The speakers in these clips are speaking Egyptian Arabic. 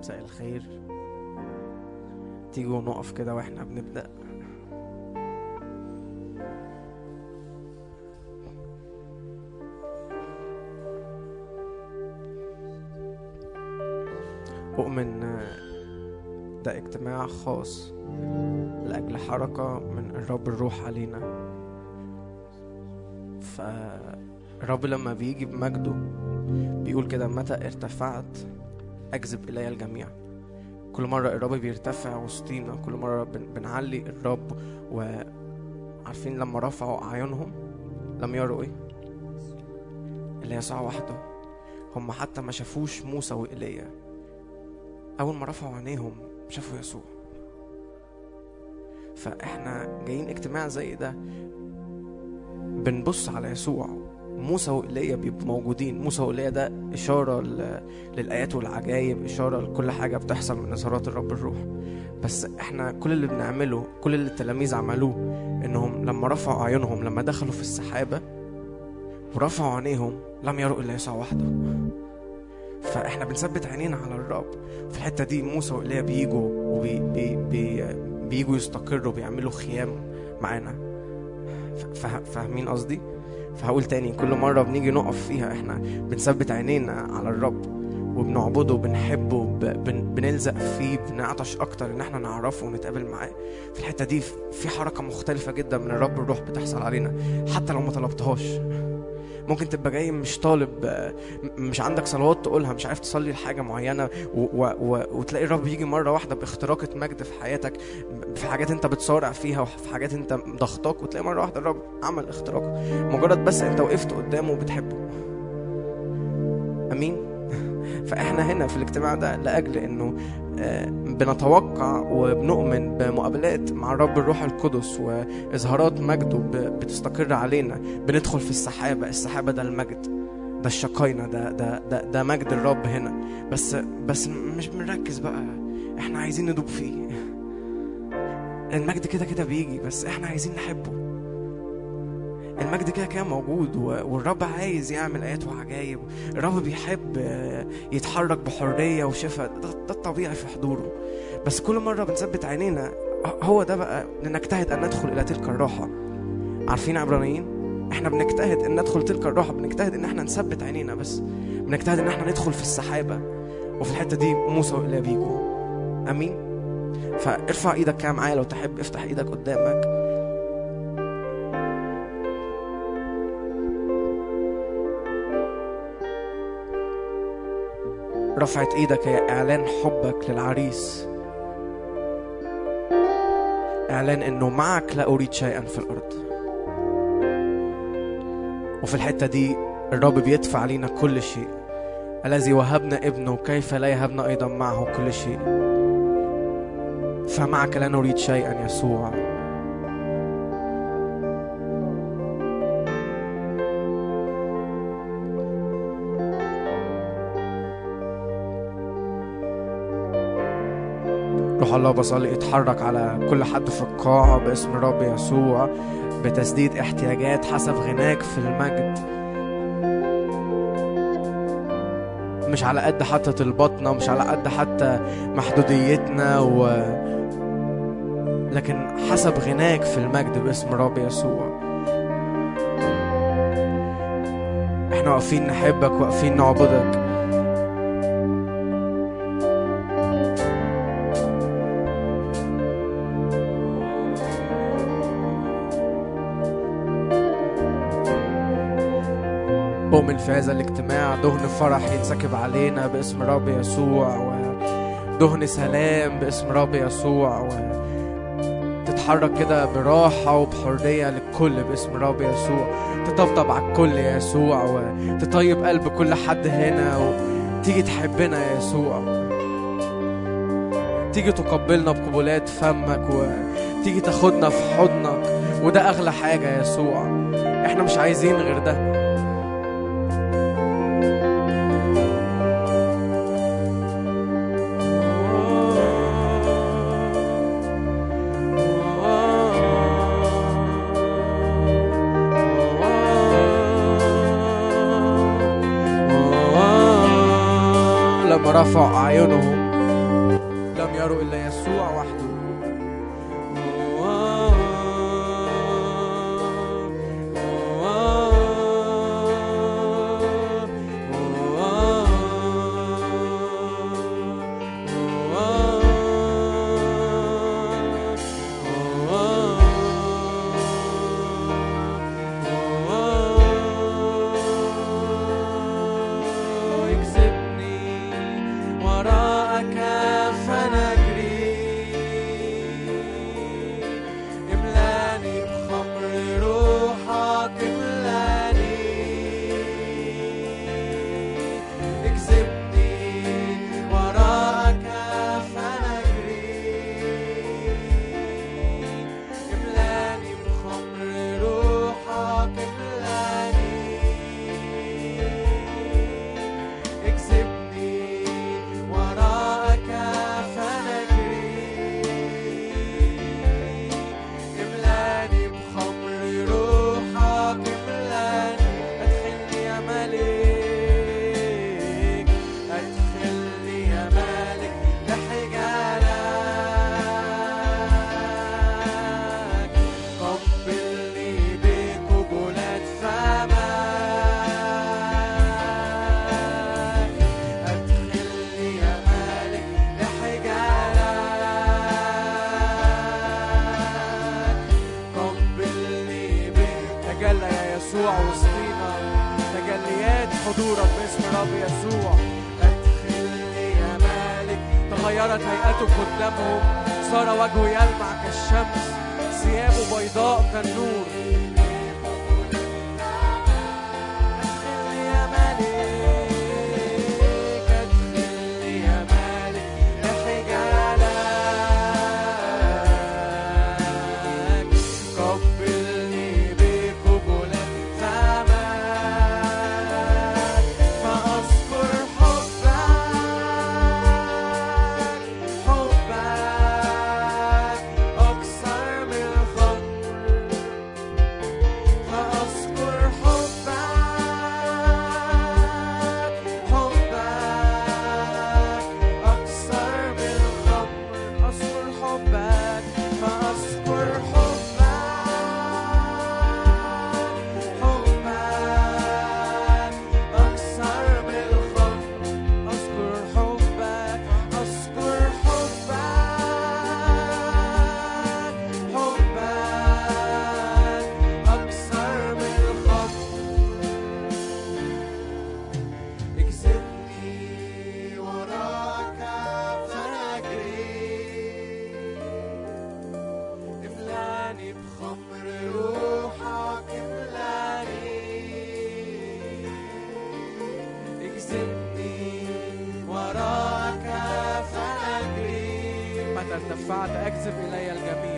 مساء الخير تيجوا نقف كده واحنا بنبدأ أؤمن ده اجتماع خاص لأجل حركة من الرب الروح علينا فالرب لما بيجي بمجده بيقول كده متى ارتفعت أجذب إلي الجميع كل مرة الرب بيرتفع وسطينا كل مرة بن- بنعلي الرب وعارفين لما رفعوا أعينهم لم يروا إيه اللي يسوع وحده هم حتى ما شافوش موسى وإيليا أول ما رفعوا عينيهم شافوا يسوع فإحنا جايين اجتماع زي ده بنبص على يسوع موسى وإيليا بيبقوا موجودين موسى وإيليا ده إشارة ل- للآيات والعجائب إشارة لكل حاجة بتحصل من إظهارات الرب الروح بس إحنا كل اللي بنعمله كل اللي التلاميذ عملوه إنهم لما رفعوا أعينهم لما دخلوا في السحابة ورفعوا عينيهم لم يروا إلا يسوع وحده فاحنا بنثبت عينينا على الرب في الحته دي موسى وإيليا بيجوا وبي بي بي بيجوا يستقروا بيعملوا خيام معانا ف- فا- فاهمين قصدي فهقول تاني كل مره بنيجي نقف فيها احنا بنثبت عينينا على الرب وبنعبده وبنحبه ب- بن- بنلزق فيه بنعطش اكتر ان احنا نعرفه ونتقابل معاه في الحته دي في حركه مختلفه جدا من الرب الروح بتحصل علينا حتى لو ما طلبتهاش ممكن تبقى جاي مش طالب آه، م- مش عندك صلوات تقولها مش عارف تصلي لحاجه معينه و و و وتلاقي الرب يجي مره واحده باختراقه مجد في حياتك في حاجات انت بتصارع فيها وفي حاجات انت ضغطاك وتلاقي مره واحده الرب عمل اختراق مجرد بس انت وقفت قدامه وبتحبه امين فاحنا هنا في الاجتماع ده لاجل انه آه، بنتوقع وبنؤمن بمقابلات مع الرب الروح القدس واظهارات مجده ب- بتستقر علينا بندخل في السحابه السحابه ده المجد ده الشقاينا ده ده ده ده مجد الرب هنا بس بس مش بنركز بقى احنا عايزين ندوب فيه المجد كده كده بيجي بس احنا عايزين نحبه المجد كده كده موجود و- والرب عايز يعمل ايات وعجائب الرب بيحب آه، يتحرك بحريه وشفاء ده, ده الطبيعي في حضوره بس كل مره بنثبت عينينا هو ده بقى لنجتهد ان ندخل الى تلك الراحه عارفين عبرانيين احنا بنجتهد ان ندخل تلك الراحه بنجتهد ان احنا نثبت عينينا بس بنجتهد ان احنا ندخل في السحابه وفي الحته دي موسى وإيليا بيجوا امين فارفع ايدك كده معايا لو تحب افتح ايدك قدامك رفعت ايدك هي اعلان حبك للعريس اعلان انه معك لا اريد شيئا في الارض وفي الحته دي الرب بيدفع علينا كل شيء الذي وهبنا ابنه كيف لا يهبنا ايضا معه كل شيء فمعك لا نريد شيئا يسوع روح الله بصلي اتحرك على كل حد في القاعة باسم الرب يسوع بتسديد احتياجات حسب غناك في المجد مش على قد حتى طلباتنا مش على قد حتى محدوديتنا و لكن حسب غناك في المجد باسم الرب يسوع احنا واقفين نحبك واقفين نعبدك أؤمن في هذا الاجتماع دهن فرح ينسكب علينا باسم رب يسوع ودهن سلام باسم رب يسوع و تتحرك كده براحة وبحرية للكل باسم رب يسوع تطبطب على الكل يا يسوع وتطيب قلب كل حد هنا وتيجي تحبنا يا يسوع تيجي تقبلنا بقبلات فمك وتيجي تاخدنا في حضنك وده أغلى حاجة يا يسوع احنا مش عايزين غير ده لما رفعوا أعينهم يروا إلا يسوع وحده اكسبني وراءك فنجري املاني بخمر روحك املاني اكسبني وراءك فنجري املاني بخمر روحك املاني اكسبني وراءك فنجري املاني بخمر روحك املاني ادخلني يا ملك ادخلني يا ملك لحجالك قبلني بقبلات فمك ادخلني يا ملك لحجالك قبلني بك تجلى يا يسوع وسطينا تجليات حضورك باسم رب يسوع ادخلني يا مالك تغيرت هيئته قدامهم صار وجهه يلمع كالشمس ثيابه بيضاء كالنور ادخلني يا مالك ادخلني يا مالك لحجالك قبلني بقبلات فمك فأذكر حبك حبك أكثر من الخمر فأذكر حبك حبك أكثر من الخمر أذكر حبك فأذكر حبك حبك أكثر من الخمر أذكر حبك أذكر حبك حبك أكثر من الخمر اكسبني وراك فنجري املاني بخمر روحك املاني اكسبني وراك فنجري متى ارتفعت اكذب الي الجميع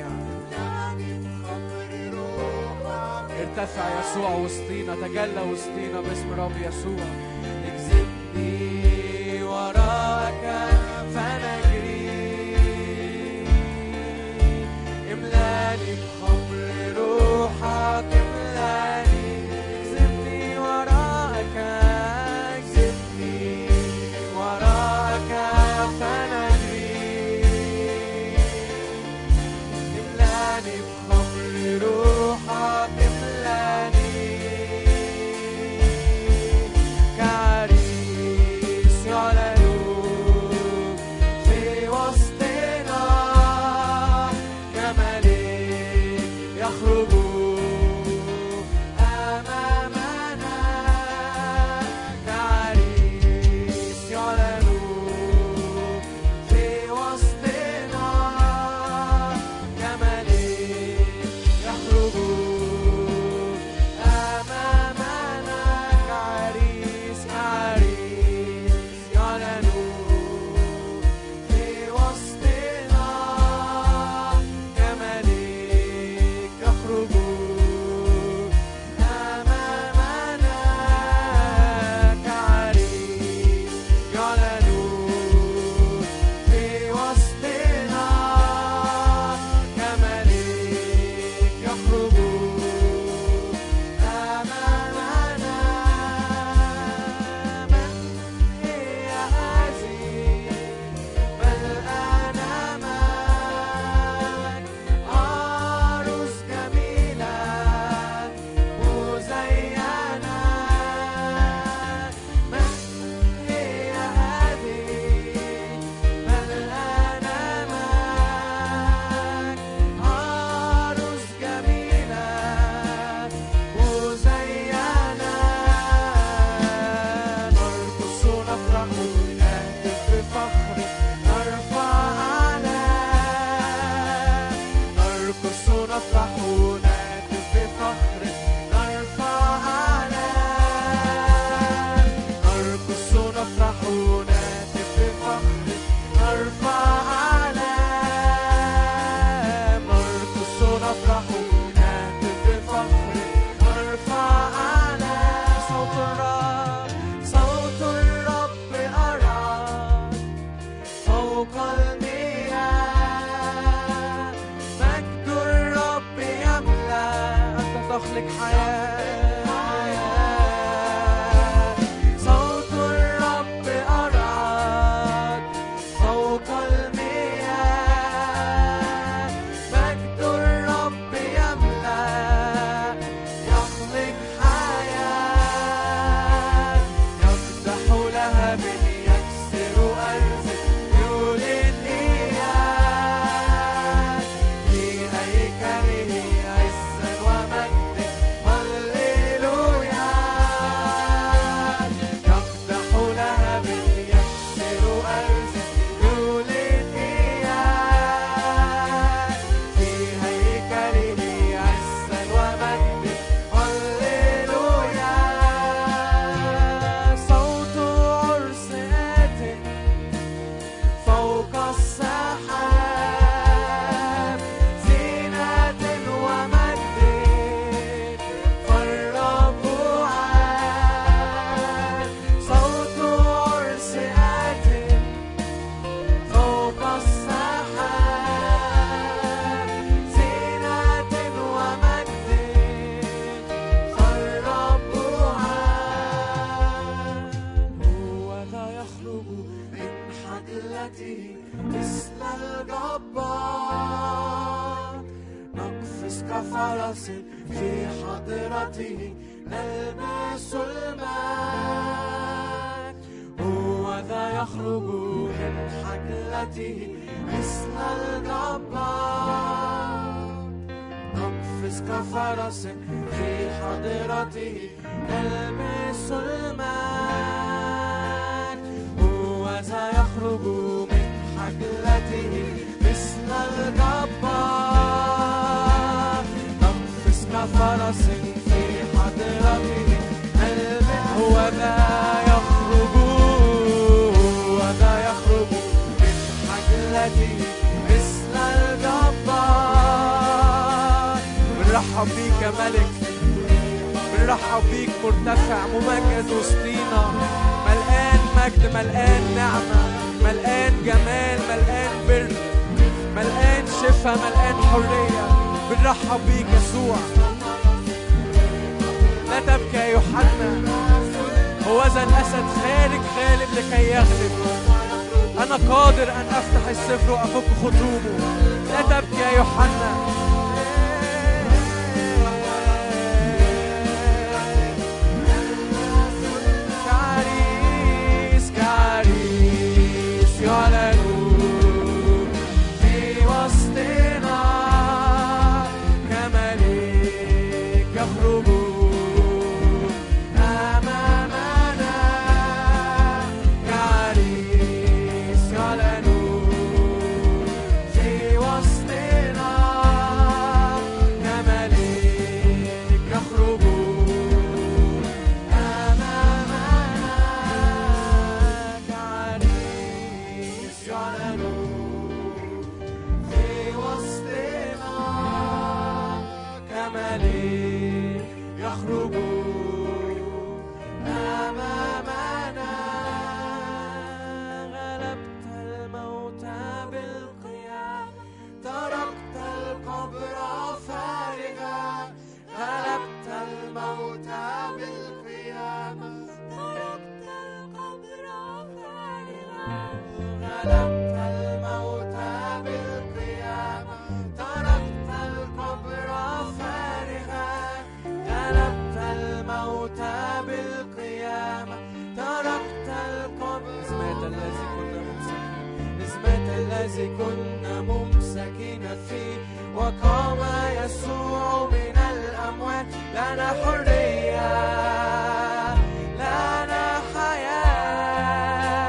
ارتفع يسوع وسطينا تجلى وسطينا باسم رب يسوع اكذبني وراك فنجري املاني بخمر روحك املاني اكذبني وراك اكذبني وراك فنجري املاني بخمر روحك املاني كعريس يعلن في وسطنا كملك يخرج أمامنا كعريس يعلن في وسطنا كملك يخرج أمامنا كعريس كعريس يعلن في وسطنا كملك يخرج أمامنا كعريس يعلن في وسطنا كملك يخرج أمامنا من هي هذه ملآنا لنا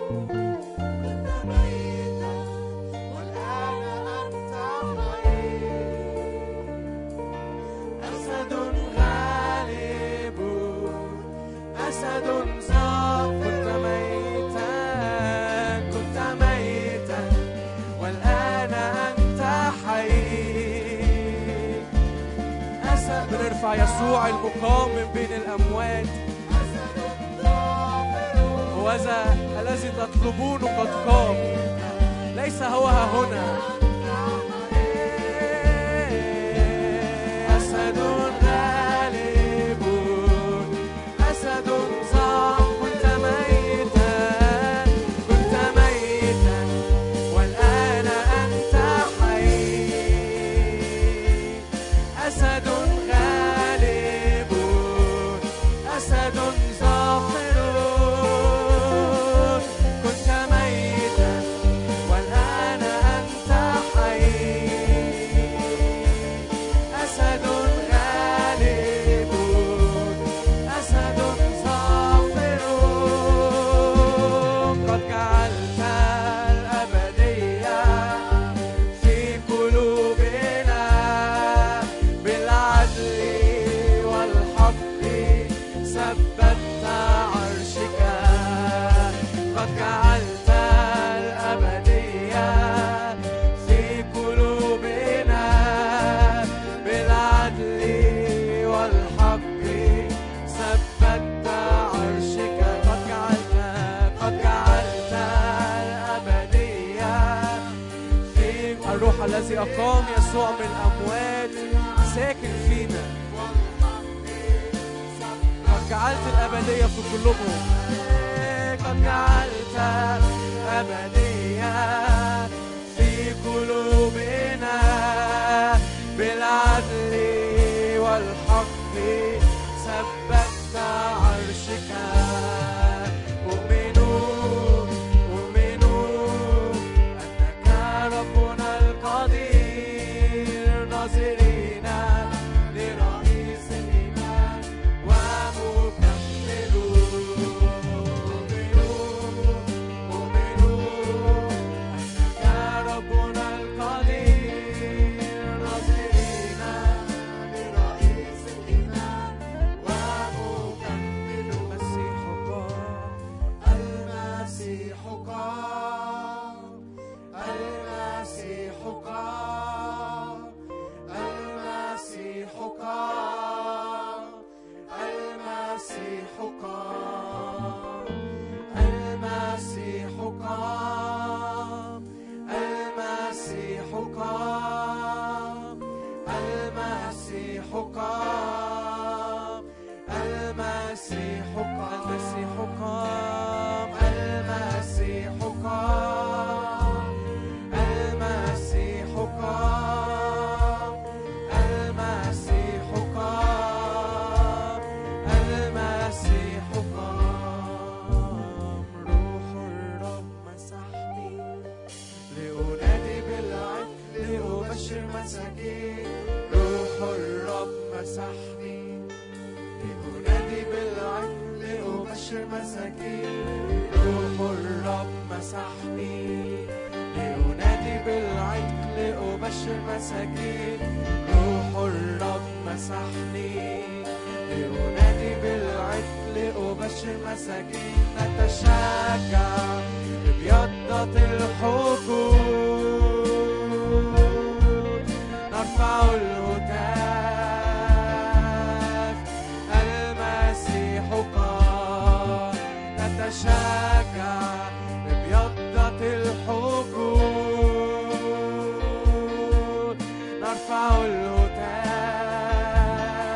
يسوع المقام من بين الأموات وذا الذي تطلبونه قد قام ليس هو ها هنا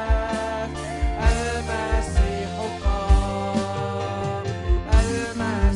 المسيح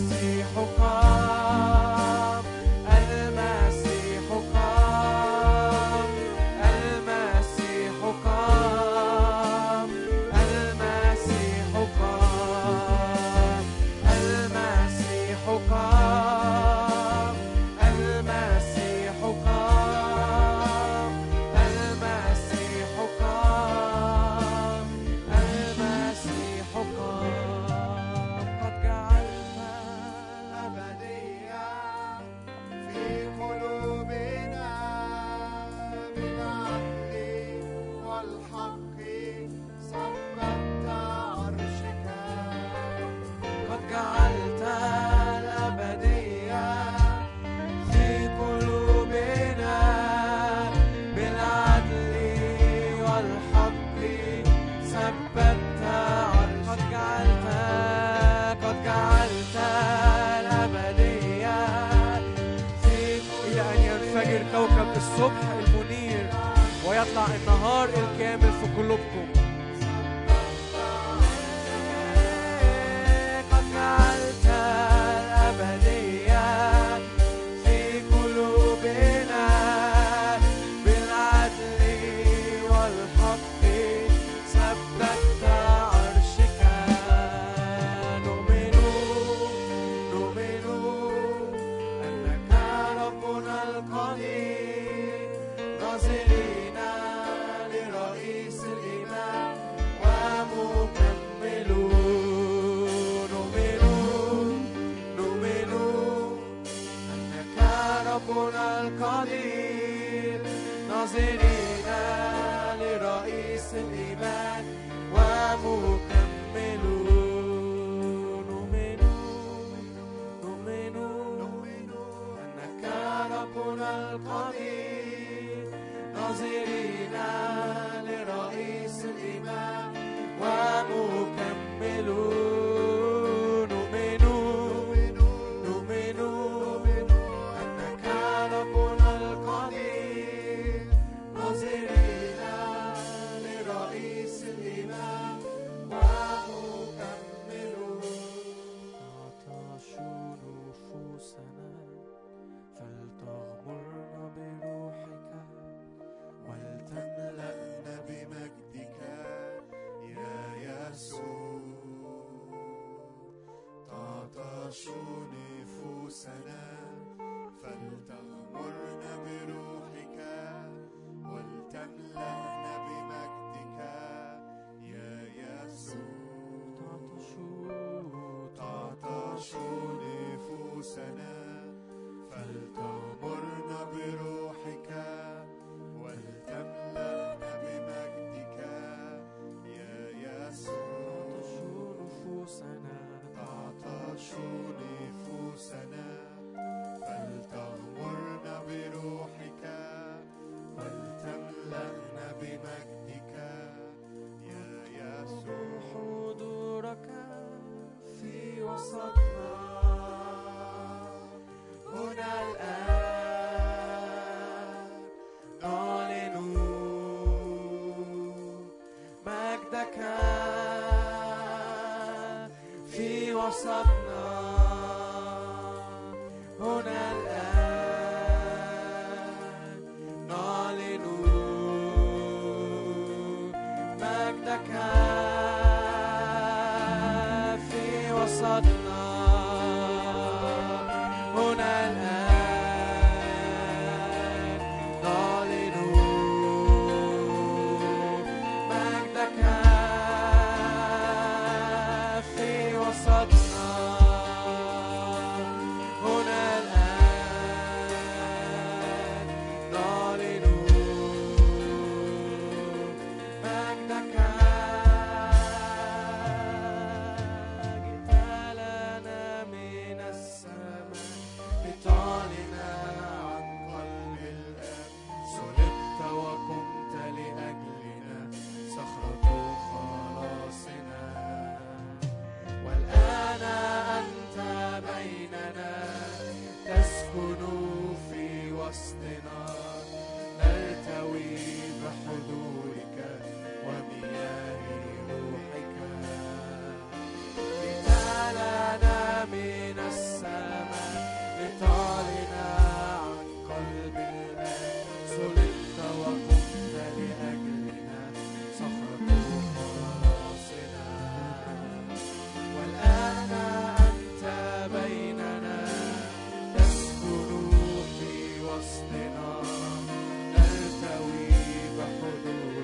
كوكب الصبح المنير ويطلع النهار الكامل في قلوبكم قد جعلت الأبدية في قلوبنا بالعدل والحق ثبتت عرشك نؤمن نؤمن أنك ربنا القدير ناظرين لرئيس الإيمان ومكمل نؤمن نؤمن أنك ربنا القدير ناظرين لرئيس الإيمان ومكمل نؤمن نؤمن أنك ربنا القدير ناظرين لرئيس الإيمان ومكمل نؤمن نؤمن أنك ربنا القدير ناظرين لرئيس الإيمان ومكمل تعطش نفوسنا فلتغمرنا بروحك ولتملأنا بمجدك يا يسوع تعطش نفوسنا فلتغمرنا بروحك ولتملأنا بمجدك يا يسوع تعطش تعطش نفوسنا فلتغمرنا بروحك ولتملأنا بمجدك يا يسوع تعطش نفوسنا تعطش نفوسنا فلتغمرنا بروحك ولتملأنا بمجدك يا يسوع حضورك في وسطنا هنا الآن نعلن مجدك في وسطنا هنا الآن نعلن مجدك في وسطنا هنا الآن نعلن مجدك في وسطنا هنا الآن نعلن مجدك جئت لنا من السماء لتعلن عن قلب الآب صلبت وقمت لأجلنا صخرة خلاصنا والآن أنت بيننا تسكن في وسطنا نلتوي بحضورك ومياه روحك جئت لنا من السماء لتعلن عن قلب الآب صلبت وقمت لأجلنا صخرة خلاصنا والآن أنت بيننا تسكن في وسطنا نلتوي بحضورك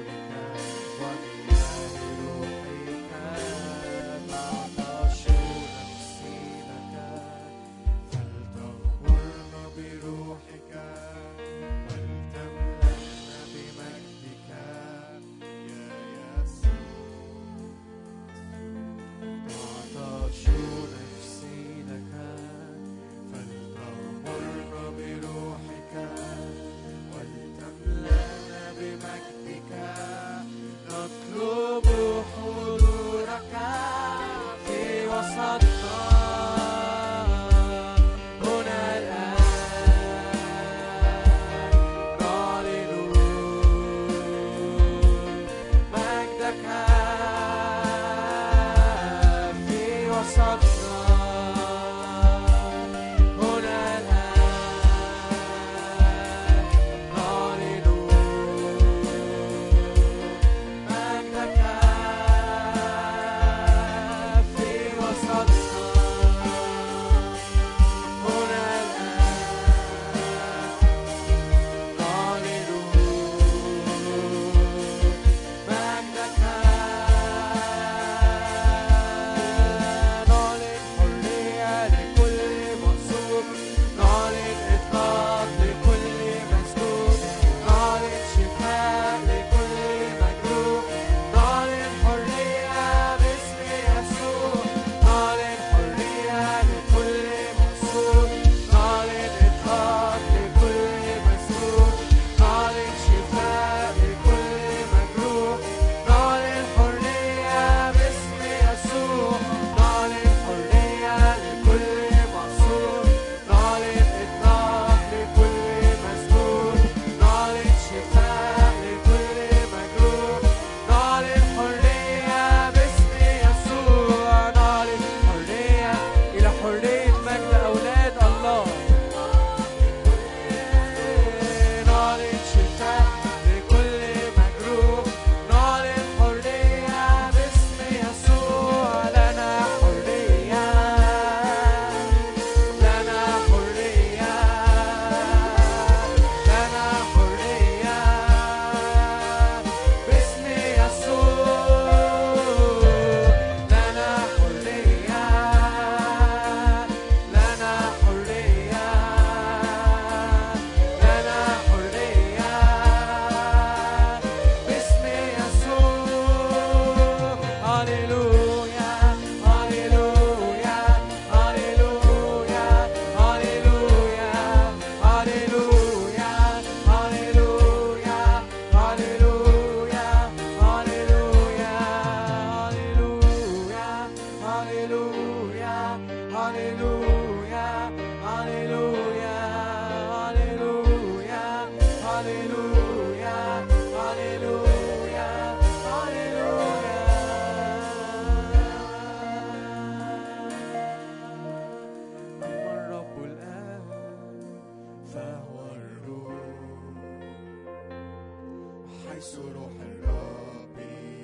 حيث روح الرب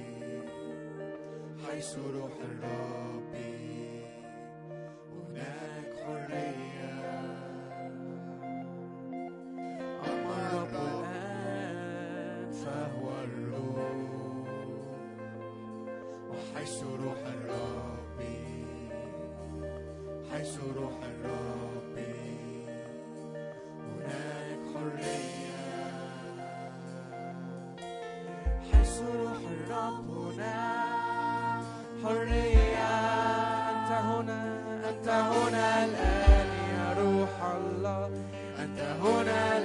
حيث روح الرب هناك حرية أما الرب الآن فهو الروح وحيث روح الرب حيث روح الرب هناك حرية حيث روح الرب هناك حرية أنت هنا أنت هنا الآن يا روح الله أنت هنا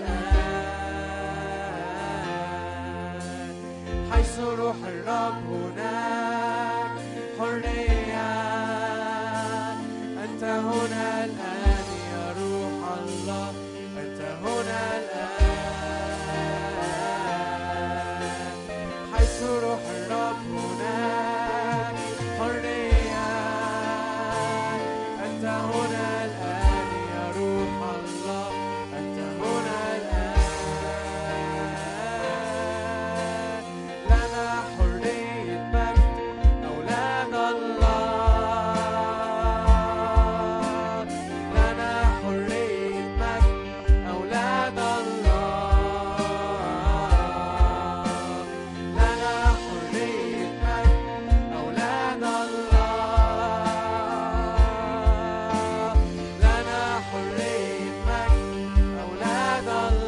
الآن حيث روح الرب هناك حرية أنت هنا الآن يا روح الله أنت هنا الآن حيث روح الرب هناك حرية أنت هنا الآن يا روح الله أنت هنا الآن لنا حرية مجد أولاد الله لنا حرية مجد أولاد الله لنا حرية مجد أولاد الله لنا حرية مجد أولاد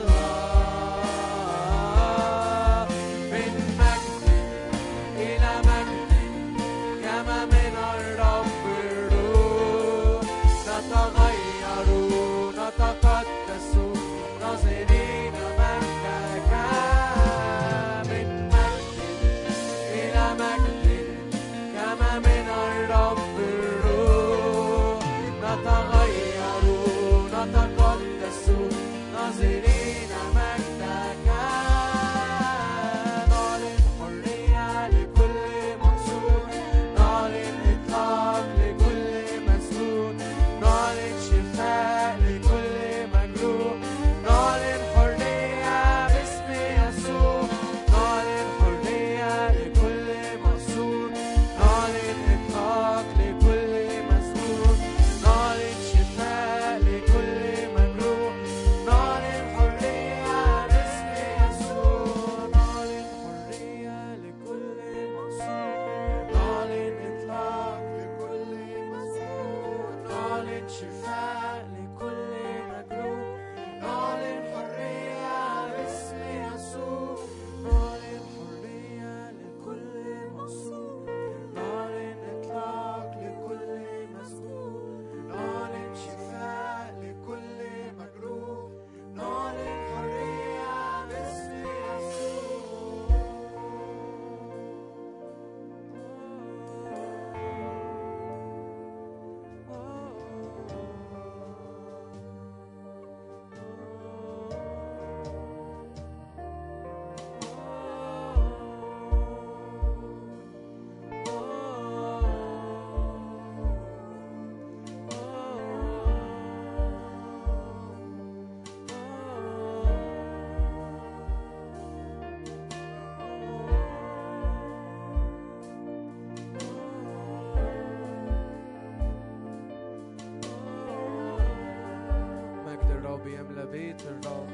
الله من مجد إلى مجد كما من الرب الروح نتغير نتقدس ناظرين مجدك من مجد إلى مجد كما من الرب الروح نتغير نتقدس ناظرين مجدك نعلن حرية لكل محسود نعلن إطلاق لكل مسجون نعلن شفاء لكل مجروح نعلن حرية باسم يسوع نعلن حرية لكل مقصود نعلن إطلاق لكل مسجون نعلن شفاء لكل مجروح نعلن حرية باسم يسوع نعلن حرية لكل مقصود نعلن إطلاق لكل مسجون نعلن شفاء لكل مجروح نعلن حرية باسم يسوع نعلن حرية لكل مقصود نعلن إطلاق لكل مسجون نعلن شفاء لكل مجروح نعلن حرية باسم مجد الرب يملى بيت الرب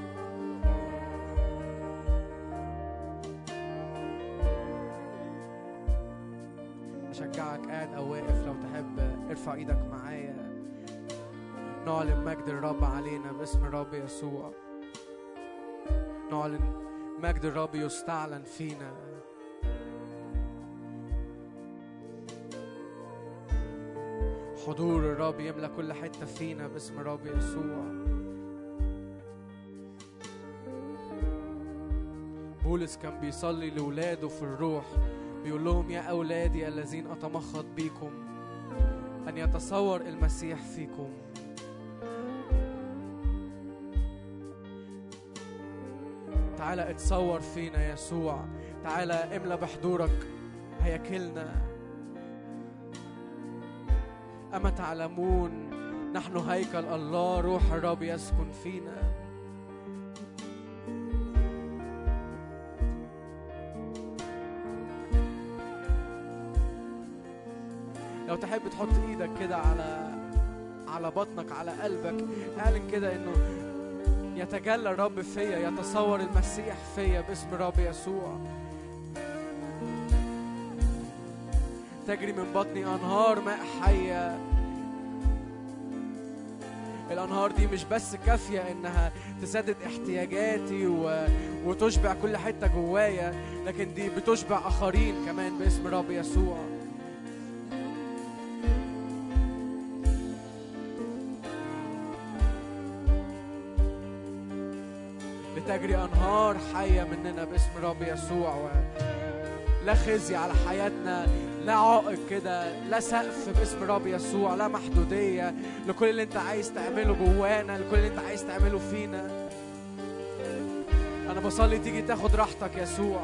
أشجعك قاعد أو واقف لو تحب ارفع إيدك معايا نعلن مجد الرب علينا باسم الرب يسوع نعلن مجد الرب يستعلن فينا حضور الرب يملى كل حتة فينا باسم الرب يسوع بولس كان بيصلي لولاده في الروح بيقول لهم يا أولادي الذين أتمخض بيكم أن يتصور المسيح فيكم تعالى اتصور فينا يسوع تعالى املى بحضورك هياكلنا أما تعلمون نحن هيكل الله روح الرب يسكن فينا تحب تحط ايدك كده على على بطنك على قلبك اعلن كده انه يتجلى الرب فيا يتصور المسيح فيا باسم الرب يسوع تجري من بطني انهار ماء حيه الانهار دي مش بس كافيه انها تسدد احتياجاتي و... وتشبع كل حته جوايا لكن دي بتشبع اخرين كمان باسم الرب يسوع لتجري انهار حيه مننا باسم الرب يسوع و... لا خزي على حياتنا لا عائق كده لا سقف باسم الرب يسوع لا محدوديه لكل اللي انت عايز تعمله جوانا لكل اللي انت عايز تعمله فينا انا بصلي تيجي تاخد راحتك يسوع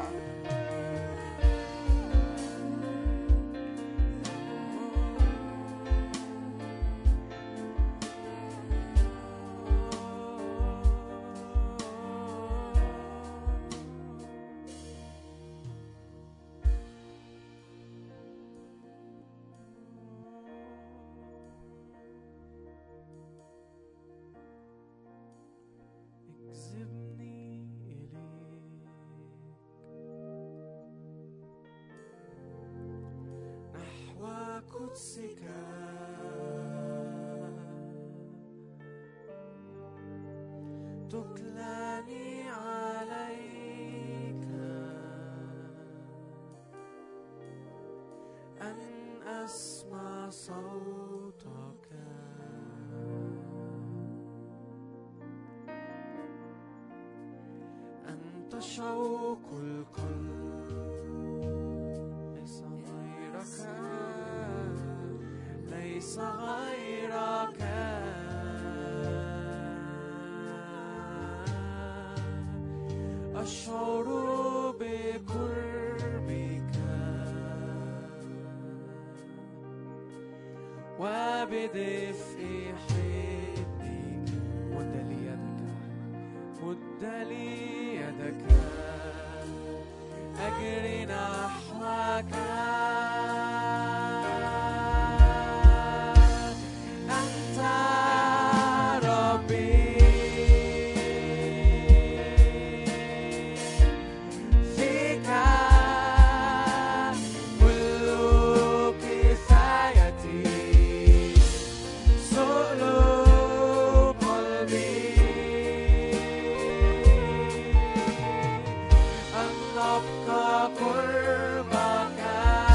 اجذبني إليك نحو قدسك تكلني عليك أن أسمع صوتك أنت شوق القلب ليس غيرك ليس غيرك أشعر بقربك وبدفء حبك مد لي يدك مد لي يدك أجري نحوك أنت ربي فيك كل كفايتي سؤل قلبي أن أبقى قربك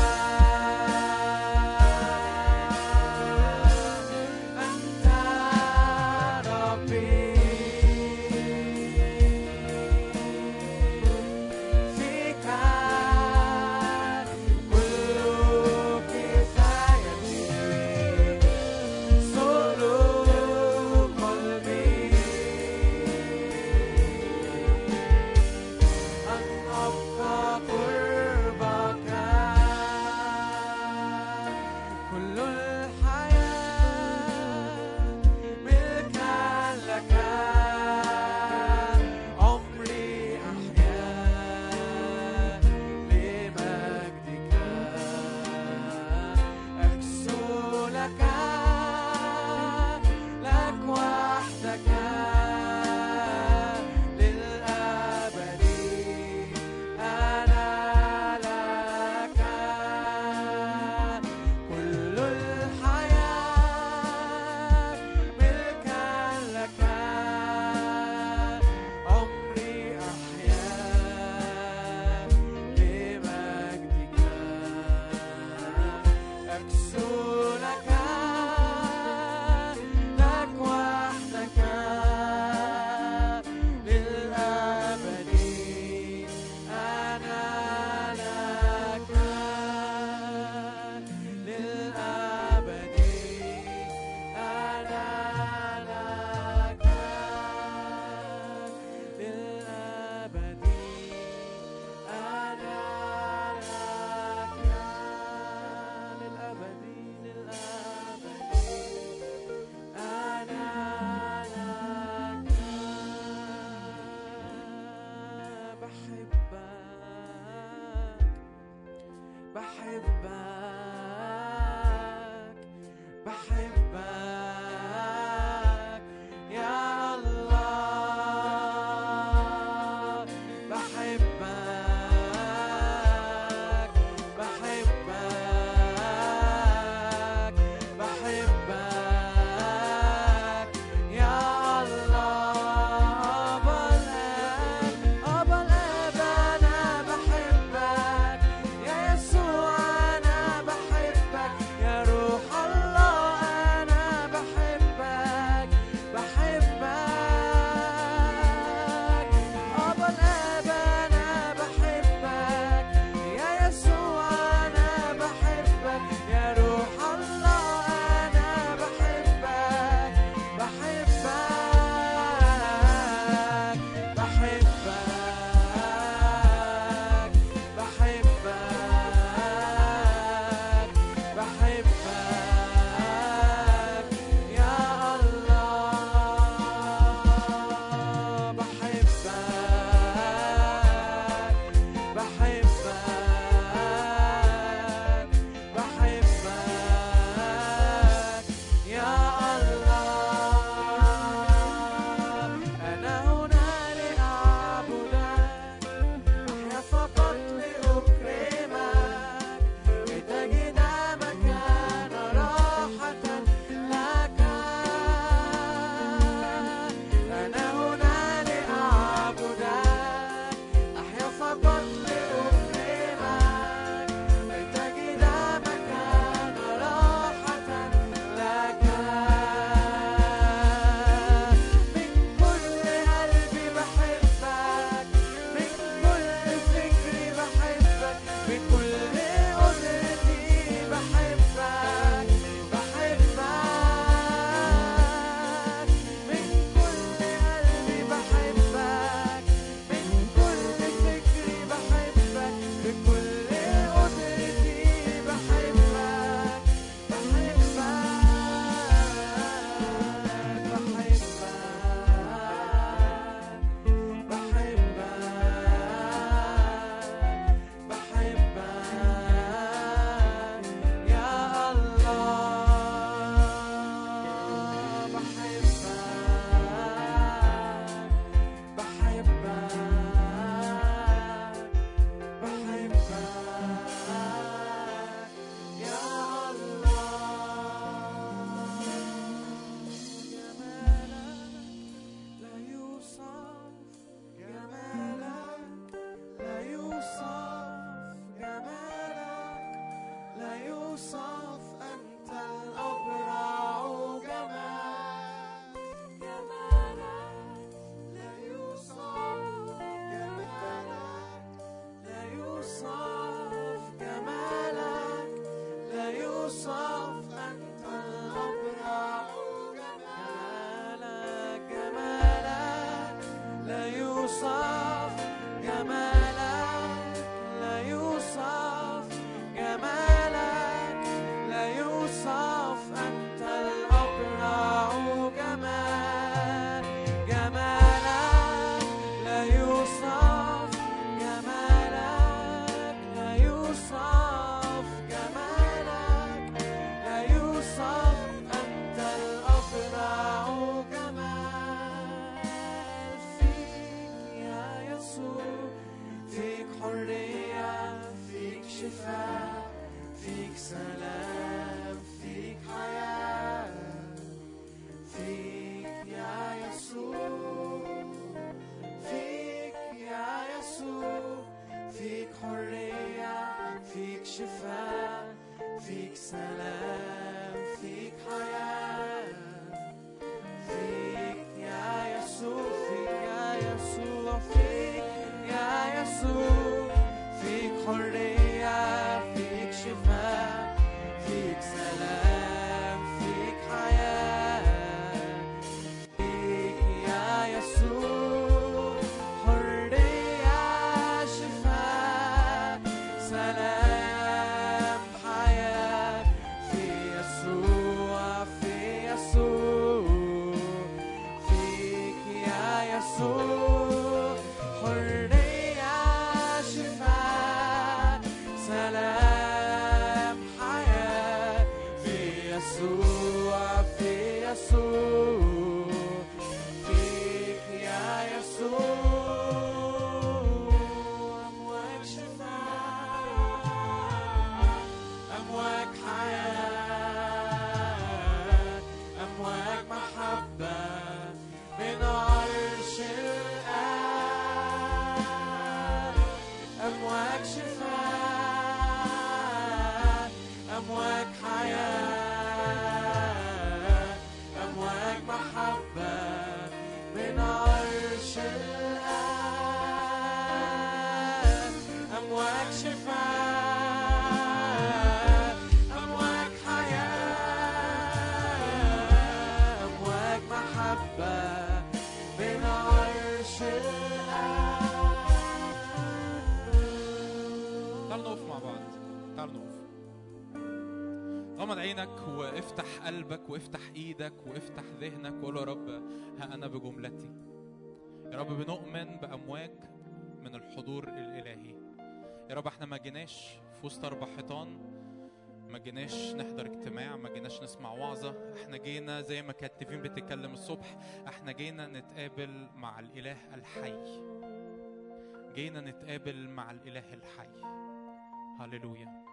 غمض عينك وافتح قلبك وافتح ايدك وافتح ذهنك وقول يا رب ها انا بجملتي يا رب بنؤمن بامواج من الحضور الالهي يا رب احنا ما جيناش في وسط اربع حيطان ما جيناش نحضر اجتماع ما جيناش نسمع وعظة احنا جينا زي ما كانت تيفين بتتكلم الصبح احنا جينا نتقابل مع الاله الحي جينا نتقابل مع الاله الحي هللويا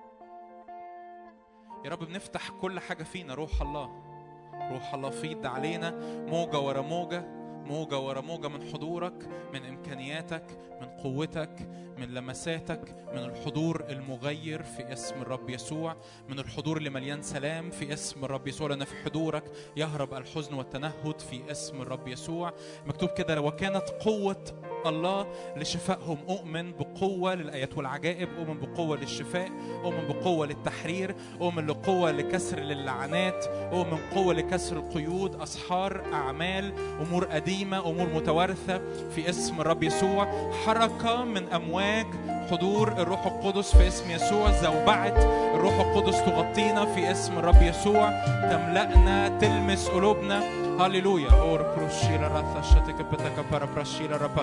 يا رب بنفتح كل حاجة فينا روح الله روح الله فيض علينا موجة ورا موجة موجة ورا موجة من حضورك من إمكانياتك من قوتك من لمساتك من الحضور المغير في اسم الرب يسوع من الحضور اللي مليان سلام في اسم الرب يسوع لأن في حضورك يهرب الحزن والتنهد في اسم الرب يسوع مكتوب كده وكانت قوة الله لشفائهم أؤمن بقوة للآيات والعجائب أؤمن بقوة للشفاء أؤمن بقوة للتحرير أؤمن لقوة لكسر اللعنات أؤمن قوة لكسر القيود أسحار أعمال أمور قديمة أمور متوارثة في اسم الرب يسوع حركة من أمواج حضور الروح القدس في اسم يسوع زوبعة الروح القدس تغطينا في اسم الرب يسوع تملأنا تلمس قلوبنا هللويا اور بروشيلا راثا شتك بتك برا براشيلا ربا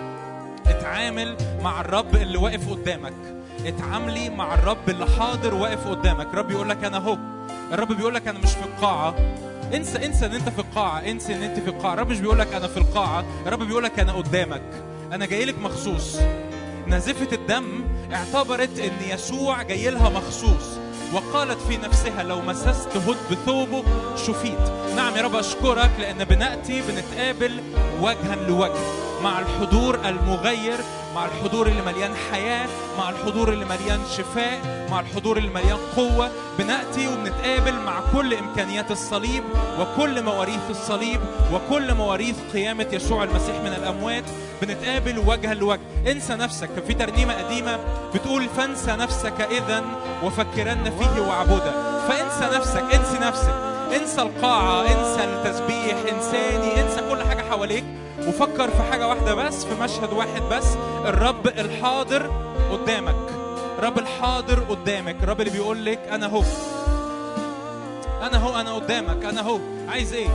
اتعامل مع الرب اللي واقف قدامك اتعاملي مع الرب اللي حاضر واقف قدامك الرب يقول لك انا اهو الرب بيقول لك انا مش في القاعه انسى انسى ان انت في القاعه انسى ان انت في القاعه الرب مش بيقول لك انا في القاعه الرب بيقول لك انا قدامك انا جاي لك مخصوص نازفه الدم اعتبرت ان يسوع جاي لها مخصوص وقالت في نفسها لو مسست هد بثوبه شفيت نعم يا رب أشكرك لأن بنأتي بنتقابل وجها لوجه مع الحضور المغير مع الحضور اللي مليان حياة مع الحضور اللي مليان شفاء مع الحضور اللي مليان قوة بنأتي وبنتقابل مع كل إمكانيات الصليب وكل مواريث الصليب وكل مواريث قيامة يسوع المسيح من الأموات بنتقابل وجها لوجه انسى نفسك كان في ترنيمة قديمة بتقول فانسى نفسك إذا وفكرن فيه وعبدا فانسى نفسك انسي نفسك انسى القاعة انسى التسبيح انساني انسى كل حاجة حواليك وفكر في حاجة واحدة بس في مشهد واحد بس الرب الحاضر قدامك الرب الحاضر قدامك الرب اللي بيقول لك انا هو انا هو انا قدامك انا هو عايز ايه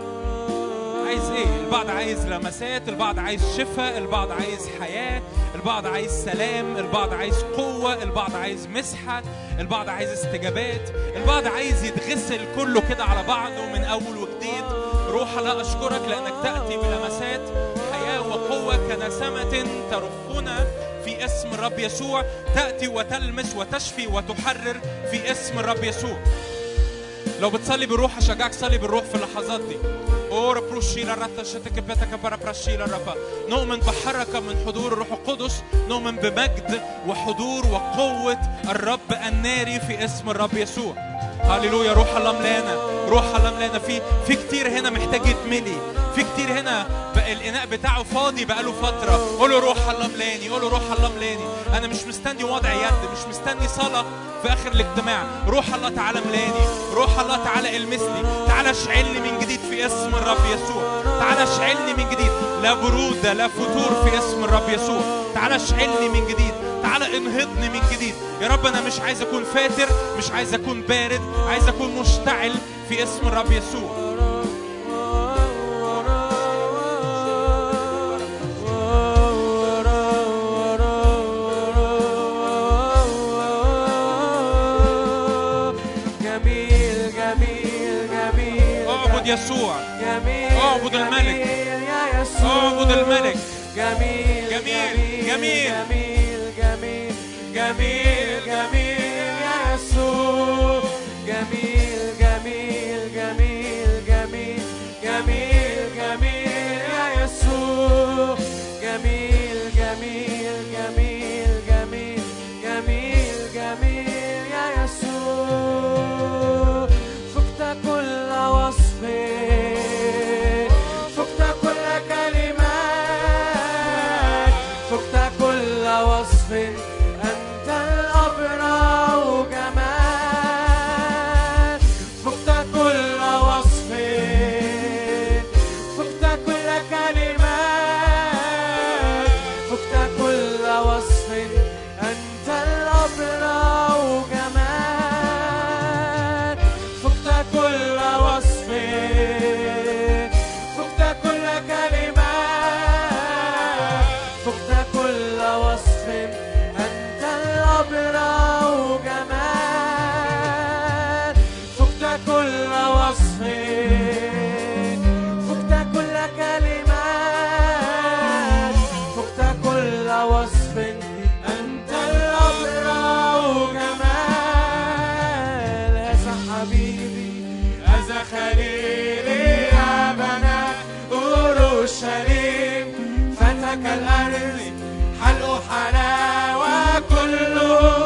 عايز ايه البعض عايز لمسات البعض عايز شفاء البعض عايز حياة البعض عايز سلام البعض عايز قوة البعض عايز مسحة البعض عايز استجابات البعض عايز يتغسل كله كده على بعضه من أول وجديد روح لا أشكرك لأنك تأتي بلمسات حياة وقوة كنسمة ترفنا في اسم الرب يسوع تأتي وتلمس وتشفي وتحرر في اسم الرب يسوع لو بتصلي بالروح اشجعك صلي بالروح في اللحظات دي اورا بروشيلا راتا شتك بتك برا براشيلا ربا نؤمن بحركه من حضور الروح القدس نؤمن بمجد وحضور وقوه الرب الناري في اسم الرب يسوع هللويا روح الله ملانا روح الله ملانا في في كتير هنا محتاج يتملي في كتير هنا بقى الاناء بتاعه فاضي بقاله فتره قول له روح الله ملاني قول له روح الله ملاني انا مش مستني وضع يد مش مستني صلاه في اخر الاجتماع روح الله تعالى ملاني روح الله تعالى المسني تعالى اشعلني من جديد في اسم الرب يسوع تعالى اشعلني من جديد لا برودة لا فتور في اسم الرب يسوع تعالى اشعلني من جديد تعالى انهضني من جديد يا رب انا مش عايز اكون فاتر مش عايز اكون بارد عايز اكون مشتعل في اسم الرب يسوع جميل جميل جميل اعبد يسوع جميل اعبد الملك. جميل يا يسوع اعبد الملك. جميل جميل، جميل. جميل جميل جميل جميل يا يسوع جميل جميل جميل جميل جميل جميل يا يسوع جميل جميل جميل جميل جميل جميل يا يسوع فقت كل وصف فقت كل كلمات فقت كل وصف أنت الأبرع جمال أورشليم فتك الأرض حلق حلاوة كله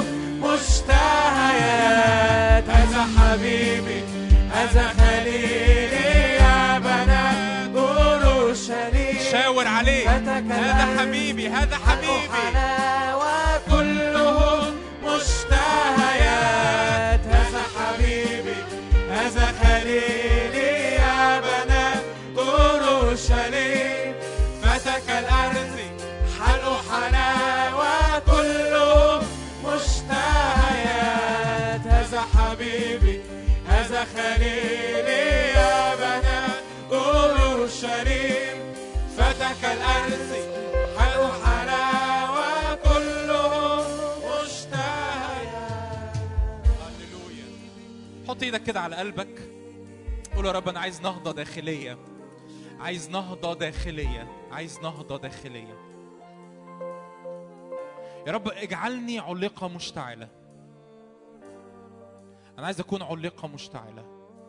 مشتهيات هذا حبيبي هذا خليلي يا بنات أورشليم شاور عليه فتك هذا الأرض حبيبي هذا حلق حبيبي حلاوة كله مشتهيات هذا حبيبي هذا خليلي يا بنات أورشليم فتك الأرض حلق حلاوة كله مشتهيات هذا حبيبي هذا خليلي يا بنات أورشليم فتك الأرض حلق حلاوة كله مشتهيات هللويا حط ايدك كده على قلبك قول يا رب انا عايز نهضه داخليه عايز نهضه داخليه عايز نهضه داخليه يا رب اجعلني علقه مشتعله انا عايز اكون علقه مشتعله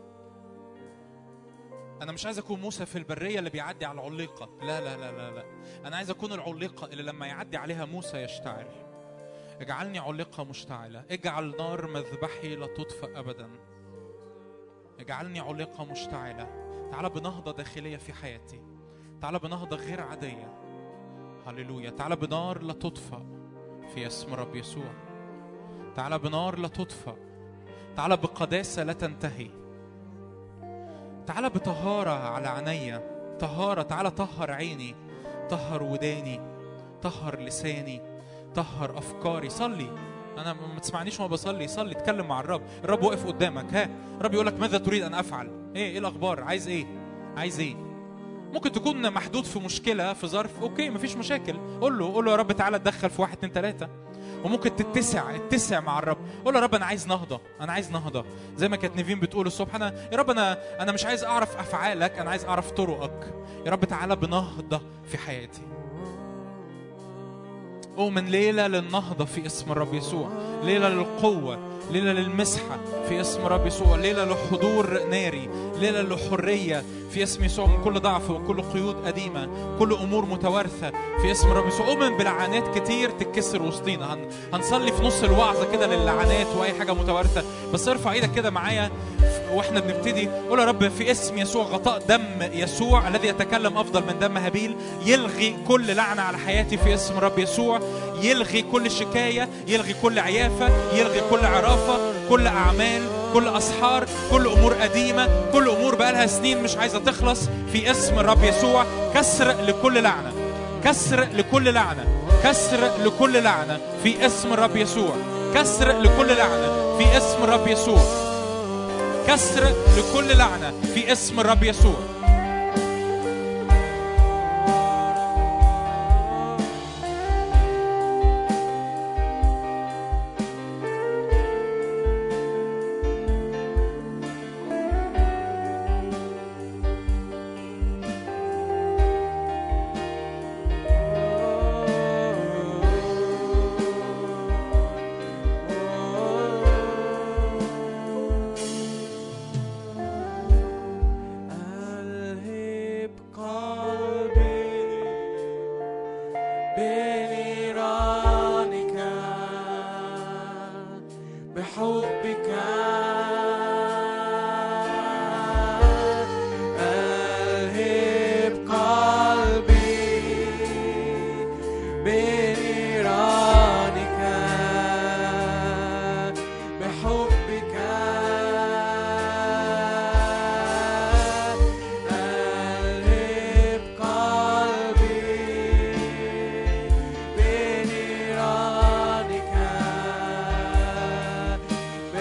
انا مش عايز اكون موسى في البريه اللي بيعدي على العليقه لا لا لا لا لا انا عايز اكون العليقه اللي لما يعدي عليها موسى يشتعل اجعلني علقة مشتعلة اجعل نار مذبحي لا تطفأ أبدا اجعلني علقة مشتعلة تعال بنهضة داخلية في حياتي تعال بنهضة غير عادية هللويا تعال بنار لا تطفأ في اسم رب يسوع تعال بنار لا تطفأ تعال بقداسة لا تنتهي تعال بطهارة على عينيا طهارة تعال طهر عيني طهر وداني طهر لساني طهر افكاري صلي انا ما تسمعنيش وانا بصلي صلي اتكلم مع الرب الرب واقف قدامك ها الرب يقول لك ماذا تريد ان افعل ايه ايه الاخبار عايز ايه عايز ايه ممكن تكون محدود في مشكله في ظرف اوكي مفيش مشاكل قول له قول له يا رب تعالى اتدخل في واحد اتنين تلاته وممكن تتسع اتسع مع الرب قول له يا رب انا عايز نهضه انا عايز نهضه زي ما كانت نيفين بتقول الصبح انا يا رب انا انا مش عايز اعرف افعالك انا عايز اعرف طرقك يا رب تعالى بنهضه في حياتي أؤمن ليلة للنهضة في اسم الرب يسوع ليلة للقوة ليلة للمسحة في اسم الرب يسوع ليلة لحضور ناري ليلة لحرية في اسم يسوع من كل ضعف وكل قيود قديمة كل أمور متوارثة في اسم الرب يسوع أؤمن بلعنات كتير تتكسر وسطينا هن... هنصلي في نص الوعظة كده للعنات وأي حاجة متوارثة بس ارفع ايدك كده معايا واحنا بنبتدي قول يا رب في اسم يسوع غطاء دم يسوع الذي يتكلم افضل من دم هابيل يلغي كل لعنه على حياتي في اسم الرب يسوع يلغي كل شكايه يلغي كل عيافه يلغي كل عرافه كل اعمال كل اسحار كل امور قديمه كل امور بقالها سنين مش عايزه تخلص في اسم الرب يسوع كسر لكل لعنه كسر لكل لعنه كسر لكل لعنه في اسم الرب يسوع كسر لكل لعنه في اسم الرب يسوع كسر لكل لعنة في اسم الرب يسوع ألهب قلبي بنيرانك بحبك ألهب قلبي بنيرانك بحبك ألهب قلبي بنيرانك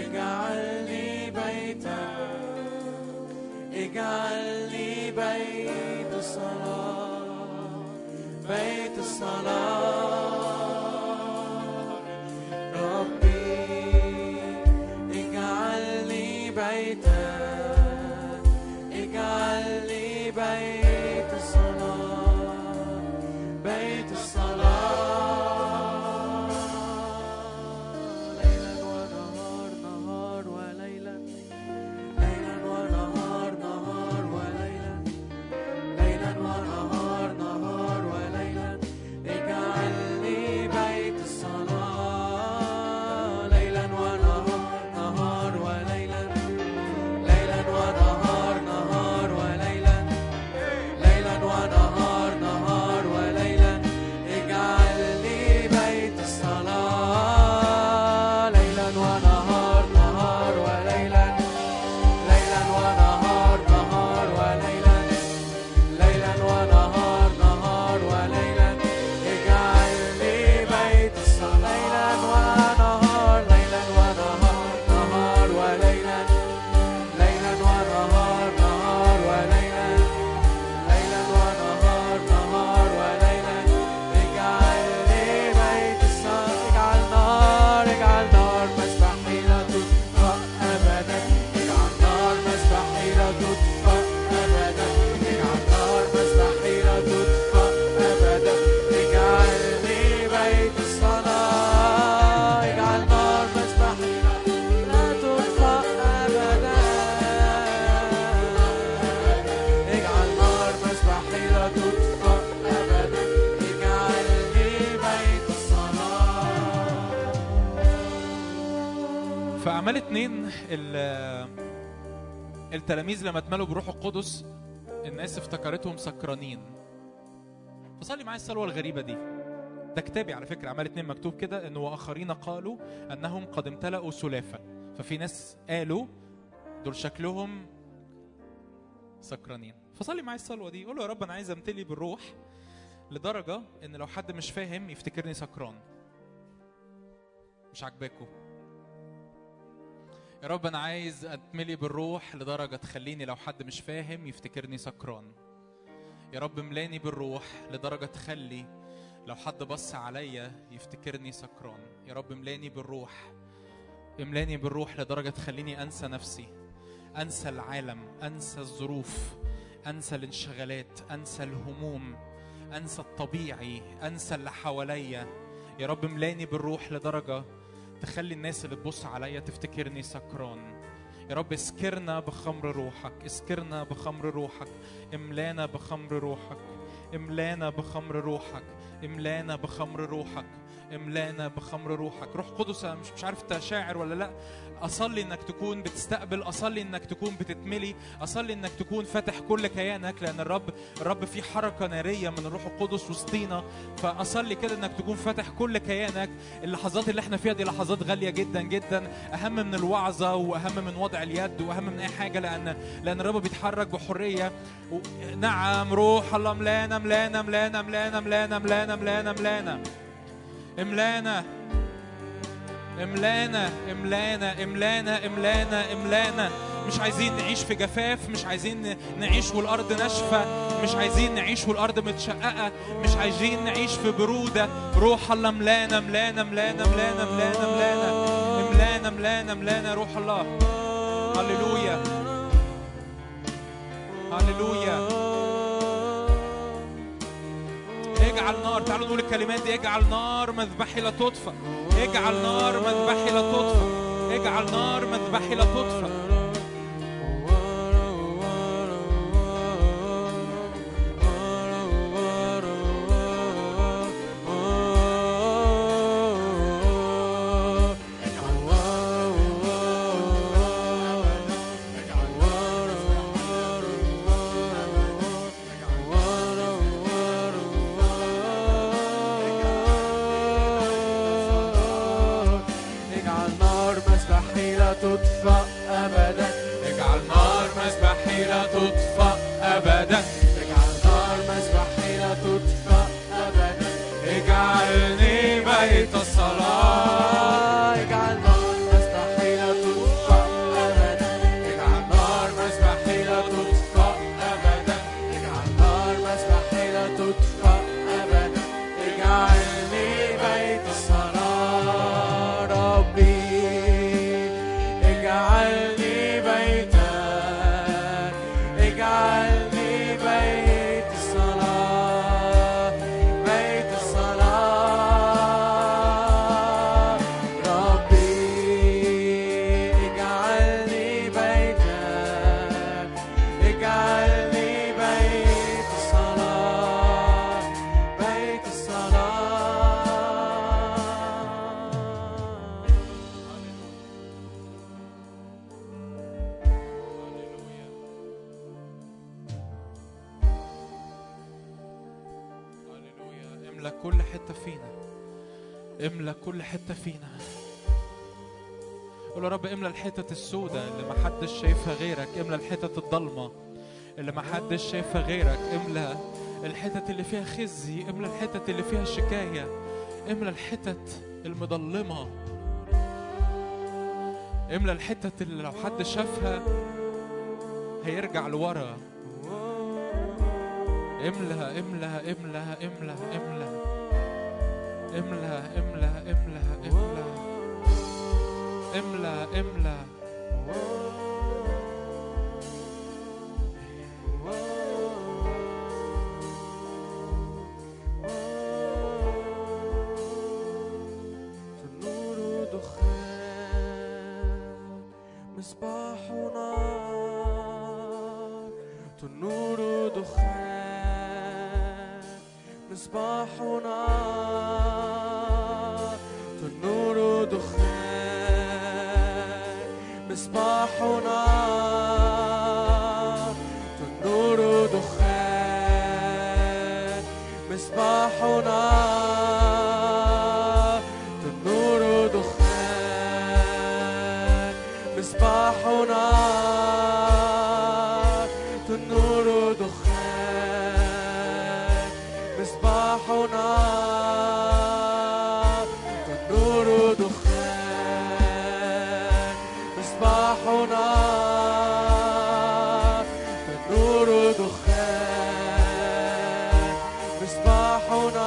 اجعلني بيتك اجعلني بيت الصلاة بيت الصلاة ربي اجعلني بيتك اجعلني بيت الصلاة بيت الصلاة ليلا ونهار نهار وليلا ليلا ونهار نهار وليلا ليلا ونهار نهار وليلا اجعلني بيت الصلاة ليلا ونهار نهار وليلا ليلا ونهار نهار وليلا ليلا ونهار نهار وليلا اجعلني بيت الصلاة ليلا ونهار نهار وليلا ليلا ونهار نهار وليلا ليلا ونهار نهار وليلا اجعلني بيت الصلاة ليلا ونهار ليلا ونهار نهار وليلا ليلا ونهار نهار وليلا ليلا ونهار نهار وليلا اجعلني بيت الصلاة اجعل نار اجعل نار مسبحي لا تطفأ أبدا اجعل نار مسبحي لا تطفأ أبدا اجعل نار مسبحي لا تطفأ أبدا اجعلني بيت الصلاة اجعل نار مسبحي لا تطفأ أبدا اجعل نار مسبحي لا تطفأ أبدا اجعلني بيت الصلاة في أعمال اتنين ال- التلاميذ لما اتملوا بروح القدس الناس افتكرتهم سكرانين فصلي معايا الصلوة الغريبة دي ده كتابي على فكرة أعمال اتنين مكتوب كده إنه وآخرين قالوا أنهم قد امتلأوا سلافة ففي ناس قالوا دول شكلهم سكرانين فصلي معايا الصلوة دي قول له يا رب أنا عايز أمتلي بالروح لدرجة إن لو حد مش فاهم يفتكرني سكران مش عاجباكوا يا رب انا عايز اتملي بالروح لدرجه تخليني لو حد مش فاهم يفتكرني سكران يا رب ملاني بالروح لدرجه تخلي لو حد بص عليا يفتكرني سكران يا رب ملاني بالروح املاني بالروح لدرجه تخليني انسى نفسي انسى العالم انسى الظروف انسى الانشغالات انسى الهموم انسى الطبيعي انسى اللي حواليا يا رب ملاني بالروح لدرجه تخلي الناس اللي تبص عليا تفتكرني سكران يا رب اسكرنا بخمر روحك اسكرنا بخمر روحك املانا بخمر روحك املانا بخمر روحك املانا بخمر روحك املانا بخمر روحك روح قدس أنا مش مش عارف انت شاعر ولا لا اصلي انك تكون بتستقبل اصلي انك تكون بتتملي اصلي انك تكون فاتح كل كيانك لان الرب الرب في حركه ناريه من الروح القدس وسطينا فاصلي كده انك تكون فاتح كل كيانك اللحظات اللي احنا فيها دي لحظات غاليه جدا جدا اهم من الوعظه واهم من وضع اليد واهم من اي حاجه لان لان الرب بيتحرك بحريه و... نعم روح الله ملانا ملانا ملانا ملانا ملانا ملانا ملانا ملانا املانا املانا املانا املانا املانا املانا مش عايزين نعيش في جفاف مش عايزين نعيش والارض ناشفه مش عايزين نعيش والارض متشققه مش عايزين نعيش في بروده روح الله ملانا ملانا ملانا ملانا ملانا ملانا ملانا ملانا ملانا روح الله هللويا هللويا اجعل نار تعالوا نقول الكلمات دي اجعل نار مذبحي لا تطفى اجعل نار مذبحي لا تطفى اجعل نار مذبحي لا تطفى اجعل نار مسبحي لا تطفأ أبدا اجعل نار مسبحي لا تطفأ أبدا اجعل نار مسبحي لا تطفأ أبدا اجعلني بيت الصلاة اجعل نار مسبحي لا تطفأ املى كل حته فينا املى كل حته فينا قول يا رب املى الحتت السوداء اللي ما حدش شايفها غيرك املى الحتت الضلمه اللي ما حدش شايفها غيرك املى الحتت اللي فيها خزي املى الحتت اللي فيها شكايه املى الحتت المضلمه املى الحتت اللي لو حد شافها هيرجع لورا املى املى املى املى املى املى املى املى املى املى املى تنور دخان مصباح نار تنور دخان مصباح نار تنور دخان مصباح نار تنور دخان مصباح نار تنور دخان مصباح نار تنور دخان مصباح نار تنور دخان مصباح نار تنور دخان مصباح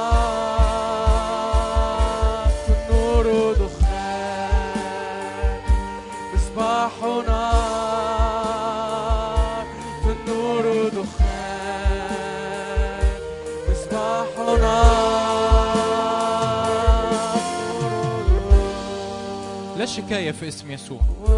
نار تنور دخان مصباح نار تنور دخان مصباح نار لا شكايه في اسم يسوع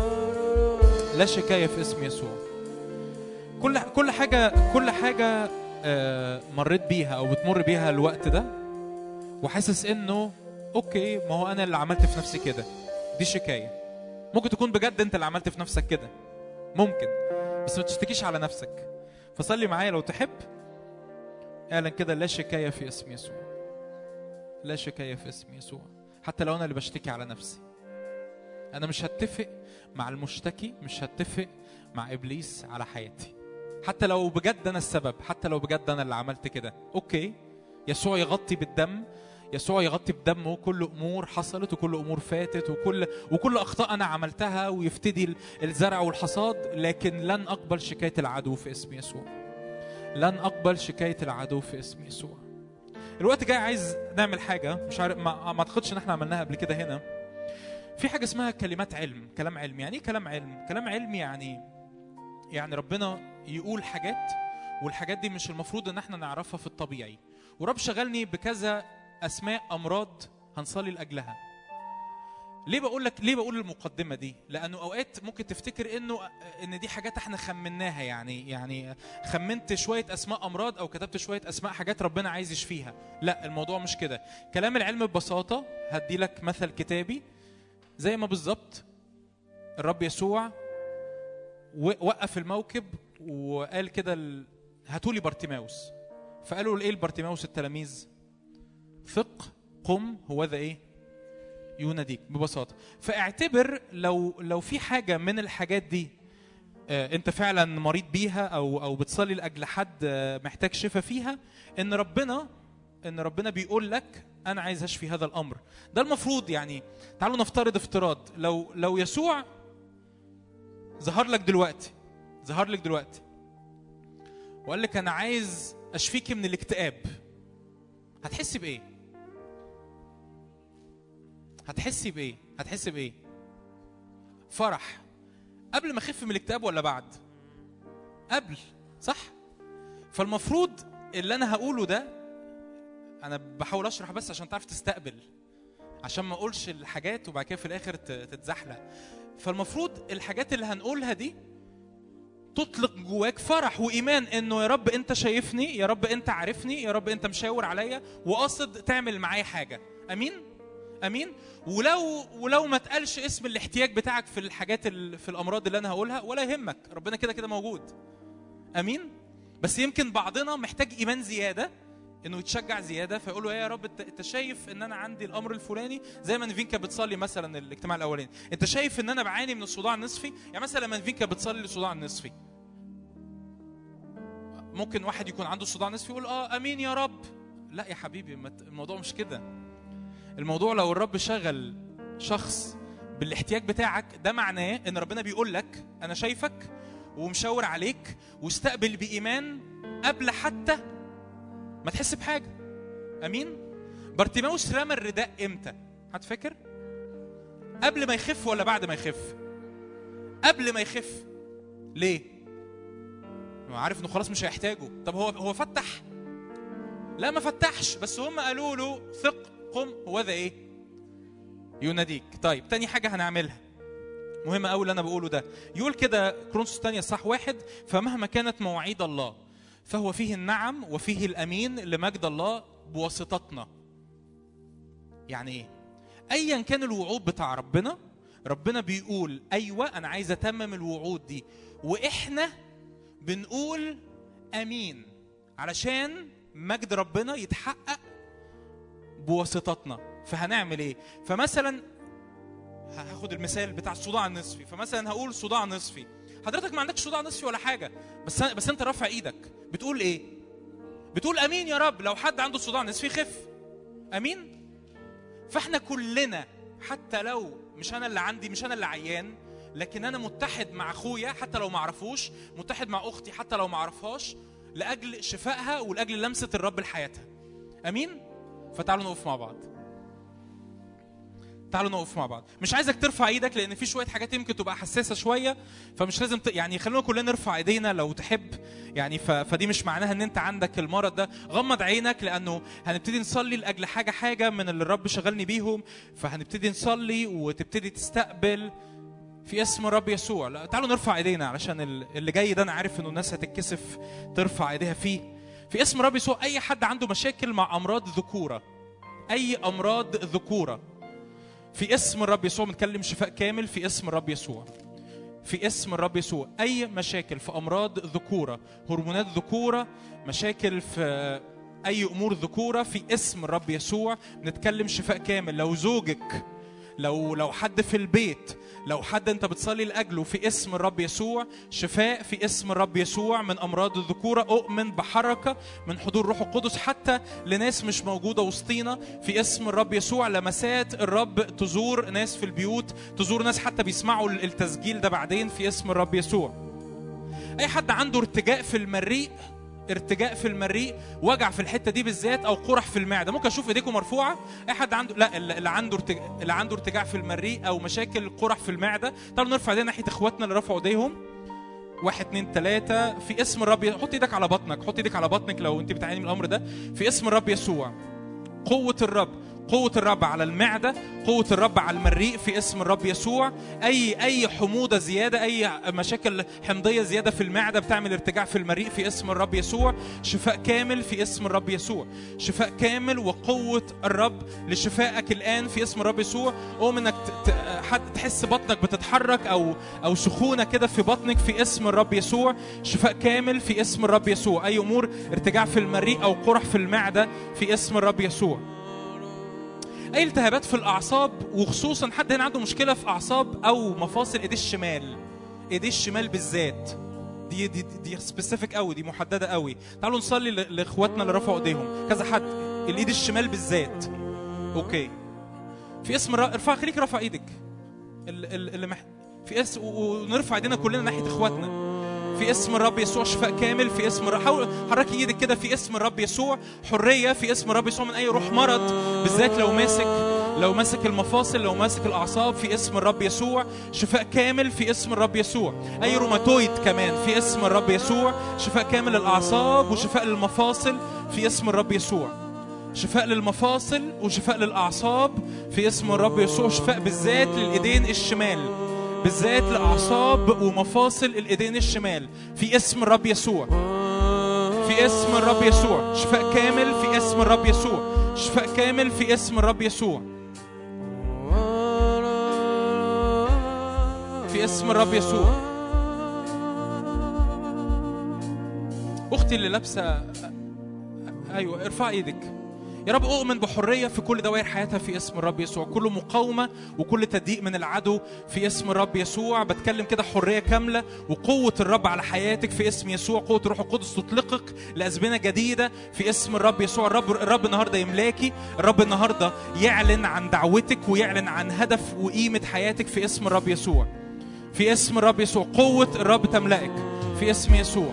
لا شكايه في اسم يسوع كل كل حاجه كل حاجه آه، مريت بيها او بتمر بيها الوقت ده وحاسس انه اوكي ما هو انا اللي عملت في نفسي كده دي شكايه ممكن تكون بجد انت اللي عملت في نفسك كده ممكن بس ما تشتكيش على نفسك فصلي معايا لو تحب اعلن كده لا شكايه في اسم يسوع لا شكايه في اسم يسوع حتى لو انا اللي بشتكي على نفسي انا مش هتفق مع المشتكي مش هتفق مع ابليس على حياتي حتى لو بجد انا السبب حتى لو بجد انا اللي عملت كده اوكي يسوع يغطي بالدم يسوع يغطي بدمه كل امور حصلت وكل امور فاتت وكل وكل اخطاء انا عملتها ويفتدي ال- الزرع والحصاد لكن لن اقبل شكايه العدو في اسم يسوع لن اقبل شكايه العدو في اسم يسوع الوقت جاي عايز نعمل حاجه مش عارف ما, ما اعتقدش ان احنا عملناها قبل كده هنا في حاجه اسمها كلمات علم كلام علم يعني ايه كلام علم كلام علم يعني يعني ربنا يقول حاجات والحاجات دي مش المفروض ان احنا نعرفها في الطبيعي ورب شغلني بكذا اسماء امراض هنصلي لاجلها ليه بقول لك ليه بقول المقدمه دي لانه اوقات ممكن تفتكر انه ان دي حاجات احنا خمناها يعني يعني خمنت شويه اسماء امراض او كتبت شويه اسماء حاجات ربنا عايز يشفيها لا الموضوع مش كده كلام العلم ببساطه هدي لك مثل كتابي زي ما بالظبط الرب يسوع و- وقف الموكب وقال كده ال- هاتولي بارتيماوس فقالوا ايه لبارتيماوس التلاميذ ثق قم هو ذا ايه يناديك ببساطه فاعتبر لو لو في حاجه من الحاجات دي آه، انت فعلا مريض بيها او او بتصلي لاجل حد آه، محتاج شفاء فيها ان ربنا ان ربنا بيقول لك انا عايز اشفي هذا الامر ده المفروض يعني تعالوا نفترض افتراض لو لو يسوع ظهر لك دلوقتي ظهر لك دلوقتي وقال لك انا عايز اشفيكي من الاكتئاب هتحسي بايه هتحسي بايه هتحسي بايه فرح قبل ما اخف من الاكتئاب ولا بعد قبل صح فالمفروض اللي انا هقوله ده انا بحاول اشرح بس عشان تعرف تستقبل عشان ما اقولش الحاجات وبعد كده في الاخر ت- تتزحلق فالمفروض الحاجات اللي هنقولها دي تطلق جواك فرح وايمان انه يا رب انت شايفني يا رب انت عارفني يا رب انت مشاور عليا وقاصد تعمل معايا حاجه امين امين ولو ولو ما اتقالش اسم الاحتياج بتاعك في الحاجات ال- في الامراض اللي انا هقولها ولا يهمك ربنا كده كده موجود امين بس يمكن بعضنا محتاج ايمان زياده انه يتشجع زياده فيقول له ايه يا رب انت انت شايف ان انا عندي الامر الفلاني زي ما نيفين كانت بتصلي مثلا الاجتماع الاولاني انت شايف ان انا بعاني من الصداع النصفي يعني مثلا لما نيفين كانت بتصلي الصداع النصفي ممكن واحد يكون عنده صداع نصفي يقول اه امين يا رب لا يا حبيبي ما ت- الموضوع مش كده الموضوع لو الرب شغل شخص بالاحتياج بتاعك ده معناه ان ربنا بيقول لك انا شايفك ومشاور عليك واستقبل بايمان قبل حتى ما تحس بحاجه امين بارتيماوس رمى الرداء امتى هتفكر قبل ما يخف ولا بعد ما يخف قبل ما يخف ليه هو عارف انه خلاص مش هيحتاجه طب هو هو فتح لا ما فتحش بس هم قالوا له ثق قم هو ذا ايه يناديك طيب تاني حاجه هنعملها مهم قوي اللي انا بقوله ده يقول كده كرونسوس الثانيه صح واحد فمهما كانت مواعيد الله فهو فيه النعم وفيه الامين لمجد الله بواسطتنا يعني ايه ايا كان الوعود بتاع ربنا ربنا بيقول ايوه انا عايز اتمم الوعود دي واحنا بنقول امين علشان مجد ربنا يتحقق بواسطتنا فهنعمل ايه فمثلا هاخد المثال بتاع الصداع النصفي فمثلا هقول صداع نصفي حضرتك ما عندكش صداع نصفي ولا حاجه بس بس انت رافع ايدك بتقول ايه بتقول امين يا رب لو حد عنده صداع نصفي خف امين فاحنا كلنا حتى لو مش انا اللي عندي مش انا اللي عيان لكن انا متحد مع اخويا حتى لو ما اعرفوش متحد مع اختي حتى لو ما اعرفهاش لاجل شفائها ولاجل لمسه الرب لحياتها امين فتعالوا نقف مع بعض تعالوا نقف مع بعض مش عايزك ترفع ايدك لان في شويه حاجات يمكن تبقى حساسه شويه فمش لازم ت... يعني خلونا كلنا نرفع ايدينا لو تحب يعني ف... فدي مش معناها ان انت عندك المرض ده غمض عينك لانه هنبتدي نصلي لاجل حاجه حاجه من اللي الرب شغلني بيهم فهنبتدي نصلي وتبتدي تستقبل في اسم الرب يسوع لا تعالوا نرفع ايدينا علشان ال- اللي جاي ده انا عارف انه الناس هتتكسف ترفع ايديها فيه في اسم الرب يسوع اي حد عنده مشاكل مع امراض ذكوره اي امراض ذكوره في اسم الرب يسوع بنتكلم شفاء كامل في اسم الرب يسوع في اسم الرب يسوع اي مشاكل في امراض ذكوره هرمونات ذكوره مشاكل في اي امور ذكوره في اسم الرب يسوع بنتكلم شفاء كامل لو زوجك لو لو حد في البيت لو حد انت بتصلي لاجله في اسم الرب يسوع شفاء في اسم الرب يسوع من امراض الذكوره اؤمن بحركه من حضور روح القدس حتى لناس مش موجوده وسطينا في اسم الرب يسوع لمسات الرب تزور ناس في البيوت تزور ناس حتى بيسمعوا التسجيل ده بعدين في اسم الرب يسوع اي حد عنده ارتجاء في المريء ارتجاء في المريء وجع في الحته دي بالذات او قرح في المعده ممكن اشوف ايديكم مرفوعه اي حد عنده لا اللي اللي عنده ارتجاء اللي عنده ارتجاع في المريء او مشاكل قرح في المعده تعالوا نرفع ايدينا ناحيه اخواتنا اللي رفعوا ايديهم واحد اتنين تلاتة في اسم الرب حط ايدك على بطنك حط ايدك على بطنك لو انت بتعاني من الامر ده في اسم الرب يسوع قوة الرب قوة الرب على المعدة قوة الرب على المريء في اسم الرب يسوع أي أي حموضة زيادة أي مشاكل حمضية زيادة في المعدة بتعمل ارتجاع في المريء في اسم الرب يسوع شفاء كامل في اسم الرب يسوع شفاء كامل وقوة الرب لشفائك الآن في اسم الرب يسوع قوم انك ت- ت- حد تحس بطنك بتتحرك أو أو سخونة كده في بطنك في اسم الرب يسوع شفاء كامل في اسم الرب يسوع أي أمور ارتجاع في المريء أو قرح في المعدة في اسم الرب يسوع اي التهابات في الاعصاب وخصوصا حد هنا عنده مشكله في اعصاب او مفاصل ايديه الشمال ايديه الشمال بالذات دي دي دي سبيسيفيك قوي دي محدده قوي تعالوا نصلي ل- لاخواتنا اللي رفعوا ايديهم كذا حد الايد الشمال بالذات اوكي في اسم الر... ارفع خليك رفع ايدك ال- ال- اللي مح... في اسم ونرفع ايدينا كلنا ناحيه اخواتنا في اسم الرب يسوع شفاء كامل في اسم الرب حاول حركي ايدك كده في اسم الرب يسوع حريه في اسم الرب يسوع من اي روح مرض بالذات لو ماسك لو ماسك المفاصل لو ماسك الاعصاب في اسم الرب يسوع شفاء كامل في اسم الرب يسوع اي روماتويد كمان في اسم الرب يسوع شفاء كامل للاعصاب وشفاء للمفاصل في اسم الرب يسوع شفاء للمفاصل وشفاء للاعصاب في اسم الرب يسوع شفاء بالذات للايدين الشمال بالذات لاعصاب ومفاصل الايدين الشمال في اسم الرب يسوع في اسم الرب يسوع شفاء كامل في اسم الرب يسوع شفاء كامل في اسم الرب يسوع في اسم الرب يسوع اختي اللي لابسه ايوه ارفع ايدك يا رب اؤمن بحريه في كل دوائر حياتها في اسم الرب يسوع كل مقاومه وكل تضييق من العدو في اسم الرب يسوع بتكلم كده حريه كامله وقوه الرب على حياتك في اسم يسوع قوه الروح القدس تطلقك لازمنه جديده في اسم الرب يسوع الرب الرب النهارده يملاكي الرب النهارده يعلن عن دعوتك ويعلن عن هدف وقيمه حياتك في اسم الرب يسوع في اسم الرب يسوع قوه الرب تملأك في اسم يسوع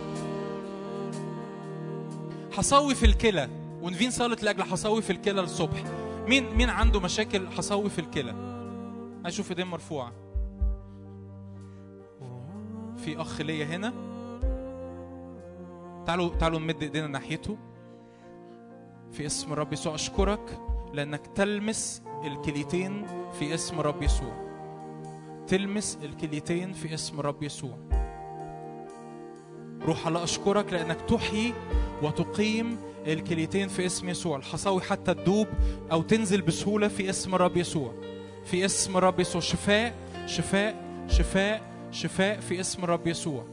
حصاوي في الكلى ونفين صلت لاجل حصاوي في الكلى الصبح مين مين عنده مشاكل حصاوي في الكلى اشوف ايدين مرفوعه في اخ ليا هنا تعالوا تعالوا نمد ايدينا ناحيته في اسم الرب يسوع اشكرك لانك تلمس الكليتين في اسم الرب يسوع تلمس الكليتين في اسم الرب يسوع روح الله اشكرك لانك تحيي وتقيم الكليتين في اسم يسوع الحصاوي حتى تدوب او تنزل بسهوله في اسم الرب يسوع في اسم الرب يسوع شفاء شفاء شفاء شفاء في اسم الرب يسوع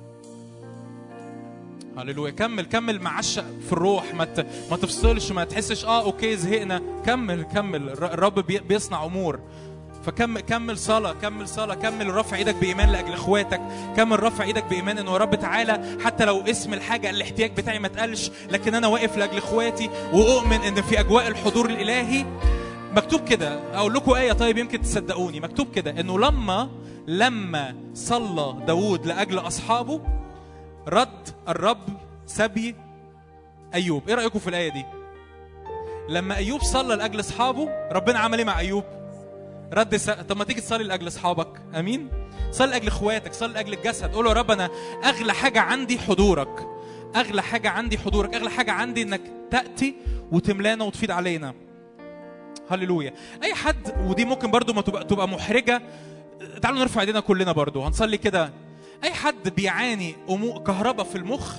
هللويا كمل كمل معشق في الروح ما ت- ما تفصلش ما تحسش اه اوكي زهقنا كمل كمل الر- الرب بي- بيصنع امور فكمل كمل صلاة كمل صلاة كمل رفع ايدك بإيمان لأجل اخواتك كمل رفع ايدك بإيمان انه يا رب تعالى حتى لو اسم الحاجة الاحتياج بتاعي ما تقلش لكن انا واقف لأجل اخواتي وأؤمن ان في أجواء الحضور الإلهي مكتوب كده اقول لكم ايه طيب يمكن تصدقوني مكتوب كده انه لما لما صلى داوود لاجل اصحابه رد الرب سبي ايوب ايه رايكم في الايه دي لما ايوب صلى لاجل اصحابه ربنا عمل ايه مع ايوب رد س... طب ما تيجي تصلي لاجل اصحابك امين صلي لاجل اخواتك صلي لاجل الجسد قول له يا رب انا اغلى حاجه عندي حضورك اغلى حاجه عندي حضورك اغلى حاجه عندي انك تاتي وتملانا وتفيد علينا هللويا اي حد ودي ممكن برضو ما تبقى تبقى محرجه تعالوا نرفع ايدينا كلنا برضو هنصلي كده اي حد بيعاني أمو... كهرباء في المخ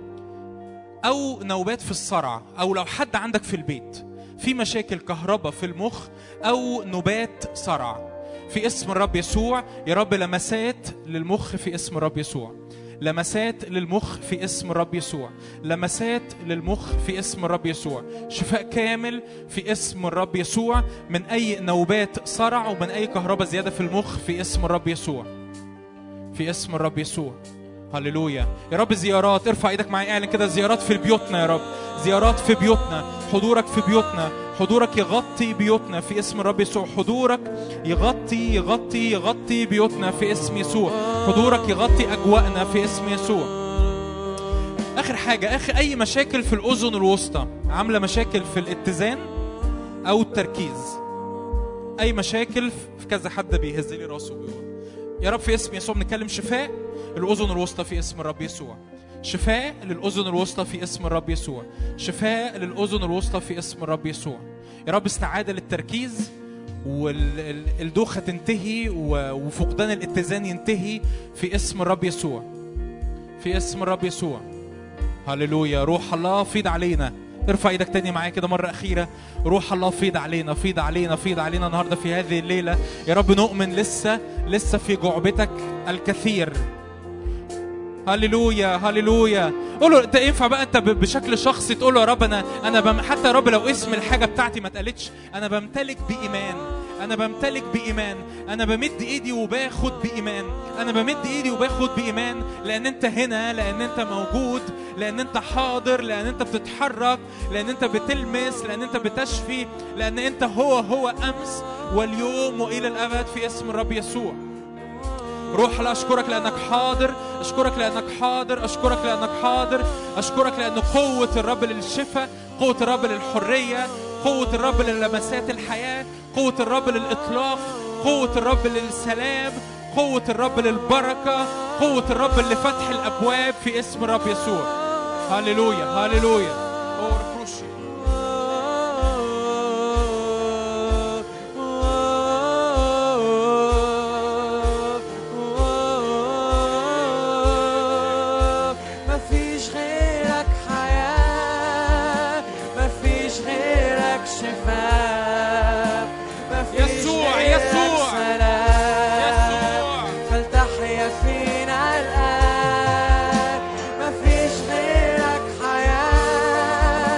او نوبات في الصرع او لو حد عندك في البيت في مشاكل كهرباء في المخ او نوبات صرع في اسم الرب يسوع يا رب لمسات للمخ في اسم الرب يسوع لمسات للمخ في اسم الرب يسوع لمسات للمخ في اسم الرب يسوع شفاء كامل في اسم الرب يسوع من اي نوبات صرع ومن اي كهرباء زياده في المخ في اسم الرب يسوع في اسم الرب يسوع هللويا يا رب زيارات ارفع ايدك معايا اعلن كده زيارات في بيوتنا يا رب زيارات في بيوتنا حضورك في بيوتنا حضورك يغطي بيوتنا في اسم الرب يسوع حضورك يغطي يغطي يغطي بيوتنا في اسم يسوع حضورك يغطي اجواءنا في اسم يسوع اخر حاجه اخر اي مشاكل في الاذن الوسطى عامله مشاكل في الاتزان او التركيز اي مشاكل في كذا حد بيهز لي راسه جوه يا رب في اسم يسوع بنتكلم شفاء الاذن الوسطى في اسم الرب يسوع شفاء للاذن الوسطى في اسم الرب يسوع شفاء للاذن الوسطى في اسم الرب يسوع يا رب استعاده للتركيز والدوخه تنتهي و- وفقدان الاتزان ينتهي في اسم الرب يسوع في اسم الرب يسوع هللويا روح الله فيض علينا ارفع ايدك تاني معايا كده مرة أخيرة روح الله فيض علينا فيض علينا فيض علينا النهاردة في هذه الليلة يا رب نؤمن لسه لسه في جعبتك الكثير هللويا هللويا قول له انت ينفع بقى انت ب- بشكل شخصي تقول له يا رب انا انا بم حتى يا رب لو اسم الحاجه بتاعتي ما اتقالتش انا بمتلك بايمان انا بمتلك بايمان انا بمد ايدي وباخد بايمان انا بمد ايدي وباخد بايمان لان انت هنا لان انت موجود لان انت حاضر لان انت بتتحرك لان انت بتلمس لان انت بتشفي لان انت هو هو امس واليوم والى الابد في اسم الرب يسوع روح الله اشكرك لانك حاضر اشكرك لانك حاضر اشكرك لانك حاضر اشكرك لان قوه الرب للشفاء قوه الرب للحريه قوه الرب للمسات الحياه قوه الرب للاطلاق قوه الرب للسلام قوه الرب للبركه قوه الرب لفتح الابواب في اسم الرب يسوع هللويا هللويا أوركروشي. مفيش غيرك حياة مفيش غيرك شفاء مفيش يسوع، غيرك يسوع. سلام يسوع. فلتحيا فينا الآن مفيش غيرك حياة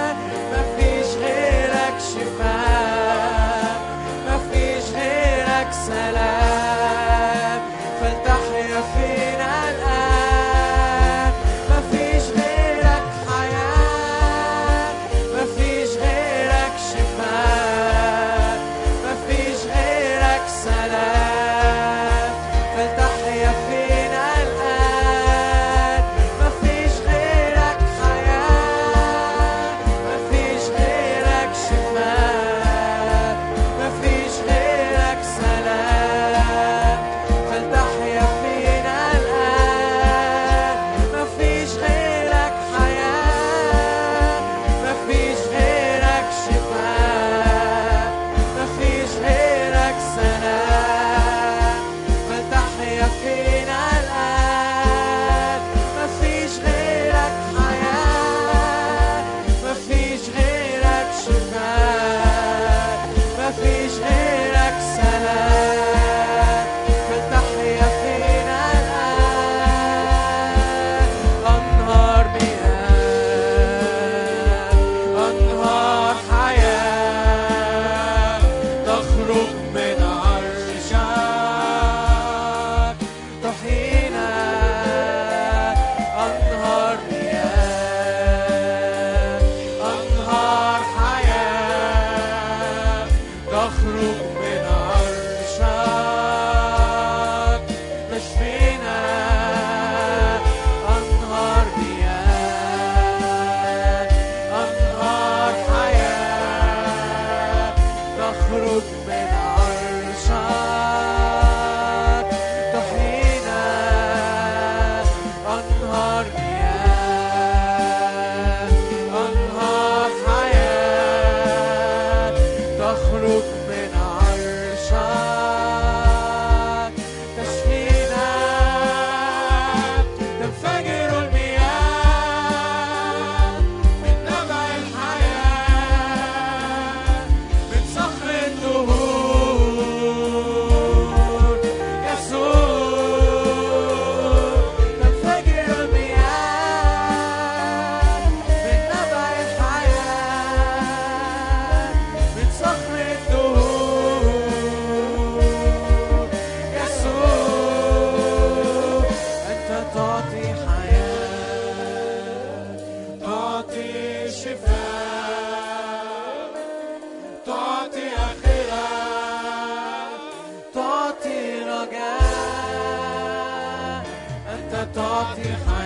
تعطي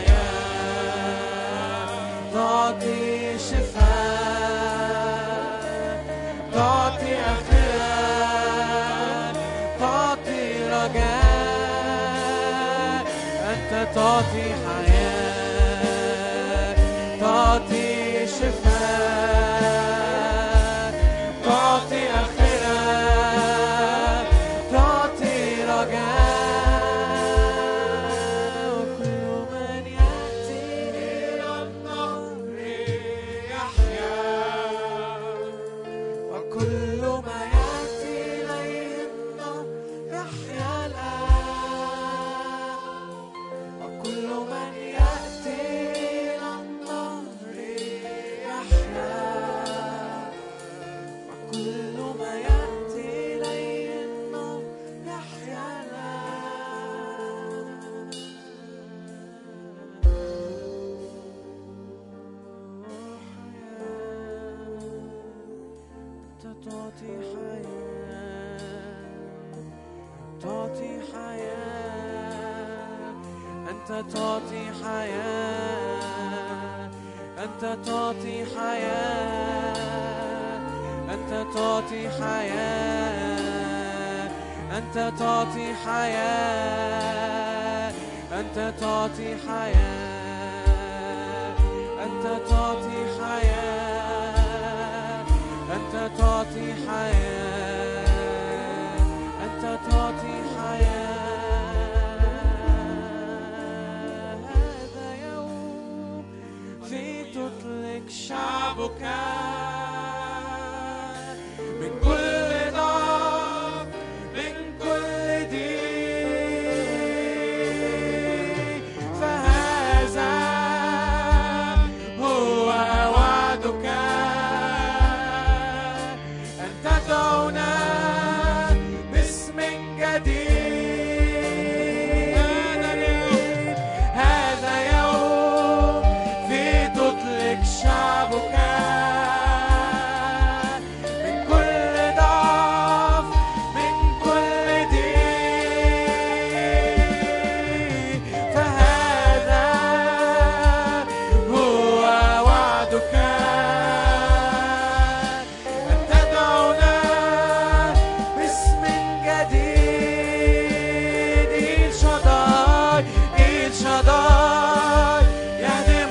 حياة تعطي شفاء تعطي آخرة تعطي رجاء أنت تعطي حياة تعطي شفاء تعطي آخرة تعطي رجاء وكل من يأتي إلى النهر يحيا وكل ما يأتي إليه النهر يحيا الآن وكل من يأتي إلى النهر يحيا وكل ما يأتي إليه النهر يحيا الآن تعطي حياة تعطي حياة أنت تعطي حياة أنت تعطي حياة أنت تعطي حياة أنت تعطي حياة أنت تعطي حياة أنت تعطي حياة أنت تعطي حياة أنت تعطي حياة هذا يوم في تطلق شعبك من كل ضعف من كل ضيق فهذا هو وعدك أن تدعونا باسم جديد هذا اليوم في تطلق شعبك من كل ضعف من كل ضيق فهذا هو وعدك أن تدعونا باسم جديد إل شداي إل شداي يهدم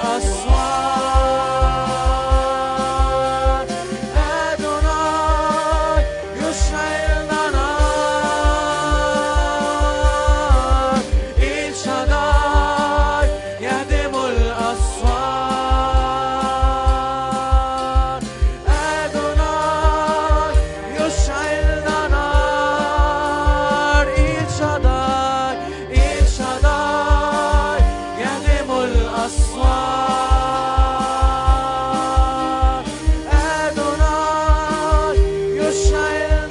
الأسوار أدوناي يشعل نار إل شداي يهدم الأسوار أدوناي يشعل نار إل شداي إل شداي يهدم الأسوار أدوناي يشعل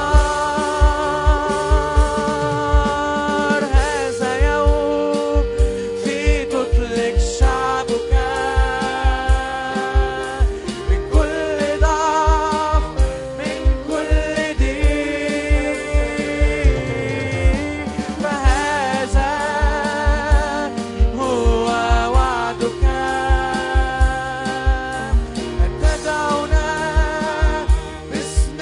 نار هذا يوم في تطلق شعبك من كل ضعف من كل ضيق فهذا هو وعدك أن تدعونا باسم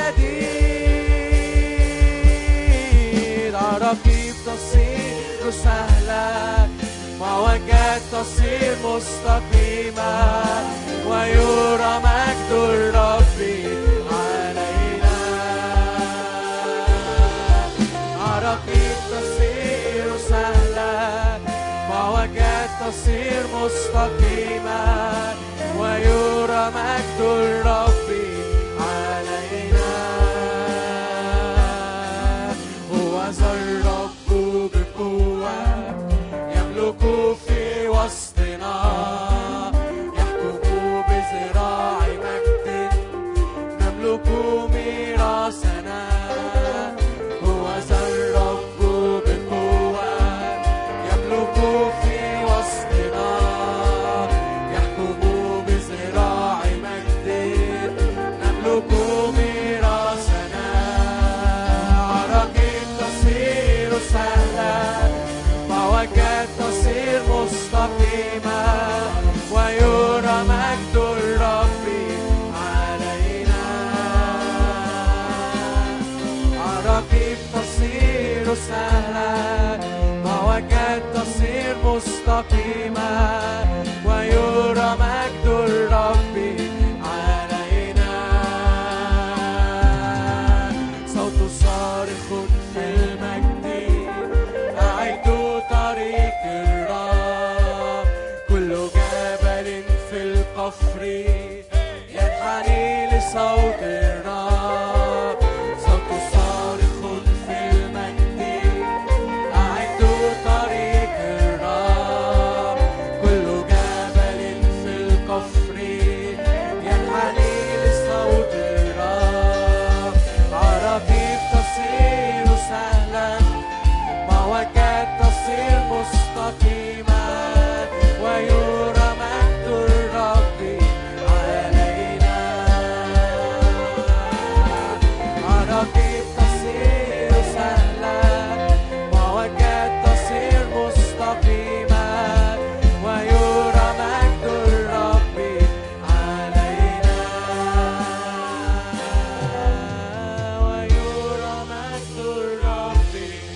جديد عراقيب تصير سهلة معوجات تصير مستقيمة ويرى مجد الرب علينا عراقيب تصير سهلة معوجات تصير مستقيمة ويرى مجد الرب علينا هو ذا الرب بقوة يملك في وسطنا يحكم بذراع مجد نملك ميراثنا هو ذا الرب بقوة يملك في وسطنا يحكم بذراع مجد مستقيما ويرى مجد الرب علينا صوت صارخ في المجد أعدوا طريق الرب كل جبل في القفر ينحني لصوت الرب صوت صارخ في المجد أعدوا طريق الرب كل جبل في القفر ينحني لصوت الرب عربي تصير سهلا موجات تصير مستقيمة ويرى مجد الرب علينا عربي تصير سهلا موجات تصير مستقيمة ويرى مجد الرب علينا ويرى مجد الرب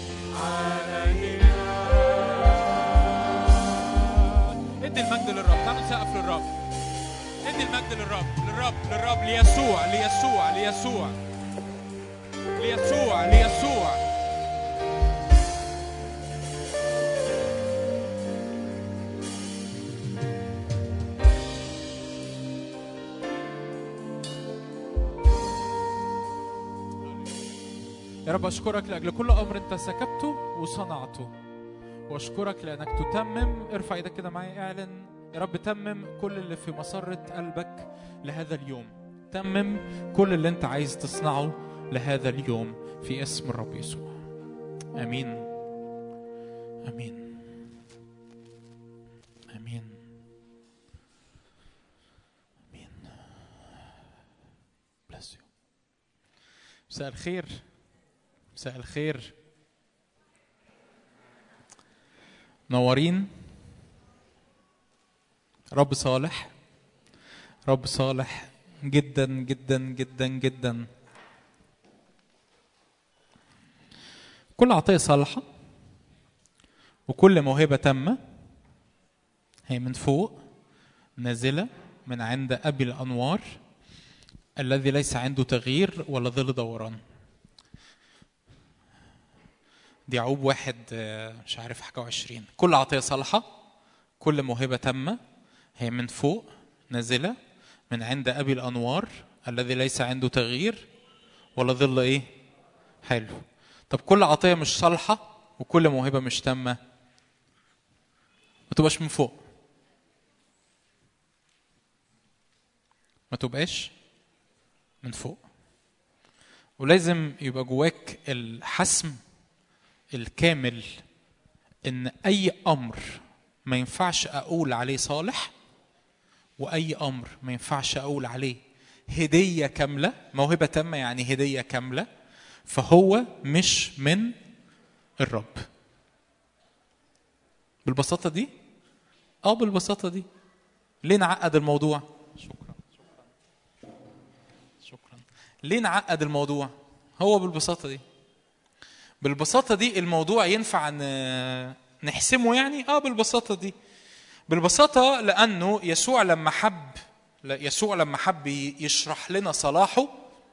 علينا ادي المجد للرب تعالوا نسقف للرب ادي المجد للرب للرب للرب ليسوع ليسوع ليسوع ليسوع ليسوع يا رب أشكرك لأجل كل أمر أنت سكبته وصنعته وأشكرك لأنك تتمم ارفع إيدك كده معايا اعلن يا رب تمم كل اللي في مسرة قلبك لهذا اليوم تمم كل اللي أنت عايز تصنعه لهذا اليوم في اسم الرب يسوع آمين آمين آمين آمين bless you مساء الخير مساء الخير منورين رب صالح رب صالح جدا جدا جدا جدا كل عطية صالحة وكل موهبة تامة هي من فوق نازلة من عند أبي الأنوار الذي ليس عنده تغيير ولا ظل دوران دي عوب واحد آه، مش عارف حاجة وعشرين كل عطية صالحة كل موهبة تامة هي من فوق نازلة من عند أبي الأنوار الذي ليس عنده تغيير ولا ظل إيه حلو طب كل عطية مش صالحة وكل موهبة مش تامة ما تبقاش من فوق ما تبقاش من فوق ولازم يبقى جواك الحسم الكامل ان اي امر ما ينفعش اقول عليه صالح واي امر ما ينفعش اقول عليه هديه كامله موهبه تامه يعني هديه كامله فهو مش من الرب بالبساطه دي اه بالبساطه دي ليه نعقد الموضوع شكرا شكرا شكرا ليه نعقد الموضوع هو بالبساطه دي بالبساطة دي الموضوع ينفع ن- نحسمه يعني؟ اه بالبساطة دي. بالبساطة لأنه يسوع لما حب لا، يسوع لما حب ي- يشرح لنا صلاحه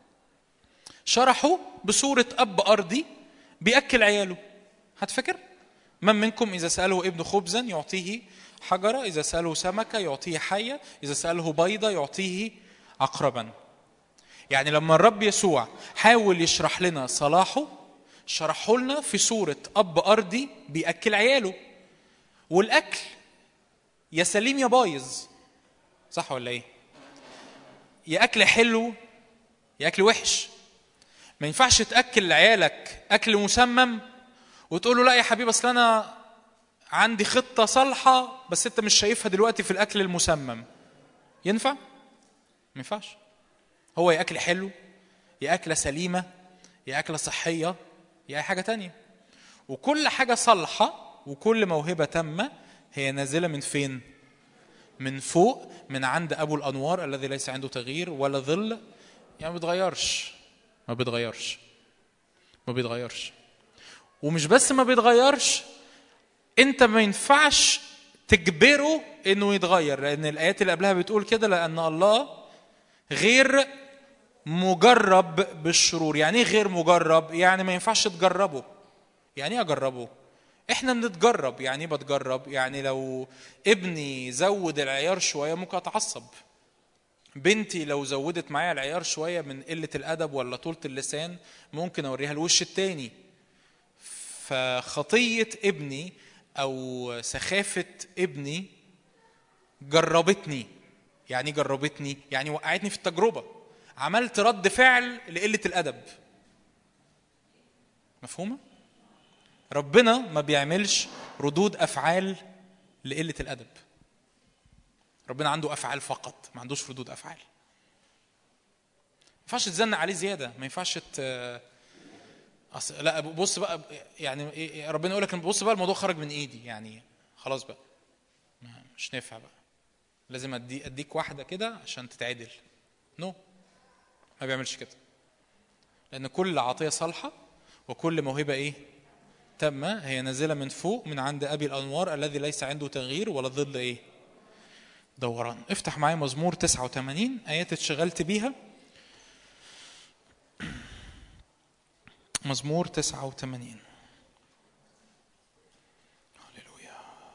شرحه بصورة أب أرضي بيأكل عياله. هتفكر؟ من منكم إذا سأله ابن خبزا يعطيه حجرة، إذا سأله سمكة يعطيه حية، إذا سأله بيضة يعطيه عقربا. يعني لما الرب يسوع حاول يشرح لنا صلاحه شرحه لنا في صورة أب أرضي بيأكل عياله والأكل يا سليم يا بايظ صح ولا إيه؟ يا أكل حلو يا أكل وحش ما ينفعش تأكل لعيالك أكل مسمم وتقول له لا يا حبيبي أصل أنا عندي خطة صالحة بس أنت مش شايفها دلوقتي في الأكل المسمم ينفع؟ ما ينفعش هو يا أكل حلو يا أكلة سليمة يا أكلة صحية يا أي حاجة تانية وكل حاجة صالحة وكل موهبة تامة هي نازلة من فين؟ من فوق من عند أبو الأنوار الذي ليس عنده تغيير ولا ظل يعني ما بيتغيرش ما بيتغيرش ما بيتغيرش ومش بس ما بيتغيرش انت ما ينفعش تجبره انه يتغير لان الايات اللي قبلها بتقول كده لان الله غير مجرب بالشرور يعني ايه غير مجرب يعني ما ينفعش تجربه يعني ايه اجربه احنا بنتجرب يعني ايه بتجرب يعني لو ابني زود العيار شويه ممكن اتعصب بنتي لو زودت معايا العيار شويه من قله الادب ولا طولة اللسان ممكن اوريها الوش التاني فخطيه ابني او سخافه ابني جربتني يعني إيه جربتني يعني وقعتني في التجربه عملت رد فعل لقله الادب مفهومه ربنا ما بيعملش ردود افعال لقله الادب ربنا عنده افعال فقط ما عندوش ردود افعال ما ينفعش تزنق عليه زياده ما ينفعش ت... أصل لا بص بقى يعني إيه- ربنا يقول لك بص بقى الموضوع خرج من ايدي يعني خلاص بقى ما- مش نافع بقى لازم ادي اديك واحده كده عشان تتعدل نو no. ما بيعملش كده لان كل عطيه صالحه وكل موهبه ايه تامه هي نازله من فوق من عند ابي الانوار الذي ليس عنده تغيير ولا ظل ايه دوران افتح معايا مزمور 89 ايات اتشغلت بيها مزمور 89 هللويا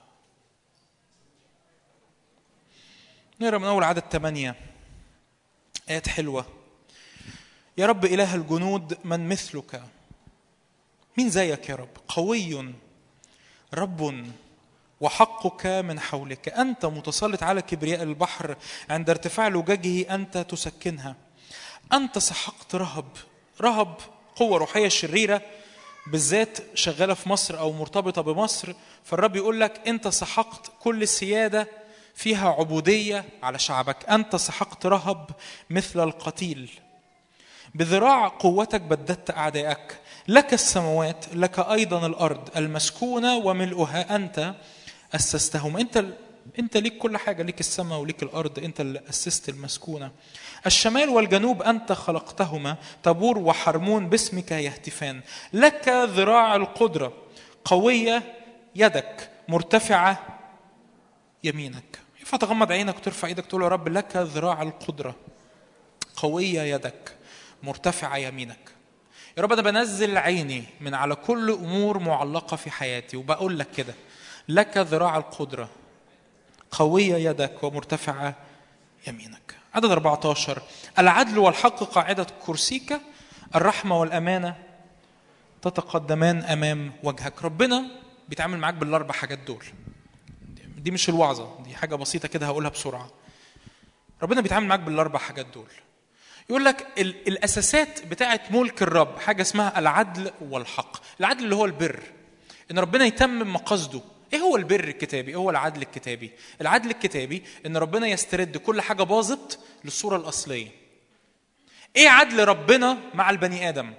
نقرا من اول عدد 8 ايات حلوه يا رب اله الجنود من مثلك مين زيك يا رب قوي رب وحقك من حولك انت متسلط على كبرياء البحر عند ارتفاع لججه انت تسكنها انت سحقت رهب رهب قوه روحيه شريره بالذات شغاله في مصر او مرتبطه بمصر فالرب يقول لك انت سحقت كل السياده فيها عبوديه على شعبك انت سحقت رهب مثل القتيل بذراع قوتك بددت اعدائك لك السماوات لك ايضا الارض المسكونه وملؤها انت اسستهم انت انت ليك كل حاجه ليك السماء وليك الارض انت اللي اسست المسكونه الشمال والجنوب انت خلقتهما تبور وحرمون باسمك يهتفان لك ذراع القدره قويه يدك مرتفعه يمينك ينفع تغمض عينك وترفع ايدك تقول يا رب لك ذراع القدره قويه يدك مرتفعه يمينك يا رب انا بنزل عيني من على كل امور معلقه في حياتي وبقول لك كده لك ذراع القدره قويه يدك ومرتفعه يمينك عدد 14 العدل والحق قاعده كرسيك الرحمه والامانه تتقدمان امام وجهك ربنا بيتعامل معاك بالاربع حاجات دول دي مش الوعظه دي حاجه بسيطه كده هقولها بسرعه ربنا بيتعامل معاك بالاربع حاجات دول يقول لك ال- الاساسات بتاعه ملك الرب حاجه اسمها العدل والحق العدل اللي هو البر ان ربنا يتمم مقاصده ايه هو البر الكتابي ايه هو العدل الكتابي العدل الكتابي ان ربنا يسترد كل حاجه باظت للصوره الاصليه ايه عدل ربنا مع البني ادم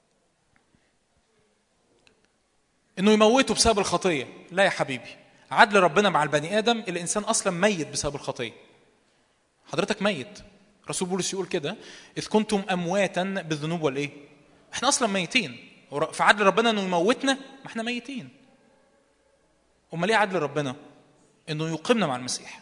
انه يموته بسبب الخطيه لا يا حبيبي عدل ربنا مع البني ادم الانسان اصلا ميت بسبب الخطيه حضرتك ميت رسول بولس يقول كده اذ كنتم امواتا بالذنوب والايه احنا اصلا ميتين ور- فعدل ربنا انه يموتنا ما احنا ميتين امال ايه عدل ربنا انه يقيمنا مع المسيح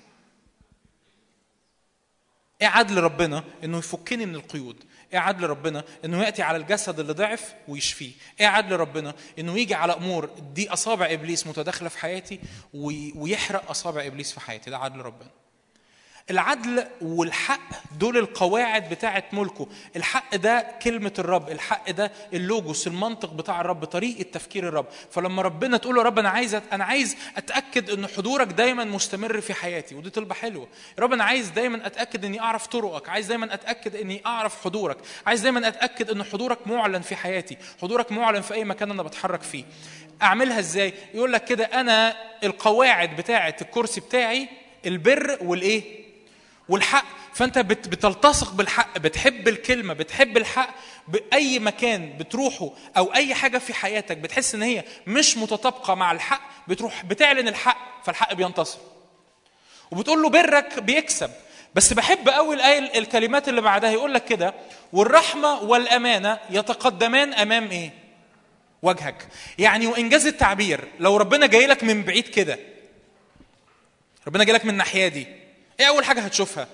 ايه عدل ربنا انه يفكني من القيود ايه عدل ربنا انه ياتي على الجسد اللي ضعف ويشفيه ايه عدل ربنا انه يجي على امور دي اصابع ابليس متداخله في حياتي وي- ويحرق اصابع ابليس في حياتي ده عدل ربنا العدل والحق دول القواعد بتاعه ملكه الحق ده كلمة الرب الحق ده اللوجوس المنطق بتاع الرب طريقة تفكير الرب فلما ربنا تقول له يا رب أنا عايز أنا عايز أتأكد إن حضورك دايما مستمر في حياتي ودي طلبة حلوة يا رب أنا عايز دايما أتأكد إني أعرف طرقك عايز دايما أتأكد إني أعرف حضورك عايز دايما أتأكد إن حضورك معلن في حياتي حضورك معلن في أي مكان أنا بتحرك فيه أعملها إزاي يقول لك كده أنا القواعد بتاعة الكرسي بتاعي البر والإيه والحق فانت بت- بتلتصق بالحق بتحب الكلمه بتحب الحق باي مكان بتروحه او اي حاجه في حياتك بتحس ان هي مش متطابقه مع الحق بتروح بتعلن الحق فالحق بينتصر وبتقول له برك بيكسب بس بحب قوي الايه الكلمات اللي بعدها يقول لك كده والرحمه والامانه يتقدمان امام ايه وجهك يعني وانجاز التعبير لو ربنا جاي لك من بعيد كده ربنا جالك من الناحيه دي ايه اول حاجه هتشوفها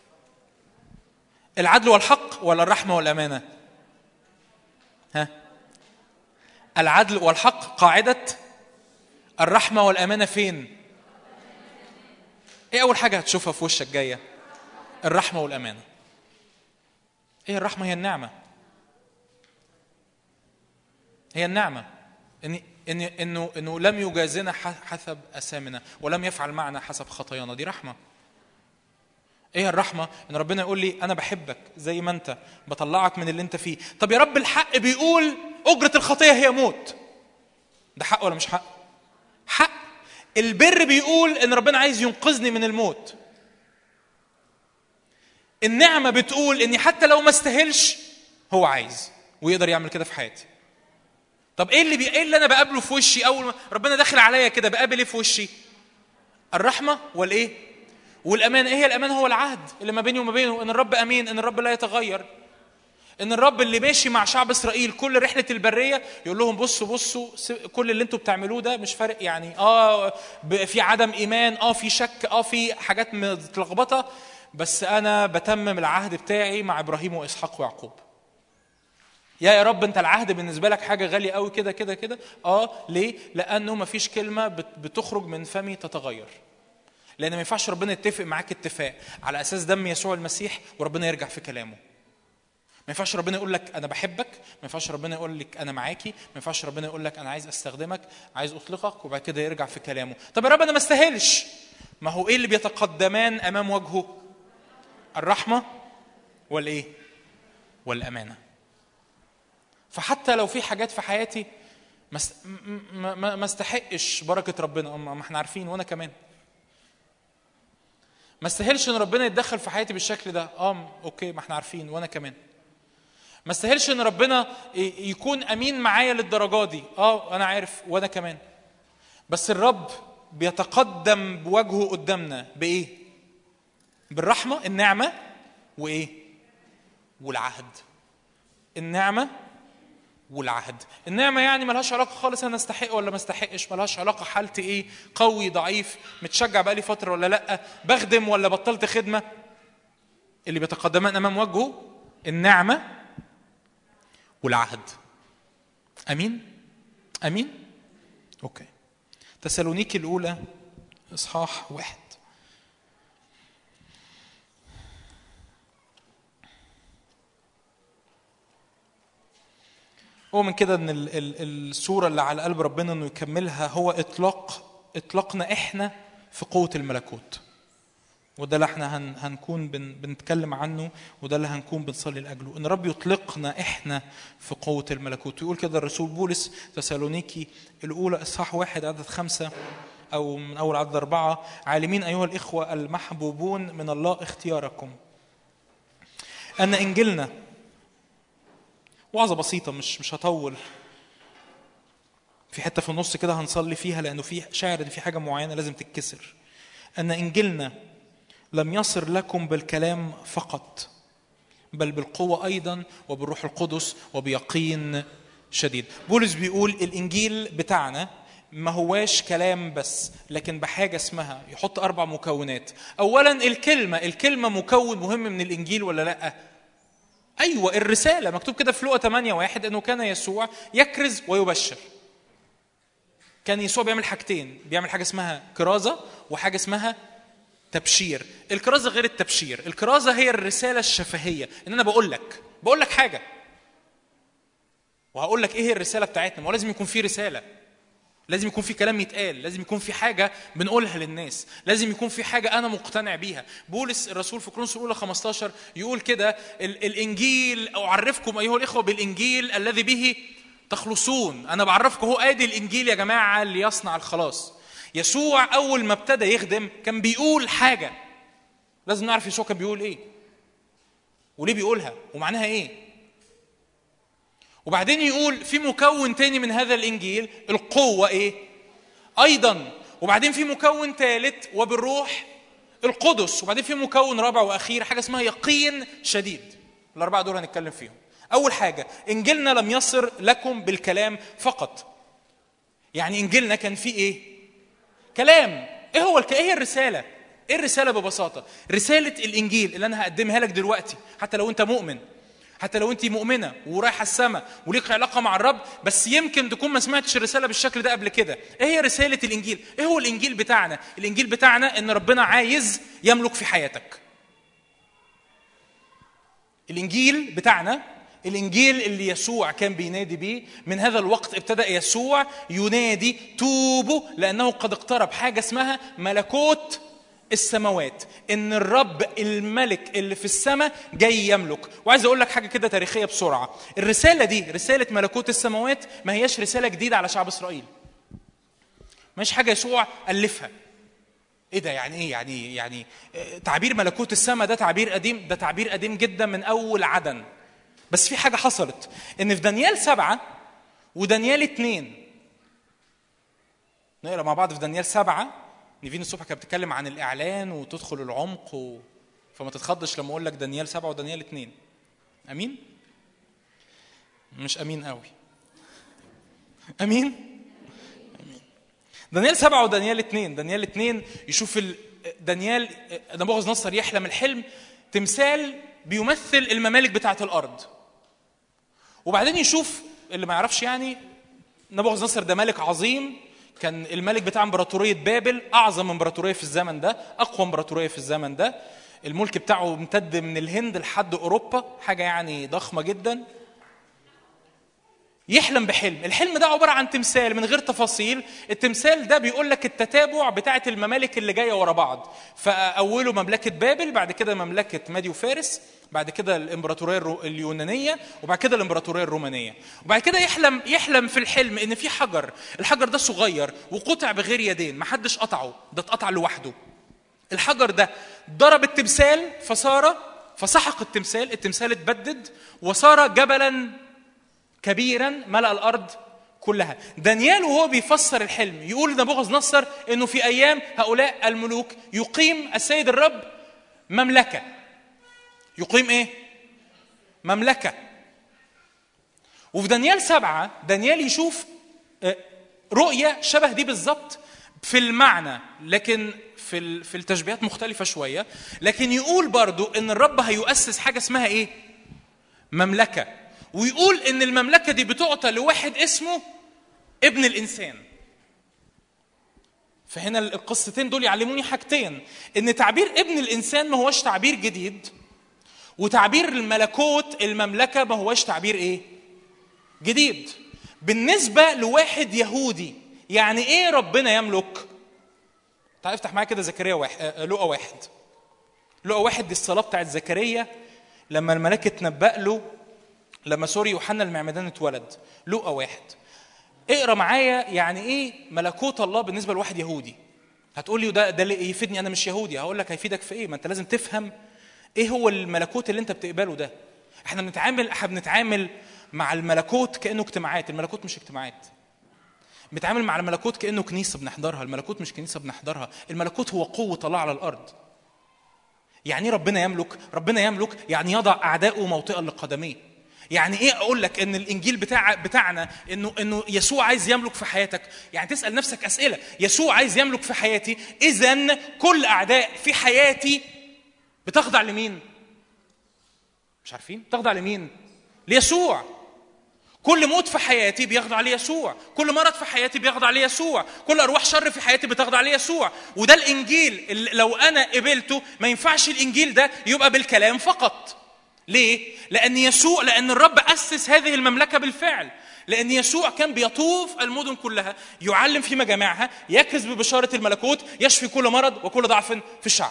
العدل والحق ولا الرحمه والامانه ها العدل والحق قاعده الرحمه والامانه فين ايه اول حاجه هتشوفها في وشك جايه الرحمه والامانه ايه الرحمه هي النعمه هي النعمه ان ان انه انه لم يجازنا ح- حسب اثامنا ولم يفعل معنا حسب خطايانا دي رحمه ايه الرحمه ان ربنا يقول لي انا بحبك زي ما انت بطلعك من اللي انت فيه طب يا رب الحق بيقول اجره الخطيه هي موت ده حق ولا مش حق حق البر بيقول ان ربنا عايز ينقذني من الموت النعمه بتقول اني حتى لو ما استاهلش هو عايز ويقدر يعمل كده في حياتي طب ايه اللي بي... ايه اللي انا بقابله في وشي اول ما ربنا داخل عليا كده بقابل ايه في وشي الرحمه والايه والامانه ايه هي الامانه هو العهد اللي ما بيني وما بينه ان الرب امين ان الرب لا يتغير ان الرب اللي ماشي مع شعب اسرائيل كل رحله البريه يقول لهم بصوا بصوا س- كل اللي انتوا بتعملوه ده مش فارق يعني اه ب- في عدم ايمان اه في شك اه في حاجات متلخبطه بس انا بتمم العهد بتاعي مع ابراهيم واسحاق ويعقوب يا يا رب انت العهد بالنسبه لك حاجه غاليه قوي كده كده كده اه ليه لانه ما فيش كلمه بت- بتخرج من فمي تتغير لان ما ينفعش ربنا يتفق معاك اتفاق على اساس دم يسوع المسيح وربنا يرجع في كلامه ما ينفعش ربنا يقول لك انا بحبك ما ينفعش ربنا يقول لك انا معاكي ما ينفعش ربنا يقول لك انا عايز استخدمك عايز اطلقك وبعد كده يرجع في كلامه طب يا رب انا ما استاهلش ما هو ايه اللي بيتقدمان امام وجهه الرحمه والايه والامانه فحتى لو في حاجات في حياتي ما است- م- م- ما ما استحقش بركه ربنا ما ما احنا عارفين وانا كمان ما استاهلش ان ربنا يتدخل في حياتي بالشكل ده اه اوكي ما احنا عارفين وانا كمان ما استاهلش ان ربنا ي- يكون امين معايا للدرجه دي اه انا عارف وانا كمان بس الرب بيتقدم بوجهه قدامنا بايه بالرحمه النعمه وايه والعهد النعمه والعهد النعمة يعني ملهاش علاقة خالص أنا أستحق ولا ما أستحقش ملهاش علاقة حالتي إيه قوي ضعيف متشجع بقالي فترة ولا لأ بخدم ولا بطلت خدمة اللي بيتقدمان أمام وجهه النعمة والعهد أمين أمين أوكي تسالونيكي الأولى إصحاح واحد هو من كده ان ال- ال- الصوره اللي على قلب ربنا انه يكملها هو اطلاق اطلاقنا احنا في قوه الملكوت وده اللي احنا هن هنكون بن بنتكلم عنه وده اللي هنكون بنصلي لاجله ان رب يطلقنا احنا في قوه الملكوت ويقول كده الرسول بولس تسالونيكي الاولى اصحاح واحد عدد خمسه او من اول عدد اربعه عالمين ايها الاخوه المحبوبون من الله اختياركم ان انجيلنا وعظة بسيطة مش مش هطول في حتة في النص كده هنصلي فيها لأنه في شاعر إن في حاجة معينة لازم تتكسر أن إنجيلنا لم يصر لكم بالكلام فقط بل بالقوة أيضا وبالروح القدس وبيقين شديد بولس بيقول الإنجيل بتاعنا ما هواش كلام بس لكن بحاجة اسمها يحط أربع مكونات أولا الكلمة الكلمة مكون مهم من الإنجيل ولا لأ ايوه الرساله مكتوب كده في لقا 8 واحد انه كان يسوع يكرز ويبشر كان يسوع بيعمل حاجتين بيعمل حاجه اسمها كرازه وحاجه اسمها تبشير الكرازه غير التبشير الكرازه هي الرساله الشفهيه ان انا بقول لك بقول لك حاجه وهقول لك ايه هي الرساله بتاعتنا ما هو لازم يكون في رساله لازم يكون في كلام يتقال لازم يكون في حاجه بنقولها للناس لازم يكون في حاجه انا مقتنع بيها بولس الرسول في كورنثوس الاولى 15 يقول كده ال- الانجيل اعرفكم ايها الاخوه بالانجيل الذي به تخلصون انا بعرفكم هو ادي الانجيل يا جماعه اللي يصنع الخلاص يسوع اول ما ابتدى يخدم كان بيقول حاجه لازم نعرف يسوع كان بيقول ايه وليه بيقولها ومعناها ايه وبعدين يقول في مكون تاني من هذا الانجيل القوه ايه ايضا وبعدين في مكون ثالث وبالروح القدس وبعدين في مكون رابع واخير حاجه اسمها يقين شديد الاربعه دول هنتكلم فيهم اول حاجه انجيلنا لم يصر لكم بالكلام فقط يعني انجيلنا كان فيه ايه كلام ايه هو الك... ايه هي الرساله ايه الرساله ببساطه رساله الانجيل اللي انا هقدمها لك دلوقتي حتى لو انت مؤمن حتى لو انت مؤمنه ورايحه السماء وليك علاقه مع الرب بس يمكن تكون ما سمعتش الرساله بالشكل ده قبل كده ايه هي رساله الانجيل ايه هو الانجيل بتاعنا الانجيل بتاعنا ان ربنا عايز يملك في حياتك الانجيل بتاعنا الانجيل اللي يسوع كان بينادي بيه من هذا الوقت ابتدا يسوع ينادي توبوا لانه قد اقترب حاجه اسمها ملكوت السماوات ان الرب الملك اللي في السماء جاي يملك وعايز اقول لك حاجه كده تاريخيه بسرعه الرساله دي رساله ملكوت السماوات ما هياش رساله جديده على شعب اسرائيل مش حاجه يسوع الفها ايه ده يعني ايه يعني إيه؟ يعني آه، تعبير ملكوت السماء ده تعبير قديم ده تعبير قديم جدا من اول عدن بس في حاجه حصلت ان في دانيال سبعة ودانيال اتنين نقرا مع بعض في دانيال سبعة نيفين الصبح كانت بتتكلم عن الاعلان وتدخل العمق و... فما تتخضش لما اقول لك دانيال سبعة ودانيال اتنين امين مش امين قوي امين دانيال سبعة ودانيال اتنين دانيال اتنين يشوف ال... دانيال نبوخذ نصر يحلم الحلم تمثال بيمثل الممالك بتاعة الأرض وبعدين يشوف اللي ما يعرفش يعني نبوخذ نصر ده ملك عظيم كان الملك بتاع امبراطورية بابل أعظم امبراطورية في الزمن ده أقوى امبراطورية في الزمن ده الملك بتاعه امتد من الهند لحد أوروبا حاجة يعني ضخمة جدا يحلم بحلم الحلم ده عبارة عن تمثال من غير تفاصيل التمثال ده بيقول لك التتابع بتاعة الممالك اللي جاية ورا بعض فأوله مملكة بابل بعد كده مملكة مادي وفارس بعد كده الامبراطوريه الرو- اليونانيه وبعد كده الامبراطوريه الرومانيه وبعد كده يحلم يحلم في الحلم ان في حجر الحجر ده صغير وقطع بغير يدين محدش قطعه ده اتقطع لوحده الحجر ده ضرب التمثال فصار فسحق التمثال التمثال اتبدد وصار جبلا كبيرا ملأ الأرض كلها دانيال وهو بيفسر الحلم يقول نبوخذ نصر انه في ايام هؤلاء الملوك يقيم السيد الرب مملكه يقيم ايه مملكه وفي دانيال سبعة دانيال يشوف آه، رؤية شبه دي بالظبط في المعنى لكن في ال- في التشبيهات مختلفة شوية لكن يقول برضو ان الرب هيؤسس حاجة اسمها ايه مملكة ويقول ان المملكة دي بتعطى لواحد اسمه ابن الانسان فهنا القصتين دول يعلموني حاجتين ان تعبير ابن الانسان ما هوش تعبير جديد وتعبير الملكوت المملكة ما هوش تعبير ايه جديد بالنسبة لواحد يهودي يعني ايه ربنا يملك تعال افتح معايا كده زكريا واحد آه، لقا واحد لقا واحد دي الصلاة بتاعت زكريا لما الملاك اتنبأ له لما سوري يوحنا المعمدان اتولد لقا واحد اقرا معايا يعني ايه ملكوت الله بالنسبه لواحد يهودي هتقول لي ده ده اللي يفيدني انا مش يهودي هقول لك هيفيدك في ايه ما انت لازم تفهم ايه هو الملكوت اللي انت بتقبله ده احنا بنتعامل احنا بنتعامل مع الملكوت كانه اجتماعات الملكوت مش اجتماعات بنتعامل مع الملكوت كانه كنيسه بنحضرها الملكوت مش كنيسه بنحضرها الملكوت هو قوه الله على الارض يعني ايه ربنا يملك ربنا يملك يعني يضع اعدائه موطئا لقدميه يعني ايه اقول لك ان الانجيل بتاع بتاعنا انه انه يسوع عايز يملك في حياتك يعني تسال نفسك اسئله يسوع عايز يملك في حياتي اذا كل اعداء في حياتي بتخضع لمين مش عارفين تخضع لمين ليسوع كل موت في حياتي بيخضع ليسوع كل مرض في حياتي بيخضع ليسوع كل ارواح شر في حياتي بتخضع ليسوع وده الانجيل اللي لو انا قبلته ما ينفعش الانجيل ده يبقى بالكلام فقط ليه لان يسوع لان الرب اسس هذه المملكه بالفعل لان يسوع كان بيطوف المدن كلها يعلم في مجامعها يكرز ببشاره الملكوت يشفي كل مرض وكل ضعف في الشعب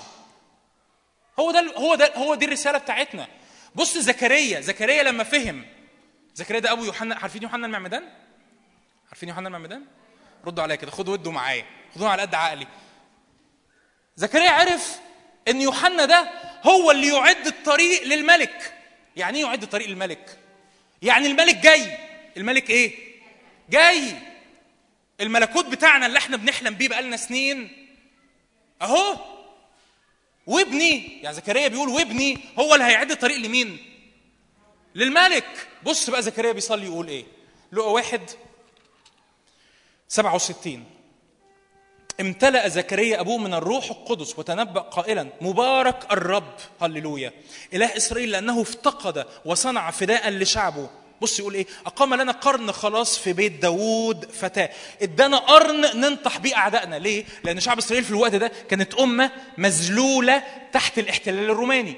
هو ده هو ده هو دي الرساله بتاعتنا بص زكريا زكريا لما فهم زكريا ده ابو يوحنا عارفين يوحنا المعمدان عارفين يوحنا المعمدان ردوا عليا كده خدوا ودوا معايا خدوها على قد عقلي زكريا عرف ان يوحنا ده هو اللي يعد الطريق للملك يعني ايه يعد الطريق للملك يعني الملك جاي الملك ايه جاي الملكوت بتاعنا اللي احنا بنحلم بيه بقالنا سنين اهو وابني يعني زكريا بيقول وابني هو اللي هيعد الطريق لمين للملك بص بقى زكريا بيصلي يقول ايه لقى واحد 67 امتلأ زكريا أبوه من الروح القدس وتنبأ قائلا مبارك الرب هللويا إله إسرائيل لأنه افتقد وصنع فداء لشعبه بص يقول ايه اقام لنا قرن خلاص في بيت داوود فتاه ادانا قرن ننطح بيه اعدائنا ليه لان شعب اسرائيل في الوقت ده كانت امه مذلوله تحت الاحتلال الروماني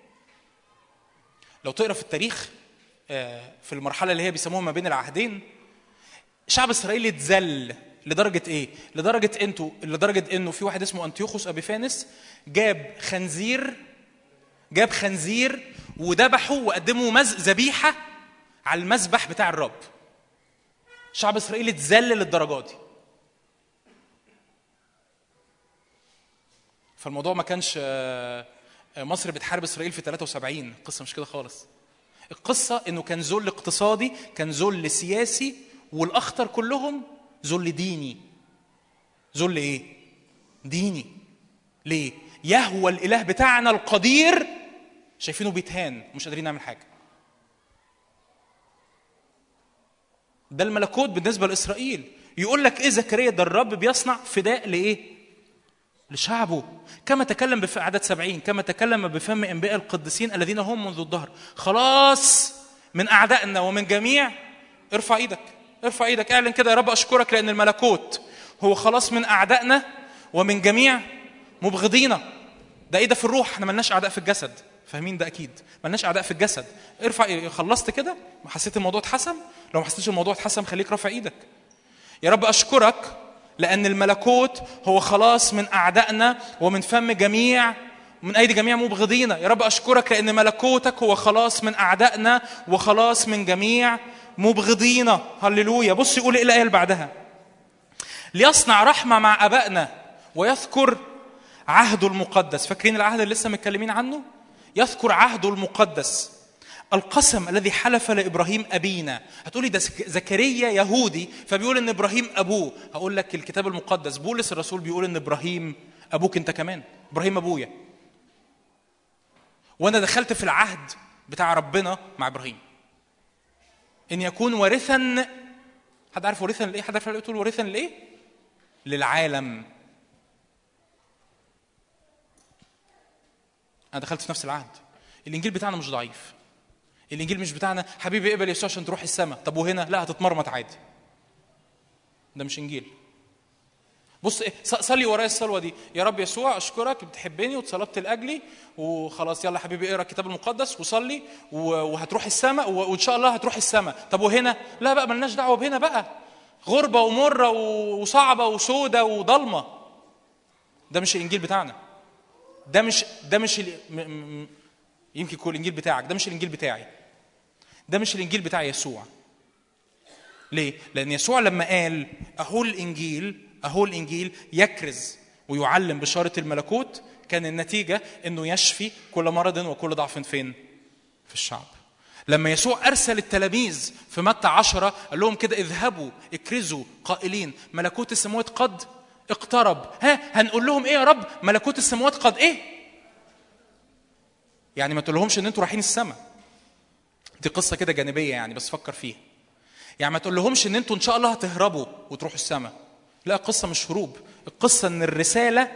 لو تقرا في التاريخ آه، في المرحله اللي هي بيسموها ما بين العهدين شعب اسرائيل اتذل لدرجه ايه لدرجه انتوا لدرجه انه في واحد اسمه انتيوخوس ابيفانس جاب خنزير جاب خنزير وذبحه وقدمه مز ذبيحه على المذبح بتاع الرب شعب اسرائيل اتذل للدرجه دي فالموضوع ما كانش آه، آه، مصر بتحارب اسرائيل في 73 القصه مش كده خالص القصه انه كان ذل اقتصادي كان ذل سياسي والاخطر كلهم ذل ديني ذل ايه ديني ليه يهوى الاله بتاعنا القدير شايفينه بيتهان ومش قادرين نعمل حاجه ده الملكوت بالنسبه لاسرائيل يقول لك ايه زكريا ده الرب بيصنع فداء لايه لشعبه كما تكلم في عدد سبعين كما تكلم بفم انبياء القديسين الذين هم منذ الظهر خلاص من اعدائنا ومن جميع ارفع ايدك ارفع ايدك اعلن كده يا رب اشكرك لان الملكوت هو خلاص من اعدائنا ومن جميع مبغضينا ده ايه ده في الروح احنا ملناش اعداء في الجسد فاهمين ده اكيد ملناش اعداء في الجسد ارفع خلصت كده حسيت الموضوع اتحسم لو ما حسيتش الموضوع اتحسم خليك رافع ايدك يا رب اشكرك لان الملكوت هو خلاص من اعدائنا ومن فم جميع من ايدي جميع مبغضينا يا رب اشكرك لان ملكوتك هو خلاص من اعدائنا وخلاص من جميع مبغضينا هللويا بص يقول ايه الايه اللي بعدها ليصنع رحمه مع ابائنا ويذكر عهده المقدس فاكرين العهد اللي لسه متكلمين عنه يذكر عهده المقدس القسم الذي حلف لابراهيم ابينا هتقولي ده زك- زكريا يهودي فبيقول ان ابراهيم ابوه هقول لك الكتاب المقدس بولس الرسول بيقول ان ابراهيم ابوك انت كمان ابراهيم ابويا وانا دخلت في العهد بتاع ربنا مع ابراهيم ان يكون وارثا حد عارف وارثا لايه حد عارف تقول وارثا لايه للعالم انا دخلت في نفس العهد الانجيل بتاعنا مش ضعيف الانجيل مش بتاعنا حبيبي اقبل يسوع عشان تروح السماء طب وهنا لا هتتمرمط عادي ده مش انجيل بص إيه ص- صلي ورايا الصلوه دي يا رب يسوع اشكرك بتحبني وتصلبت لاجلي وخلاص يلا حبيبي اقرا الكتاب المقدس وصلي و- وهتروح السماء و- وان شاء الله هتروح السماء طب وهنا لا بقى ملناش دعوه بهنا بقى غربه ومره و- وصعبه وسودة وضلمه ده مش الانجيل بتاعنا ده مش ده مش ال... م... م... يمكن يكون الانجيل بتاعك ده مش الانجيل بتاعي ده مش الانجيل بتاع يسوع ليه لان يسوع لما قال اهو الانجيل اهو الانجيل يكرز ويعلم بشاره الملكوت كان النتيجه انه يشفي كل مرض وكل ضعف فين في الشعب لما يسوع ارسل التلاميذ في متى عشرة قال لهم كده اذهبوا اكرزوا قائلين ملكوت السماوات قد اقترب ها هنقول لهم ايه يا رب ملكوت السماوات قد ايه يعني ما تقولهمش ان انتوا رايحين السماء دي قصه كده جانبيه يعني بس فكر فيها يعني ما تقول لهمش ان انتوا ان شاء الله هتهربوا وتروحوا السماء لا القصه مش هروب القصه ان الرساله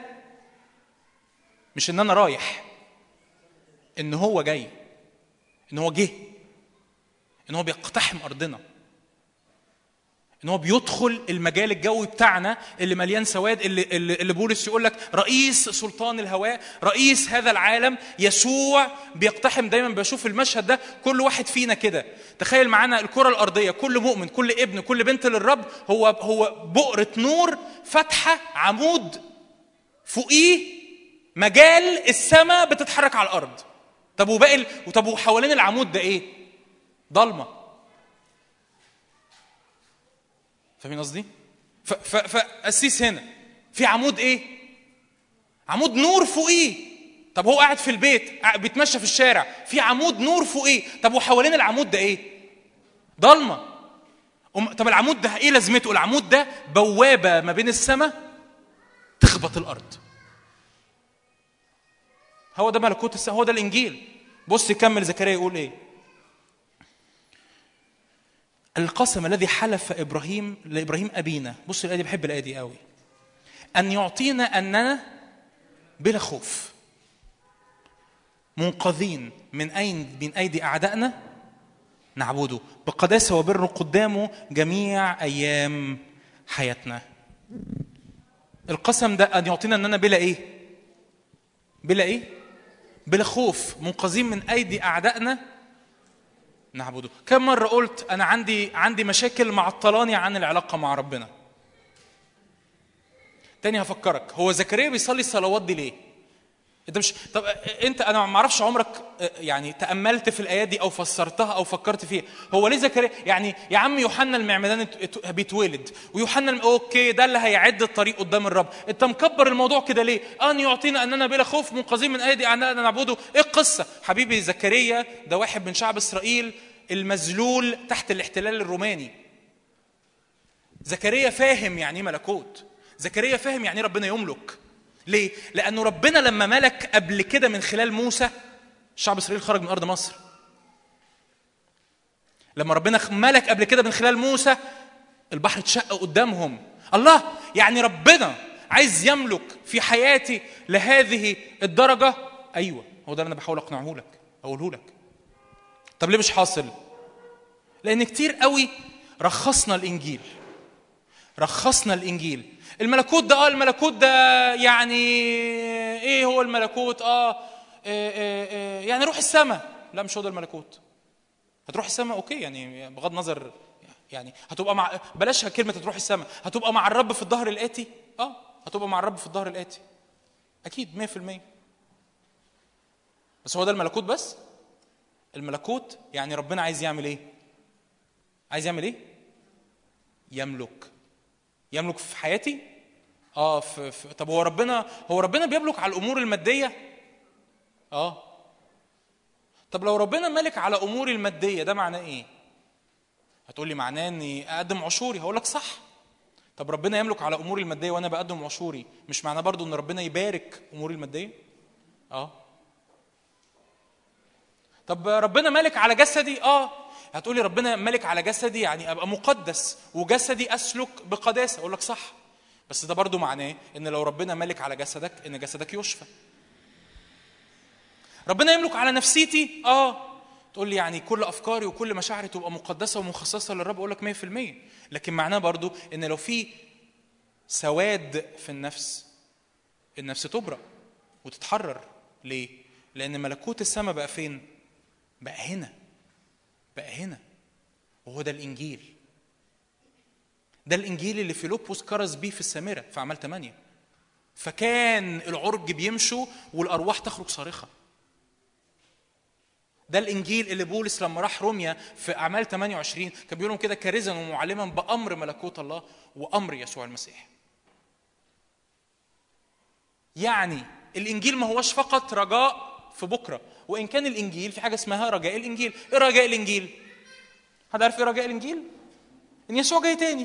مش ان انا رايح ان هو جاي ان هو جه ان هو بيقتحم ارضنا ان هو بيدخل المجال الجوي بتاعنا اللي مليان سواد اللي اللي, اللي بولس يقول لك رئيس سلطان الهواء رئيس هذا العالم يسوع بيقتحم دايما بشوف المشهد ده كل واحد فينا كده تخيل معانا الكره الارضيه كل مؤمن كل ابن كل بنت للرب هو هو بؤره نور فاتحه عمود فوقيه مجال السماء بتتحرك على الارض طب وباقي ال- طب وحوالين العمود ده ايه ضلمه فاهمين قصدي؟ ف- ف- فقسيس هنا في عمود ايه؟ عمود نور فوقيه طب هو قاعد في البيت قاعد بيتمشى في الشارع في عمود نور فوقيه طب وحوالين العمود ده ايه؟ ضلمه أم- طب العمود ده ايه لازمته؟ العمود ده بوابه ما بين السماء تخبط الارض هو ده ملكوت السماء هو ده الانجيل بص يكمل زكريا يقول ايه؟ القسم الذي حلف ابراهيم لابراهيم ابينا بص الايه دي بحب الايه دي قوي ان يعطينا اننا بلا خوف منقذين من اين من ايدي اعدائنا نعبده بقداسه وبر قدامه جميع ايام حياتنا القسم ده ان يعطينا اننا بلا ايه بلا ايه بلا خوف منقذين من ايدي اعدائنا نعبده كم مره قلت انا عندي عندي مشاكل معطلاني عن العلاقه مع ربنا تاني هفكرك هو زكريا بيصلي الصلوات دي ليه انت مش طب انت انا ما اعرفش عمرك يعني تاملت في الايات دي او فسرتها او فكرت فيها هو ليه زكريا يعني يا عم يوحنا المعمدان ات- بيتولد ويوحنا الم- اوكي ده اللي هيعد الطريق قدام الرب انت مكبر الموضوع كده ليه ان يعطينا اننا بلا خوف منقذين من ايدي اعدائنا نعبده ايه القصه حبيبي زكريا ده واحد من شعب اسرائيل المذلول تحت الاحتلال الروماني زكريا فاهم يعني ايه ملكوت زكريا فاهم يعني ايه ربنا يملك ليه لانه ربنا لما ملك قبل كده من خلال موسى شعب اسرائيل خرج من ارض مصر لما ربنا ملك قبل كده من خلال موسى البحر اتشق قدامهم الله يعني ربنا عايز يملك في حياتي لهذه الدرجه ايوه هو ده اللي انا بحاول اقنعه لك اقوله لك طب ليه مش حاصل لان كتير قوي رخصنا الانجيل رخصنا الانجيل الملكوت ده اه الملكوت ده يعني ايه هو الملكوت اه, آه, آه, آه يعني روح السماء لا مش هو ده الملكوت هتروح السماء اوكي يعني بغض النظر يعني هتبقى مع بلاش كلمه هتروح السماء هتبقى مع الرب في الظهر الاتي اه هتبقى مع الرب في الظهر الاتي اكيد 100% بس هو ده الملكوت بس الملكوت يعني ربنا عايز يعمل ايه عايز يعمل ايه يملك يملك في حياتي اه في, في طب هو ربنا هو ربنا بيملك على الامور الماديه اه طب لو ربنا ملك على اموري الماديه ده معناه ايه هتقول لي معناه اني اقدم عشوري هقول لك صح طب ربنا يملك على اموري الماديه وانا بقدم عشوري مش معناه برضو ان ربنا يبارك اموري الماديه اه طب ربنا ملك على جسدي اه هتقولي ربنا ملك على جسدي يعني ابقى مقدس وجسدي اسلك بقداسه اقول لك صح بس ده برضو معناه ان لو ربنا ملك على جسدك ان جسدك يشفى ربنا يملك على نفسيتي اه تقول لي يعني كل افكاري وكل مشاعري تبقى مقدسه ومخصصه للرب اقول لك 100% لكن معناه برضو ان لو في سواد في النفس النفس تبرأ وتتحرر ليه لان ملكوت السماء بقى فين بقى هنا بقى هنا وهو ده الانجيل ده الانجيل اللي فيلبس كرز بيه في السامره في اعمال 8 فكان العرج بيمشوا والارواح تخرج صارخه ده الانجيل اللي بولس لما راح روميا في اعمال 28 كان بيقول لهم كده كارزا ومعلما بامر ملكوت الله وامر يسوع المسيح يعني الانجيل ما هوش فقط رجاء في بكره وان كان الانجيل في حاجه اسمها رجاء الانجيل ايه رجاء الانجيل حد عارف ايه رجاء الانجيل ان يسوع جاي تاني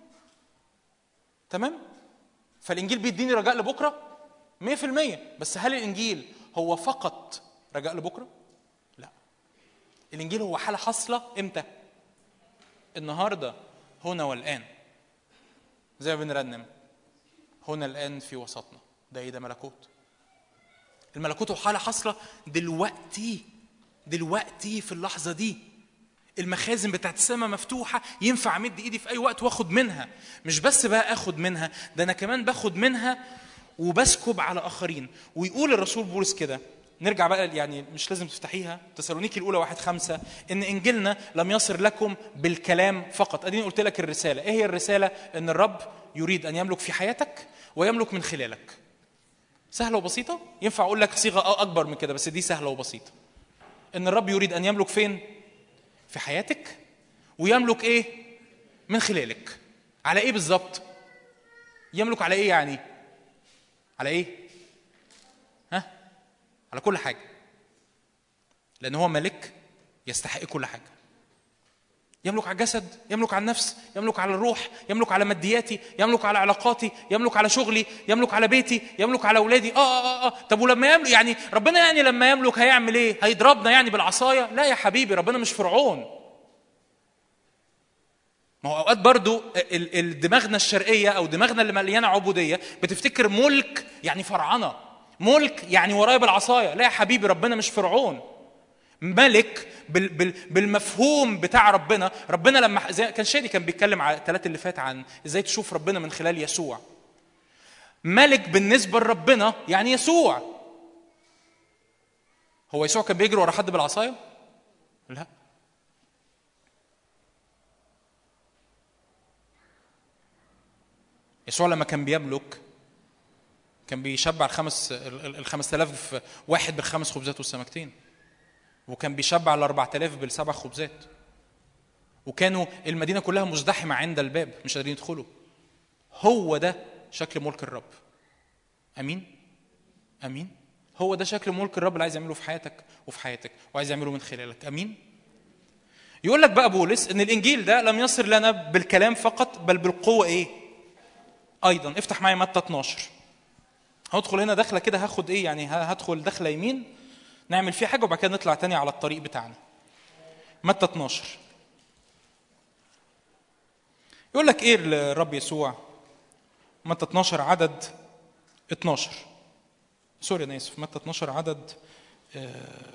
تمام فالانجيل بيديني رجاء لبكره 100% بس هل الانجيل هو فقط رجاء لبكره لا الانجيل هو حاله حاصله امتى النهارده هنا والان زي ما بنرنم هنا الان في وسطنا ده ايه ده ملكوت الملكوت هو حاله حاصله دلوقتي دلوقتي في اللحظه دي المخازن بتاعت السماء مفتوحة ينفع أمد إيدي في أي وقت وآخد منها مش بس بقى آخد منها ده أنا كمان باخد منها وبسكب على آخرين ويقول الرسول بولس كده نرجع بقى يعني مش لازم تفتحيها تسالونيكي الأولى واحد خمسة إن إنجيلنا لم يصر لكم بالكلام فقط أديني قلت لك الرسالة إيه هي الرسالة إن الرب يريد أن يملك في حياتك ويملك من خلالك سهلة وبسيطة ينفع أقول لك صيغة أكبر من كده بس دي سهلة وبسيطة إن الرب يريد أن يملك فين في حياتك ويملك ايه من خلالك على ايه بالظبط يملك على ايه يعني على ايه ها على كل حاجه لان هو ملك يستحق كل حاجه يملك على الجسد يملك على النفس يملك على الروح يملك على مادياتي يملك على علاقاتي يملك على شغلي يملك على بيتي يملك على اولادي اه اه اه طب ولما يملك يعني ربنا يعني لما يملك هيعمل ايه هيضربنا يعني بالعصايه لا يا حبيبي ربنا مش فرعون ما هو اوقات برضو ال- ال- دماغنا الشرقيه او دماغنا اللي مليانه عبوديه بتفتكر ملك يعني فرعنه ملك يعني ورايا بالعصايه لا يا حبيبي ربنا مش فرعون ملك بال بال بالمفهوم بتاع ربنا ربنا لما زي كان شادي كان بيتكلم على الثلاث اللي فات عن ازاي تشوف ربنا من خلال يسوع ملك بالنسبه لربنا يعني يسوع هو يسوع كان بيجري ورا حد بالعصايه لا يسوع لما كان بيملك كان بيشبع الخمس ال 5000 واحد بالخمس خبزات والسمكتين وكان بيشبع ال 4000 بالسبع خبزات وكانوا المدينه كلها مزدحمه عند الباب مش قادرين يدخلوا هو ده شكل ملك الرب امين امين هو ده شكل ملك الرب اللي عايز يعمله في حياتك وفي حياتك وعايز يعمله من خلالك امين يقول لك بقى بولس ان الانجيل ده لم يصل لنا بالكلام فقط بل بالقوه ايه ايضا افتح معايا متى 12 هدخل هنا دخله كده هاخد ايه يعني ه- هدخل دخله يمين نعمل فيها حاجه وبعد كده نطلع تاني على الطريق بتاعنا متى 12 يقول لك ايه الرب يسوع متى 12 عدد 12 سوري انا اسف متى 12 عدد آه،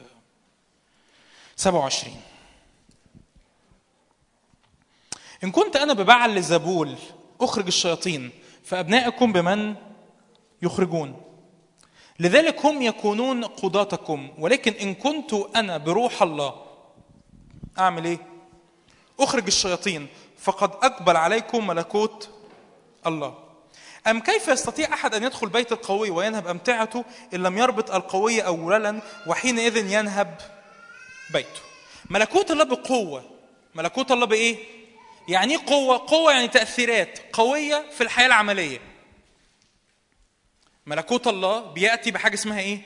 27 إن كنت أنا ببعل لزبول أخرج الشياطين فأبنائكم بمن يخرجون لذلك هم يكونون قضاتكم ولكن إن كنت أنا بروح الله أعمل إيه؟ أخرج الشياطين فقد أقبل عليكم ملكوت الله أم كيف يستطيع أحد أن يدخل بيت القوي وينهب أمتعته إن لم يربط القوي أولا وحينئذ ينهب بيته ملكوت الله بقوة ملكوت الله بإيه؟ يعني ايه قوة؟ قوة يعني تأثيرات قوية في الحياة العملية. ملكوت الله بيأتي بحاجة اسمها ايه؟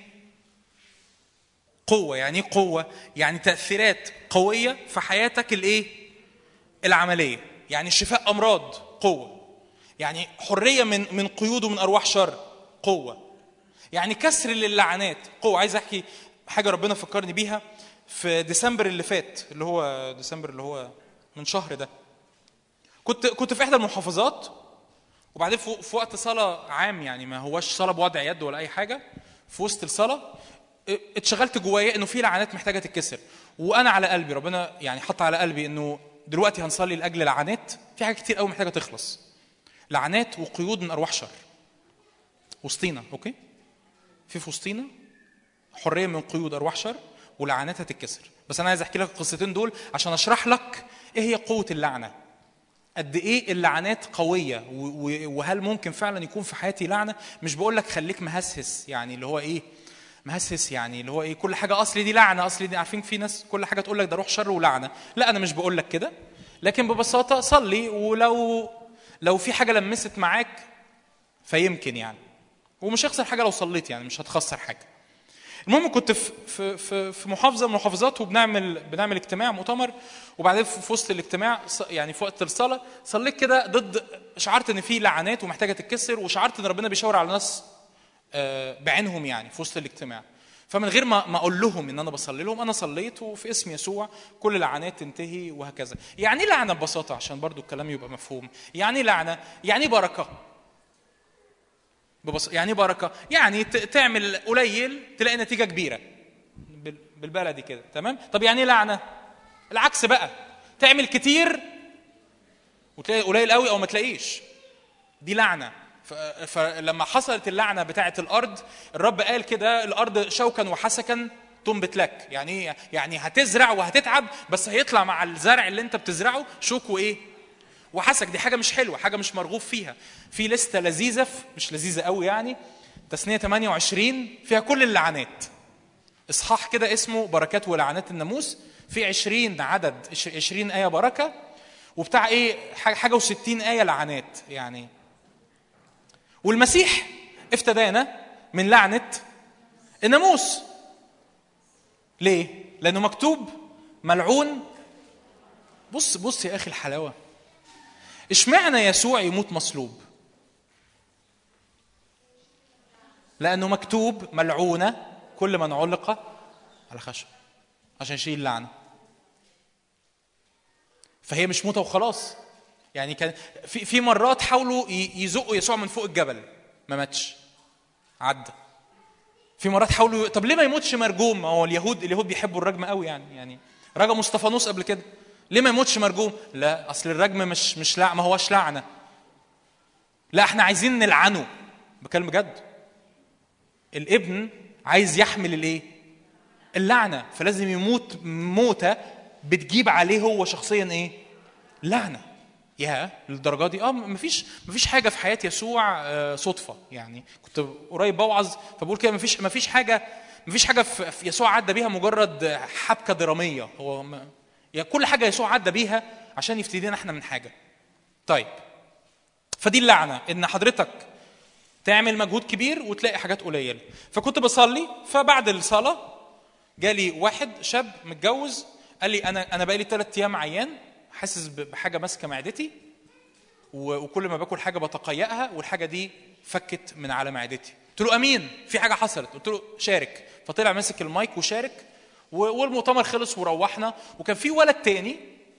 قوة، يعني ايه قوة؟ يعني تأثيرات قوية في حياتك الايه؟ العملية. يعني شفاء أمراض قوة. يعني حرية من من قيود ومن أرواح شر قوة. يعني كسر للعنات قوة، عايز أحكي حاجة ربنا فكرني بيها في ديسمبر اللي فات اللي هو ديسمبر اللي هو من شهر ده. كنت كنت في احدى المحافظات وبعدين في, في وقت صلاه عام يعني ما هوش صلاه بوضع يد ولا اي حاجه في وسط الصلاه اه، اتشغلت جوايا انه في لعنات محتاجه تتكسر وانا على قلبي ربنا يعني حط على قلبي انه دلوقتي هنصلي لاجل لعنات في حاجات كتير قوي محتاجه تخلص لعنات وقيود من ارواح شر وسطينا اوكي في في وسطينا حريه من قيود ارواح شر ولعنات هتتكسر بس انا عايز احكي لك القصتين دول عشان اشرح لك ايه هي قوه اللعنه قد ايه اللعنات قويه و- و- وهل ممكن فعلا يكون في حياتي لعنه مش بقول لك خليك مهسهس يعني اللي هو ايه مهسهس يعني اللي هو ايه كل حاجه اصلي دي لعنه اصلي دي عارفين في ناس كل حاجه تقول لك ده روح شر ولعنه لا انا مش بقول لك كده لكن ببساطه صلي ولو لو في حاجه لمست معاك فيمكن يعني ومش هيخسر حاجه لو صليت يعني مش هتخسر حاجه المهم كنت في في في, في محافظه من المحافظات وبنعمل بنعمل اجتماع مؤتمر وبعدين في في وسط الاجتماع ص- يعني في وقت الصلاه صليت كده ضد شعرت ان في لعنات ومحتاجه تتكسر وشعرت ان ربنا بيشاور على ناس آه، بعينهم يعني في وسط الاجتماع فمن غير ما ما اقول لهم ان انا بصلي لهم انا صليت وفي اسم يسوع كل لعنات تنتهي وهكذا يعني ايه لعنه ببساطه عشان برضو الكلام يبقى مفهوم يعني إيه لعنه يعني إيه بركه ببص... يعني إيه بركه يعني ت- تعمل قليل تلاقي نتيجه كبيره بال- بالبلدي كده تمام طب يعني ايه لعنه العكس بقى تعمل كتير وتلاقي قليل قوي او ما تلاقيش دي لعنه ف... فلما حصلت اللعنه بتاعه الارض الرب قال كده الارض شوكا وحسكا تنبت لك يعني ايه يعني هتزرع وهتتعب بس هيطلع مع الزرع اللي انت بتزرعه شوك وايه وحسك دي حاجه مش حلوه حاجه مش مرغوب فيها في لسته لذيذه في- مش لذيذه قوي يعني تثنيه 28 فيها كل اللعنات اصحاح كده اسمه بركات ولعنات الناموس في 20 عدد 20 ايه بركه وبتاع ايه حاجه حاجة و60 ايه لعنات يعني والمسيح افتدانا من لعنه الناموس ليه لانه مكتوب ملعون بص بص يا اخي الحلاوه اشمعنى يسوع يموت مصلوب لانه مكتوب ملعونه كل من علق على خشب عشان يشيل اللعنه فهي مش موته وخلاص يعني كان في في مرات حاولوا ي- يزقوا يسوع من فوق الجبل ما ماتش عدى في مرات حاولوا طب ليه ما يموتش مرجوم ما هو اليهود اليهود بيحبوا الرجم قوي يعني يعني رجموا اسطفانوس قبل كده ليه ما يموتش مرجوم لا اصل الرجم مش مش لع ما هوش لعنه لا احنا عايزين نلعنه بكلم بجد الابن عايز يحمل الايه اللعنه فلازم يموت موته بتجيب عليه هو شخصيا ايه لعنه يا للدرجه دي اه مفيش مفيش حاجه في حياه يسوع آه، صدفه يعني كنت قريب بوعظ فبقول كده مفيش مفيش حاجه مفيش حاجه في في يسوع عدى بيها مجرد حبكه دراميه هو ما يعني كل حاجه يسوع عدى بيها عشان يفتدينا احنا من حاجه طيب فدي اللعنه ان حضرتك تعمل مجهود كبير وتلاقي حاجات قليله فكنت بصلي فبعد الصلاه جالي واحد شاب متجوز قال لي انا انا بقالي ثلاث ايام عيان حاسس ب- بحاجه ماسكه معدتي و- وكل ما باكل حاجه بتقيأها والحاجه دي فكت من على معدتي قلت له امين في حاجه حصلت قلت له شارك فطلع ماسك المايك وشارك و- والمؤتمر خلص وروحنا وكان في ولد تاني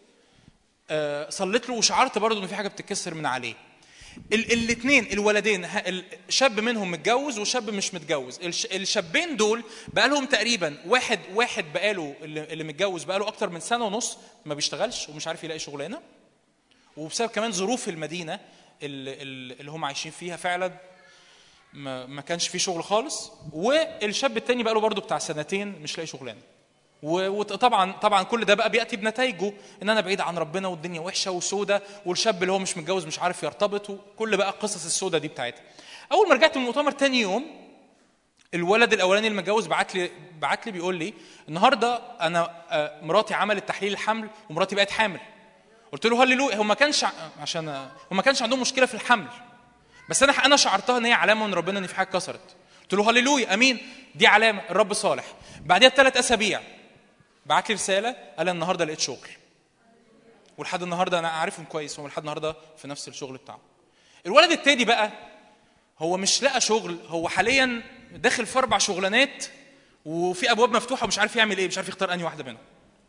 آه، صليت له وشعرت برضه ان في حاجه بتتكسر من عليه الاثنين الولدين ه- ال- شاب منهم متجوز وشاب مش متجوز الش- الشابين دول بقالهم تقريبا واحد واحد بقاله اللي اللي متجوز بقاله اكتر من سنه ونص ما بيشتغلش ومش عارف يلاقي شغلانه وبسبب كمان ظروف المدينه اللي, اللي هم عايشين فيها فعلا ما, ما كانش في شغل خالص والشاب التاني بقاله برضه بتاع سنتين مش لاقي شغلانه و- وطبعا طبعا كل ده بقى بياتي بنتائجه ان انا بعيد عن ربنا والدنيا وحشه وسودة والشاب اللي هو مش متجوز مش عارف يرتبط وكل بقى القصص السودة دي بتاعتها اول ما رجعت من المؤتمر تاني يوم الولد الاولاني المتجوز بعت لي بعت لي بيقول لي النهارده انا آه، مراتي عملت تحليل الحمل ومراتي بقت حامل قلت له هللويا هو ما كانش ع- عشان آه، هو ما كانش عندهم مشكله في الحمل بس انا انا شعرتها ان هي علامه من ربنا ان في حاجه كسرت قلت له هللويا امين دي علامه الرب صالح بعدها بثلاث اسابيع بعت لي رساله قال النهارده لقيت شغل ولحد النهارده انا عارفهم كويس هم لحد النهارده في نفس الشغل بتاعهم الولد التاني بقى هو مش لقى شغل هو حاليا داخل في اربع شغلانات وفي ابواب مفتوحه ومش عارف يعمل ايه مش عارف يختار انهي واحده منهم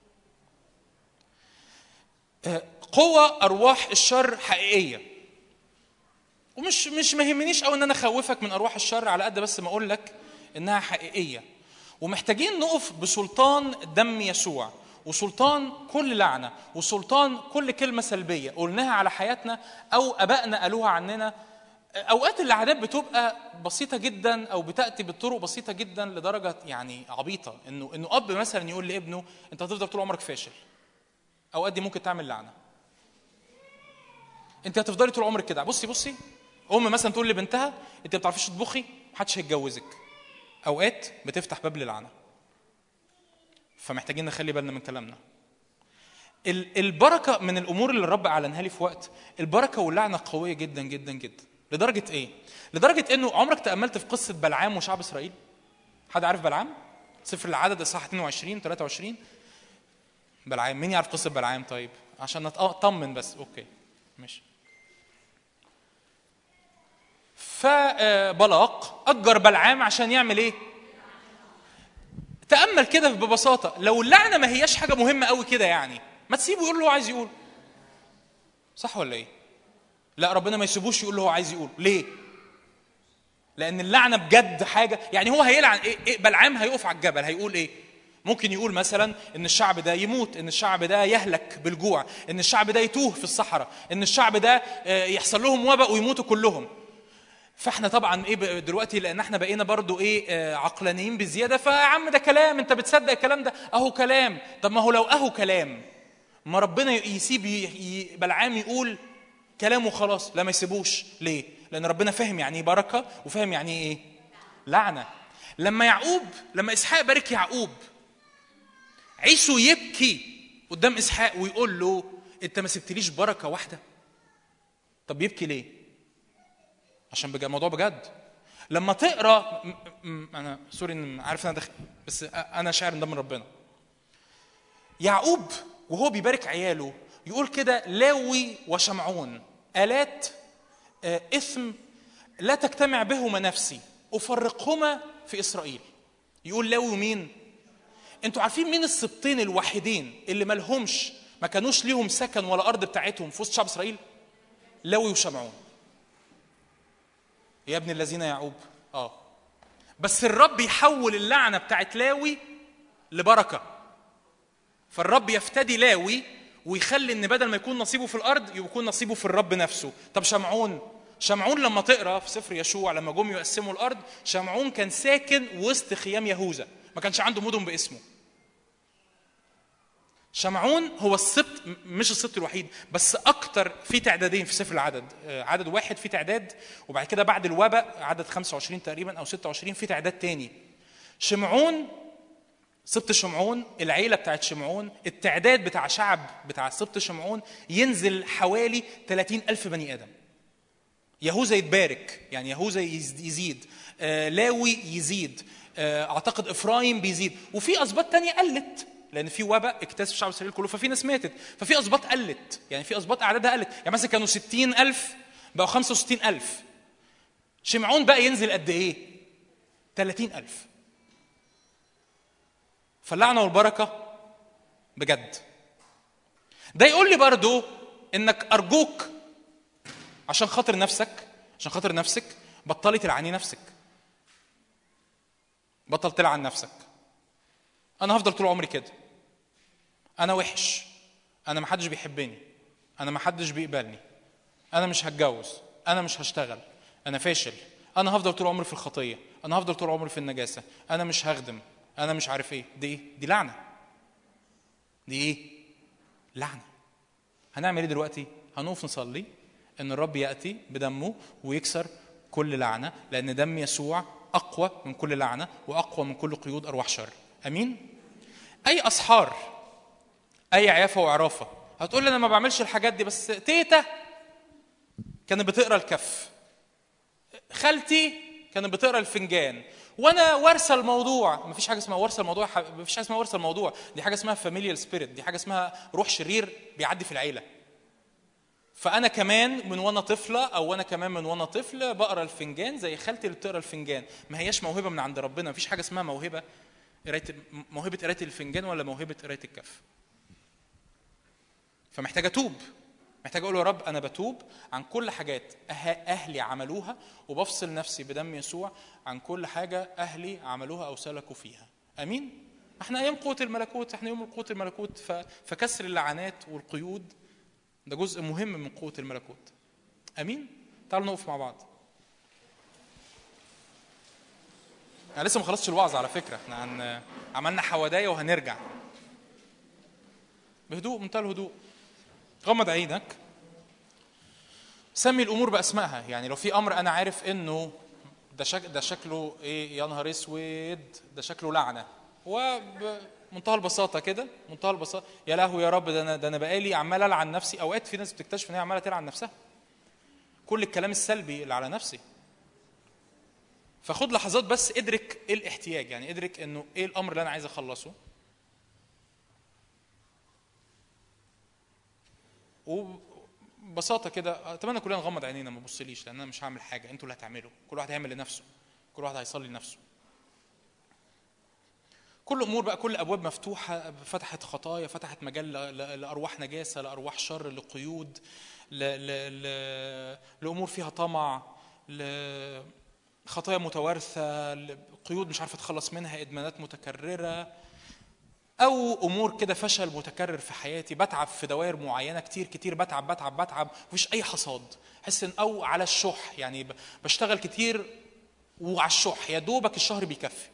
آه، قوة أرواح الشر حقيقية ومش مش ما يهمنيش قوي ان انا اخوفك من ارواح الشر على قد بس ما اقول لك انها حقيقيه ومحتاجين نقف بسلطان دم يسوع وسلطان كل لعنه وسلطان كل كلمه سلبيه قلناها على حياتنا او ابائنا قالوها عننا اوقات اللعنات بتبقى بسيطه جدا او بتاتي بطرق بسيطه جدا لدرجه يعني عبيطه انه انه اب مثلا يقول لابنه انت هتفضل طول عمرك فاشل اوقات دي ممكن تعمل لعنه انت هتفضلي طول عمرك كده بصي بصي ام مثلا تقول لبنتها انت ما بتعرفيش تطبخي محدش هيتجوزك اوقات بتفتح باب للعنه فمحتاجين نخلي بالنا من كلامنا ال- البركه من الامور اللي الرب اعلنها لي في وقت البركه واللعنه قويه جدا جدا جدا لدرجه ايه لدرجه انه عمرك تاملت في قصه بلعام وشعب اسرائيل حد عارف بلعام سفر العدد اصحاح 22 23 بلعام مين يعرف قصه بلعام طيب عشان اطمن بس اوكي ماشي فبلاق اجر بلعام عشان يعمل ايه تامل كده ببساطه لو اللعنه ما هياش حاجه مهمه قوي كده يعني ما تسيبه يقول اللي هو عايز يقول صح ولا ايه لا ربنا ما يسيبوش يقول اللي هو عايز يقول ليه لان اللعنه بجد حاجه يعني هو هيلعن إيه, إيه بلعام هيقف على الجبل هيقول ايه ممكن يقول مثلا ان الشعب ده يموت ان الشعب ده يهلك بالجوع ان الشعب ده يتوه في الصحراء ان الشعب ده آه، يحصل لهم وباء ويموتوا كلهم فاحنا طبعا ايه ب- دلوقتي لان احنا بقينا برضو ايه آه، عقلانيين بزياده فيا عم ده كلام انت بتصدق الكلام ده اهو كلام طب ما هو لو اهو كلام ما ربنا يسيب ي- ي- بلعام يقول كلامه خلاص لا ما يسيبوش ليه لان ربنا فاهم يعني ايه بركه وفاهم يعني ايه لعنه لما يعقوب لما اسحاق بارك يعقوب عيسو يبكي قدام اسحاق ويقول له انت ما سبتليش بركه واحده طب يبكي ليه عشان بجد الموضوع بجد لما تقرا م- م- انا سوري ان عارف ان انا داخل بس أ- انا شاعر ان ده من ربنا يعقوب وهو بيبارك عياله يقول كده لاوي وشمعون آلات آه، إثم لا تجتمع بهما نفسي أفرقهما في إسرائيل يقول لاوي ومين انتوا عارفين مين السبطين الوحيدين اللي مالهمش ما كانوش ليهم سكن ولا أرض بتاعتهم في وسط شعب إسرائيل لاوي وشمعون يا ابن الذين يعقوب اه بس الرب يحول اللعنه بتاعت لاوي لبركه فالرب يفتدي لاوي ويخلي ان بدل ما يكون نصيبه في الارض يكون نصيبه في الرب نفسه طب شمعون شمعون لما تقرا في سفر يشوع لما جم يقسموا الارض شمعون كان ساكن وسط خيام يهوذا ما كانش عنده مدن باسمه شمعون هو السبط م- مش السبط الوحيد بس اكتر في تعدادين في سفر العدد آه، عدد واحد في تعداد وبعد كده بعد الوباء عدد 25 تقريبا او 26 في تعداد تاني شمعون سبط شمعون العيلة بتاعت شمعون التعداد بتاع شعب بتاع سبط شمعون ينزل حوالي 30 ألف بني آدم يهوذا يتبارك يعني يهوذا يز- يزيد آه لاوي يزيد آه اعتقد افرايم بيزيد وفي اسباط تانية قلت لان في وباء اكتسب شعب اسرائيل كله ففي ناس ماتت ففي اسباط قلت يعني في اسباط اعدادها قلت يعني مثلا كانوا 60 الف بقوا 65 الف شمعون بقى ينزل قد ايه 30 الف فاللعنه والبركه بجد ده يقول لي برضو انك ارجوك عشان خاطر نفسك عشان خاطر نفسك بطلي تلعني نفسك بطل تلعن نفسك انا هفضل طول عمري كده انا وحش انا محدش بيحبني انا محدش بيقبلني انا مش هتجوز انا مش هشتغل انا فاشل انا هفضل طول عمري في الخطيه انا هفضل طول عمري في النجاسه انا مش هخدم انا مش عارف ايه دي ايه دي لعنه دي ايه لعنه هنعمل ايه دلوقتي هنقف نصلي ان الرب ياتي بدمه ويكسر كل لعنه لان دم يسوع اقوى من كل لعنه واقوى من كل قيود ارواح شر امين اي اسحار اي عيافه وعرافه هتقول لي انا ما بعملش الحاجات دي بس تيتا كانت بتقرا الكف خالتي كانت بتقرا الفنجان وانا وارثه الموضوع مفيش حاجه اسمها وارثه الموضوع مفيش حاجه اسمها وارثه الموضوع دي حاجه اسمها فاميليال سبيريت دي حاجه اسمها روح شرير بيعدي في العيله فانا كمان من وانا طفله او وانا كمان من وانا طفل بقرا الفنجان زي خالتي اللي بتقرا الفنجان ما هياش موهبه من عند ربنا مفيش حاجه اسمها موهبه قرايه موهبه قرايه الفنجان ولا موهبه قرايه الكف فمحتاج اتوب محتاج اقول يا رب انا بتوب عن كل حاجات أه- اهلي عملوها وبفصل نفسي بدم يسوع عن كل حاجه اهلي عملوها او سلكوا فيها امين احنا ايام قوه الملكوت احنا يوم قوه الملكوت ف... فكسر اللعنات والقيود ده جزء مهم من قوه الملكوت امين تعالوا نقف مع بعض انا لسه ما خلصتش الوعظ على فكره احنا عن... عملنا حوادايه وهنرجع بهدوء منتهى الهدوء غمض عينك سمي الامور باسمائها يعني لو في امر انا عارف انه ده شك ده شكله ايه يا نهار اسود ده شكله لعنه وبمنتهى البساطه كده منتهى البساطه يا لهوي يا رب ده انا ده انا بقالي عمال العن نفسي اوقات في ناس بتكتشف ان هي عماله تلعن نفسها كل الكلام السلبي اللي على نفسي فخد لحظات بس ادرك ايه الاحتياج يعني ادرك انه ايه الامر اللي انا عايز اخلصه وببساطه كده اتمنى كلنا نغمض عينينا ما نبصليش لان انا مش هعمل حاجه انتوا اللي هتعملوا كل واحد هيعمل لنفسه كل واحد هيصلي لنفسه كل امور بقى كل ابواب مفتوحه فتحت خطايا فتحت مجال ل- ل- لارواح نجاسه لارواح شر لقيود ل... ل... ل... لامور فيها طمع لخطايا متوارثه لقيود مش عارفه اتخلص منها ادمانات متكرره او امور كده فشل متكرر في حياتي بتعب في دوائر معينه كتير كتير بتعب بتعب بتعب مفيش اي حصاد احس ان او على الشح يعني ب- بشتغل كتير وعلى الشح يا دوبك الشهر بيكفي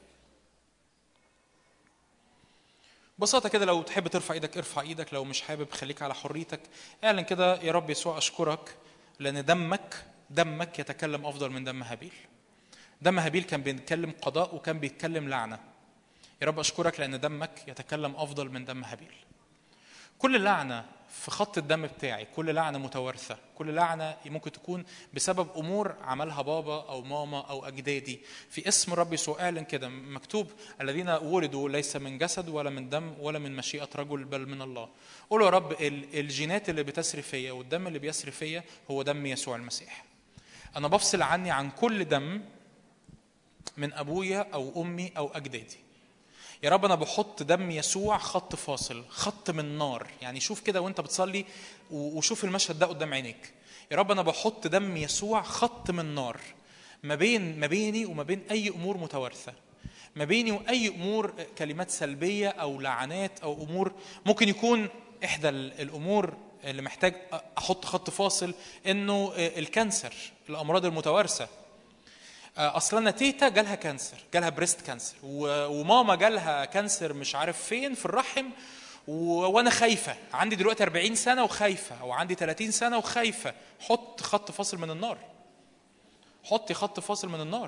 ببساطه كده لو تحب ترفع ايدك ارفع ايدك لو مش حابب خليك على حريتك اعلن كده يا رب يسوع اشكرك لان دمك دمك يتكلم افضل من دم هابيل دم هابيل كان بيتكلم قضاء وكان بيتكلم لعنه يا رب اشكرك لان دمك يتكلم افضل من دم هابيل كل لعنه في خط الدم بتاعي كل لعنه متوارثه كل لعنه ممكن تكون بسبب امور عملها بابا او ماما او اجدادي في اسم الرب يسوع اعلن كده مكتوب الذين ولدوا ليس من جسد ولا من دم ولا من مشيئه رجل بل من الله قولوا يا رب ال- الجينات اللي بتسري فيا والدم اللي بيسري فيا هو دم يسوع المسيح انا بفصل عني عن كل دم من ابويا او امي او اجدادي يا رب انا بحط دم يسوع خط فاصل خط من نار يعني شوف كده وانت بتصلي و- وشوف المشهد ده قدام عينيك يا رب انا بحط دم يسوع خط من نار ما بين ما بيني وما بين اي امور متوارثه ما بيني واي امور كلمات سلبيه او لعنات او امور ممكن يكون احدى ال- الامور اللي محتاج احط خط فاصل انه الكانسر الامراض المتوارثه اصلا انا تيتا جالها كانسر جالها بريست كانسر و- وماما جالها كانسر مش عارف فين في الرحم و- وانا خايفه عندي دلوقتي 40 سنه وخايفه او عندي 30 سنه وخايفه حط خط فاصل من النار حطي خط فاصل من النار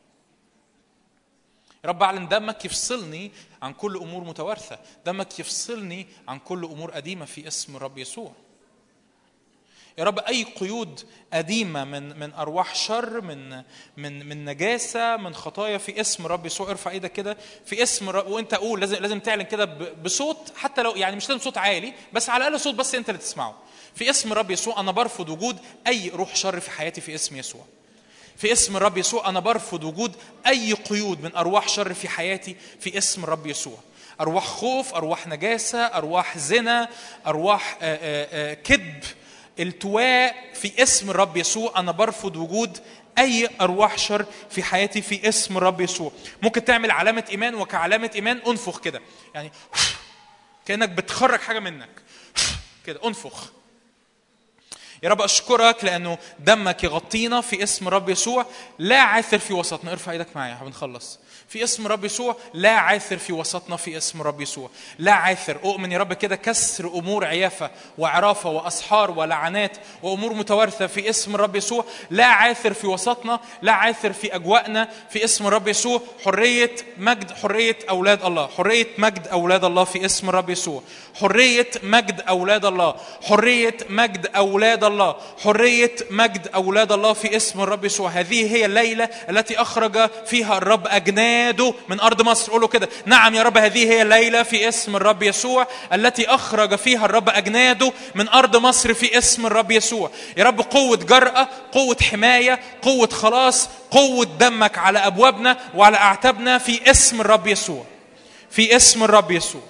يا رب اعلن دمك يفصلني عن كل امور متوارثه دمك يفصلني عن كل امور قديمه في اسم الرب يسوع يا رب اي قيود قديمه من من ارواح شر من من من نجاسه من خطايا في اسم الرب يسوع ارفع ايدك كده في اسم الرب وانت قول لازم لازم تعلن كده ب- بصوت حتى لو يعني مش لازم صوت عالي بس على الاقل صوت بس انت اللي تسمعه في اسم الرب يسوع انا برفض وجود اي روح شر في حياتي في اسم يسوع في اسم الرب يسوع انا برفض وجود اي قيود من ارواح شر في حياتي في اسم الرب يسوع ارواح خوف ارواح نجاسه ارواح زنا ارواح آه، آه، آه، كذب التواء في اسم الرب يسوع انا برفض وجود اي ارواح شر في حياتي في اسم الرب يسوع ممكن تعمل علامه ايمان وكعلامه ايمان انفخ كده يعني كانك بتخرج حاجه منك كده انفخ يا رب اشكرك لانه دمك يغطينا في اسم رب يسوع لا عاثر في وسطنا ارفع ايدك معايا بنخلص في اسم رب يسوع لا عاثر في وسطنا في اسم رب يسوع لا عاثر اؤمن يا رب كده كسر امور عيافه وعرافه واسحار ولعنات وامور متوارثه في اسم رب يسوع لا عاثر في وسطنا لا عاثر في اجواءنا في اسم رب يسوع حريه مجد حريه اولاد الله حريه مجد اولاد الله في اسم رب يسوع حريه مجد اولاد الله حريه مجد اولاد الله حريه مجد اولاد الله في اسم الرب يسوع هذه هي الليله التي اخرج فيها الرب اجناده من ارض مصر قولوا كده نعم يا رب هذه هي الليله في اسم الرب يسوع التي اخرج فيها الرب اجناده من ارض مصر في اسم الرب يسوع يا رب قوه جراه قوه حمايه قوه خلاص قوه دمك على ابوابنا وعلى اعتابنا في اسم الرب يسوع في اسم الرب يسوع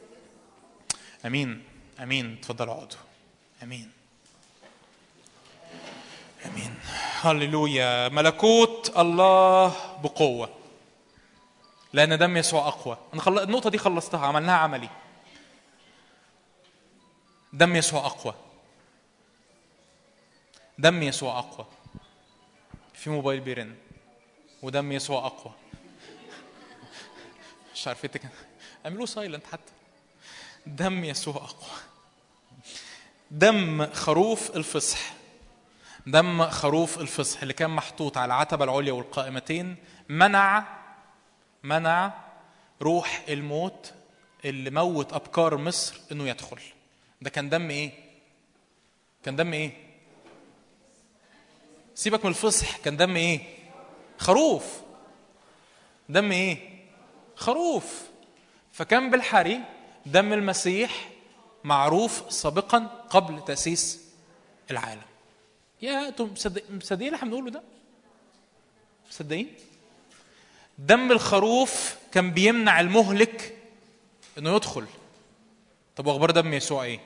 امين امين تفضلوا اقعدوا امين امين هللويا ملكوت الله بقوه لان دم يسوع اقوى انا خل... النقطه دي خلصتها عملناها عملي دم يسوع اقوى دم يسوع اقوى في موبايل بيرن ودم يسوع اقوى مش عارف إيه اعملوه سايلنت حتى دم يسوع اقوى دم خروف الفصح دم خروف الفصح اللي كان محطوط على العتبة العليا والقائمتين منع منع روح الموت اللي موت أبكار مصر إنه يدخل ده كان دم إيه؟ كان دم إيه؟ سيبك من الفصح كان دم إيه؟ خروف دم إيه؟ خروف فكان بالحري دم المسيح معروف سابقا قبل تأسيس العالم يا انتم مصدق- مصدقين اللي احنا بنقوله ده؟ مصدقين؟ دم الخروف كان بيمنع المهلك انه يدخل طب واخبار دم يسوع ايه؟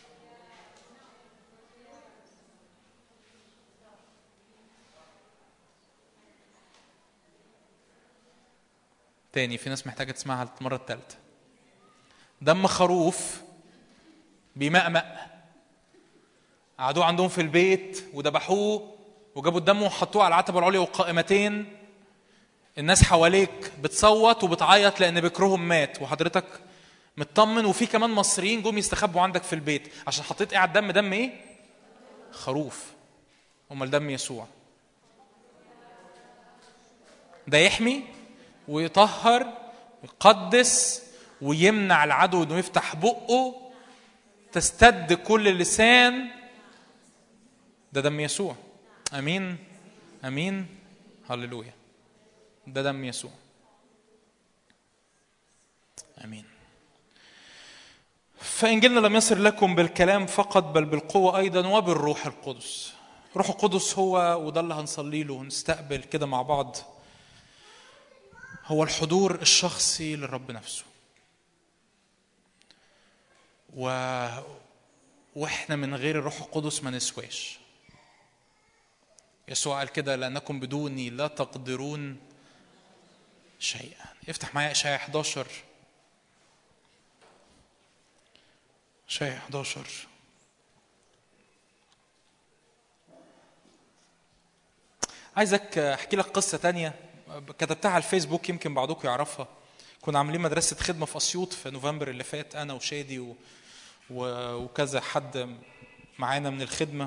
تاني في ناس محتاجه تسمعها المره الثالثه دم خروف بيمأمأ قعدوه عندهم في البيت وذبحوه وجابوا الدم وحطوه على العتبة العليا والقائمتين الناس حواليك بتصوت وبتعيط لأن بكرهم مات وحضرتك مطمن وفي كمان مصريين جم يستخبوا عندك في البيت عشان حطيت ايه على الدم دم ايه؟ خروف امال دم يسوع ده يحمي ويطهر ويقدس ويمنع العدو انه يفتح بقه تستد كل لسان ده دم يسوع امين امين هللويا ده دم يسوع امين فانجيلنا لم يصل لكم بالكلام فقط بل بالقوه ايضا وبالروح القدس روح القدس هو وده اللي هنصلي له ونستقبل كده مع بعض هو الحضور الشخصي للرب نفسه و... واحنا من غير الروح القدس ما نسواش يسوع قال كده لانكم بدوني لا تقدرون شيئا افتح معايا اشعياء 11 اشعياء 11 عايزك احكي لك قصه تانية كتبتها على الفيسبوك يمكن بعضكم يعرفها كنا عاملين مدرسه خدمه في اسيوط في نوفمبر اللي فات انا وشادي و... و... وكذا حد معانا من الخدمه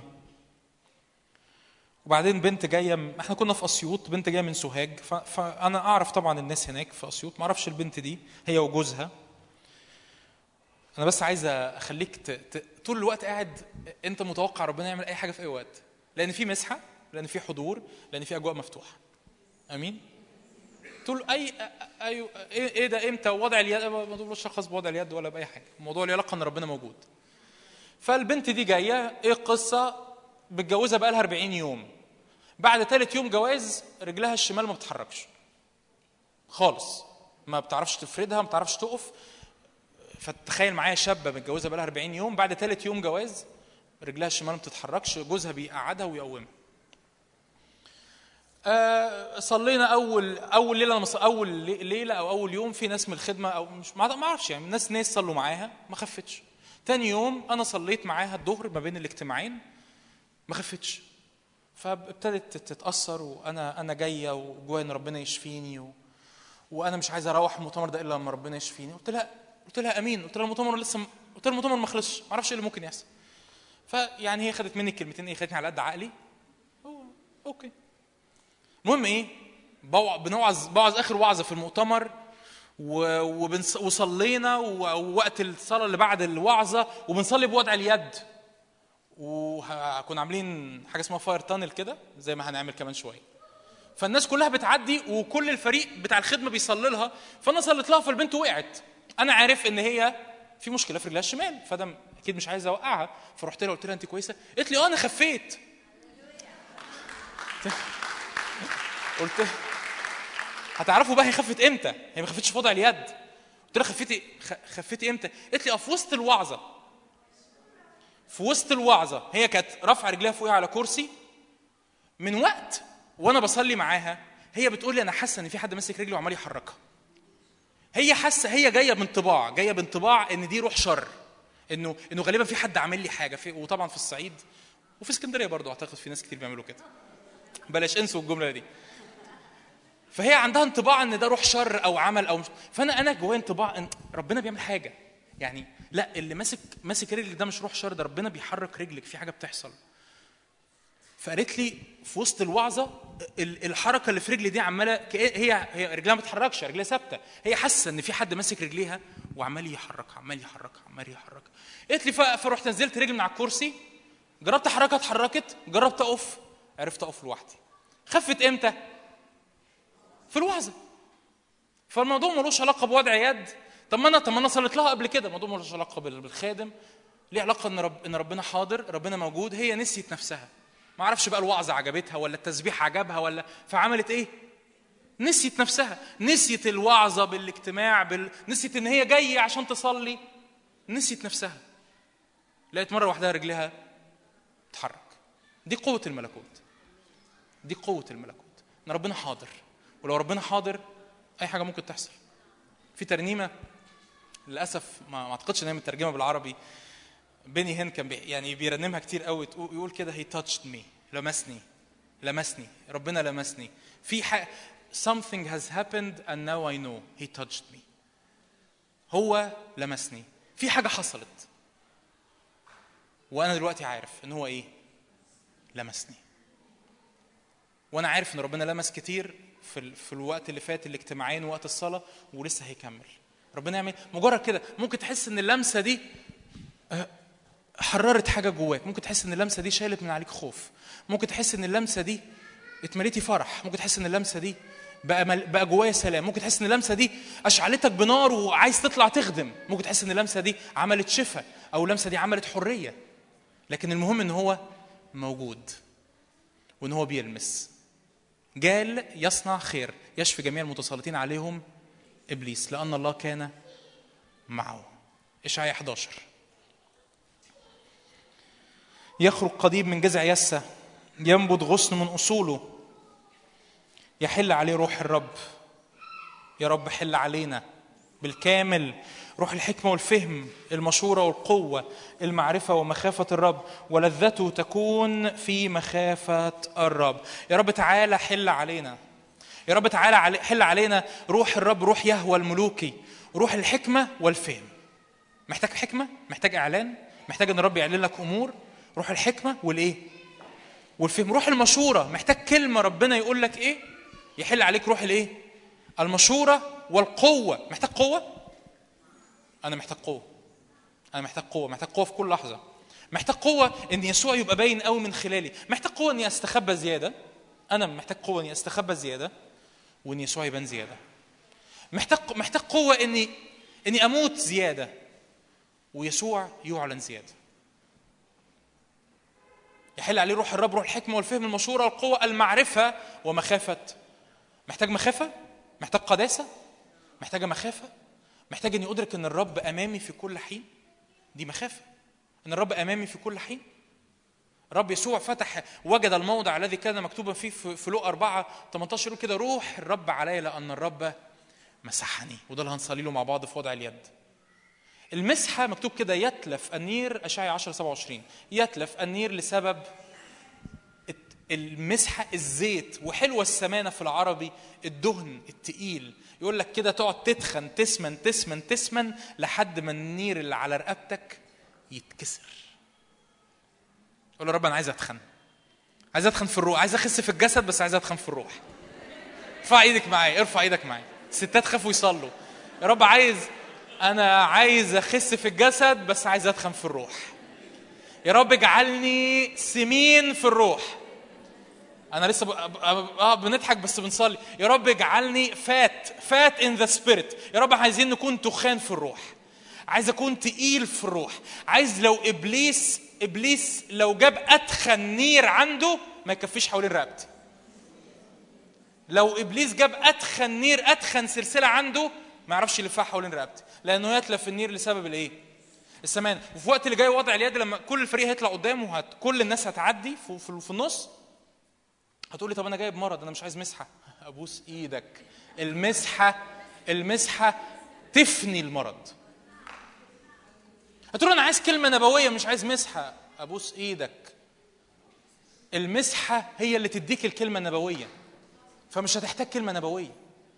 وبعدين بنت جايه م- احنا كنا في اسيوط بنت جايه من سوهاج ف... فانا اعرف طبعا الناس هناك في اسيوط ما اعرفش البنت دي هي وجوزها انا بس عايز اخليك ت... ت... طول الوقت قاعد انت متوقع ربنا يعمل اي حاجه في اي وقت لان في مسحه لان في حضور لان في اجواء مفتوحه امين تقول اي اي ايه إيه ده امتى وضع اليد ما تقولش شخص بوضع اليد ولا باي حاجه الموضوع له علاقه ان ربنا موجود فالبنت دي جايه ايه القصه متجوزه بقى لها 40 يوم بعد ثالث يوم جواز رجلها الشمال ما بتتحركش خالص ما بتعرفش تفردها ما بتعرفش تقف فتخيل معايا شابه متجوزه بقى لها 40 يوم بعد ثالث يوم جواز رجلها الشمال ما بتتحركش جوزها بيقعدها ويقومها آه، صلينا اول اول ليله لما ص- اول لي- ليله او اول يوم في ناس من الخدمه او مش ما ما اعرفش يعني ناس ناس صلوا معاها ما خفتش تاني يوم انا صليت معاها الظهر ما بين الاجتماعين ما خفتش فابتدت تتاثر وانا انا جايه وجوايا ان ربنا يشفيني و... وانا مش عايز اروح المؤتمر ده الا لما ربنا يشفيني قلت لها قلت لها امين قلت لها المؤتمر لسه م- قلت لها المؤتمر ما خلصش ما اعرفش ايه اللي ممكن يحصل فيعني هي خدت مني الكلمتين ايه خدتني على قد عقلي هو اوكي المهم ايه بوع- بنوعظ بوعظ اخر وعظه في المؤتمر و- وبنص- وصلينا و- ووقت الصلاه اللي بعد الوعظه وبنصلي بوضع اليد وكنا عاملين حاجه اسمها فاير تانل كده زي ما هنعمل كمان شويه فالناس كلها بتعدي وكل الفريق بتاع الخدمه بيصلي لها فانا صليت لها فالبنت وقعت انا عارف ان هي في مشكله في رجلها الشمال فده اكيد مش عايز اوقعها فرحت لها قلت لها انت كويسه قالت لي اه انا خفيت قلت هتعرفوا بقى هي خفت امتى هي ما خفتش في وضع اليد قلت لها خفتي خ- خفتي امتى قالت لي اه في وسط الوعظه في وسط الوعظه هي كانت رافعه رجليها فوقها على كرسي من وقت وانا بصلي معاها هي بتقول لي انا حاسه ان في حد ماسك رجلي وعمال يحركها هي حاسه هي جايه بانطباع جايه بانطباع ان دي روح شر انه انه غالبا في حد عامل لي حاجه في وطبعا في الصعيد وفي اسكندريه برضو اعتقد في ناس كتير بيعملوا كده بلاش انسوا الجمله دي فهي عندها انطباع ان ده روح شر او عمل او مش فانا انا جوايا انطباع ان ربنا بيعمل حاجه يعني لا اللي ماسك ماسك رجلك ده مش روح شر ده ربنا بيحرك رجلك في حاجه بتحصل فقالت لي في وسط الوعظه ال- الحركه اللي في رجلي دي عماله كأ- هي هي رجلها ما بتتحركش رجلها ثابته هي حاسه ان في حد ماسك رجليها وعمال يحركها عمال يحركها عمال يحركها قالت لي ف- فرحت نزلت رجلي من على الكرسي جربت احركها اتحركت جربت اقف عرفت اقف لوحدي خفت امتى في الوعظه فالموضوع ملوش علاقه بوضع يد طب ما انا طب ما انا صليت لها قبل كده الموضوع ملوش علاقه بال- بالخادم ليه علاقه ان رب ان ربنا حاضر ربنا موجود هي نسيت نفسها ما اعرفش بقى الوعظه عجبتها ولا التسبيح عجبها ولا فعملت ايه نسيت نفسها نسيت الوعظه بالاجتماع بال... نسيت ان هي جايه عشان تصلي نسيت نفسها لقيت مره واحده رجلها تتحرك دي قوه الملكوت دي قوه الملكوت ان ربنا حاضر ولو ربنا حاضر اي حاجه ممكن تحصل في ترنيمه للاسف ما ما اعتقدش ان هي مترجمه بالعربي بيني هين كان بي يعني بيرنمها كتير قوي تقول- يقول كده هي touched me لمسني لمسني ربنا لمسني في ح... something has happened and now I know he touched me هو لمسني في حاجه حصلت وانا دلوقتي عارف ان هو ايه لمسني وانا عارف ان ربنا لمس كتير في ال... في الوقت اللي فات الاجتماعين ووقت الصلاه ولسه هيكمل ربنا يعمل مجرد كده ممكن تحس ان اللمسه دي حررت حاجه جواك ممكن تحس ان اللمسه دي شالت من عليك خوف ممكن تحس ان اللمسه دي اتمليتي فرح ممكن تحس ان اللمسه دي بقى مل... بقى جوايا سلام ممكن تحس ان اللمسه دي اشعلتك بنار وعايز تطلع تخدم ممكن تحس ان اللمسه دي عملت شفاء او اللمسه دي عملت حريه لكن المهم ان هو موجود وان هو بيلمس جال يصنع خير يشفي جميع المتسلطين عليهم ابليس لان الله كان معه اشعياء 11 يخرج قضيب من جذع يسة ينبت غصن من اصوله يحل عليه روح الرب يا رب حل علينا بالكامل روح الحكمة والفهم المشورة والقوة المعرفة ومخافة الرب ولذته تكون في مخافة الرب يا رب تعالى حل علينا يا رب تعالى علي- حل علينا روح الرب روح يهوى الملوكي روح الحكمة والفهم محتاج حكمة محتاج إعلان محتاج إن الرب يعلن لك أمور روح الحكمة والإيه والفهم روح المشورة محتاج كلمة ربنا يقول لك إيه يحل عليك روح الإيه المشورة والقوة محتاج قوة أنا محتاج قوة أنا محتاج قوة محتاج قوة في كل لحظة محتاج قوة إن يسوع يبقى باين قوي من خلالي محتاج قوة إني أستخبى زيادة أنا محتاج قوة إني أستخبى زيادة وإن يسوع يبان زيادة محتاج محتاج قوة إني إني أموت زيادة ويسوع يعلن زيادة يحل عليه روح الرب روح الحكمة والفهم المشورة والقوة المعرفة ومخافة محتاج مخافة محتاج قداسة محتاج مخافة محتاج اني ادرك ان الرب امامي في كل حين دي مخافة ان الرب امامي في كل حين الرب يسوع فتح وجد الموضع الذي كان مكتوبا فيه في في لوقا 4 18 يقول كده روح الرب علي لان الرب مسحني وده اللي هنصلي له مع بعض في وضع اليد المسحه مكتوب كده يتلف النير اشعياء 10 27 يتلف النير لسبب الت- المسحه الزيت وحلوه السمانه في العربي الدهن التقيل يقول لك كده تقعد تتخن تسمن تسمن تسمن لحد ما النير اللي على رقبتك يتكسر قول له يا رب انا عايز اتخن عايز اتخن في الروح عايز اخس في الجسد بس عايز اتخن في الروح ارفع ايدك معايا ارفع ايدك معايا الستات خافوا يصلوا يا رب عايز انا عايز اخس في الجسد بس عايز اتخن في الروح يا رب اجعلني سمين في الروح انا لسه ب... ب... اه بنضحك بس بنصلي يا رب اجعلني فات فات ان ذا سبيريت يا رب عايزين نكون تخان في الروح عايز اكون تقيل في الروح عايز لو ابليس ابليس لو جاب اتخن نير عنده ما يكفيش حوالين رقبتي لو ابليس جاب اتخن نير اتخن سلسله عنده ما يعرفش يلفها حوالين رقبتي لانه يتلف النير لسبب الايه السمان وفي وقت اللي جاي وضع اليد لما كل الفريق هيطلع قدامه هت... كل الناس هتعدي في, في, في النص هتقول لي طب انا جايب مرض انا مش عايز مسحه ابوس ايدك المسحه المسحه تفني المرض هتقول انا عايز كلمه نبويه مش عايز مسحه ابوس ايدك المسحه هي اللي تديك الكلمه النبويه فمش هتحتاج كلمه نبويه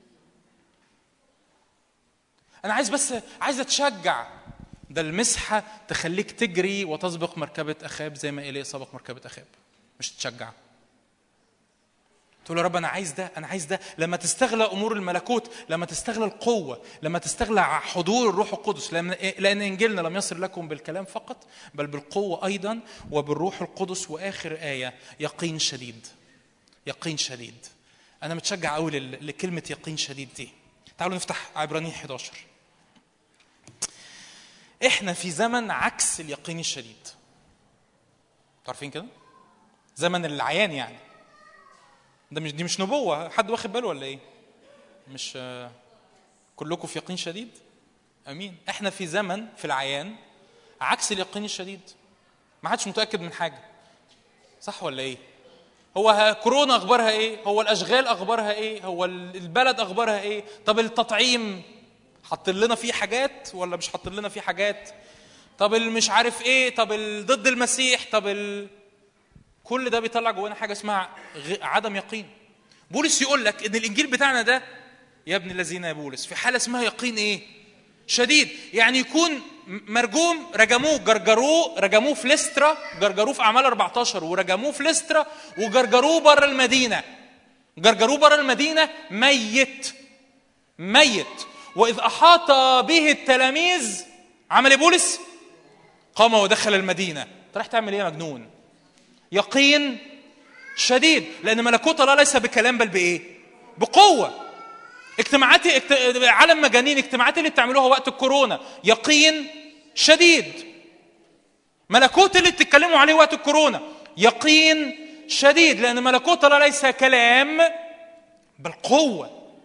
انا عايز بس عايز اتشجع ده المسحه تخليك تجري وتسبق مركبه اخاب زي ما ايليا سبق مركبه اخاب مش تتشجع تقول يا رب انا عايز ده انا عايز ده لما تستغلى امور الملكوت لما تستغلى القوه لما تستغلى حضور الروح القدس لان لان انجيلنا لم يصل لكم بالكلام فقط بل بالقوه ايضا وبالروح القدس واخر ايه يقين شديد يقين شديد انا متشجع قوي لل- لكلمه يقين شديد دي تعالوا نفتح عبرانيين 11 احنا في زمن عكس اليقين الشديد عارفين كده زمن العيان يعني ده مش دي مش نبوة حد واخد باله ولا ايه مش آه، كلكم في يقين شديد امين احنا في زمن في العيان عكس اليقين الشديد ما حدش متاكد من حاجه صح ولا ايه هو ها- كورونا اخبارها ايه هو الاشغال اخبارها ايه هو ال- البلد اخبارها ايه طب التطعيم حاطين لنا فيه حاجات ولا مش حاطين لنا فيه حاجات طب المش عارف ايه طب ال- ضد المسيح طب ال... كل ده بيطلع جوانا حاجه اسمها غ- عدم يقين بولس يقول لك ان الانجيل بتاعنا ده يا ابن الذين يا بولس في حاله اسمها يقين ايه شديد يعني يكون م- مرجوم رجموه جرجروه رجموه في لسترا جرجروه في اعمال 14 ورجموه في لسترا وجرجروه بره المدينه جرجروه بره المدينه ميت ميت واذ احاط به التلاميذ عمل ايه بولس قام ودخل المدينه انت رايح تعمل ايه يا مجنون يقين شديد لان ملكوت الله ليس بكلام بل بايه بقوه اجتماعات اجت... عالم مجانين اجتماعات اللي بتعملوها وقت الكورونا يقين شديد ملكوت اللي بتتكلموا عليه وقت الكورونا يقين شديد لان ملكوت الله ليس كلام بل قوه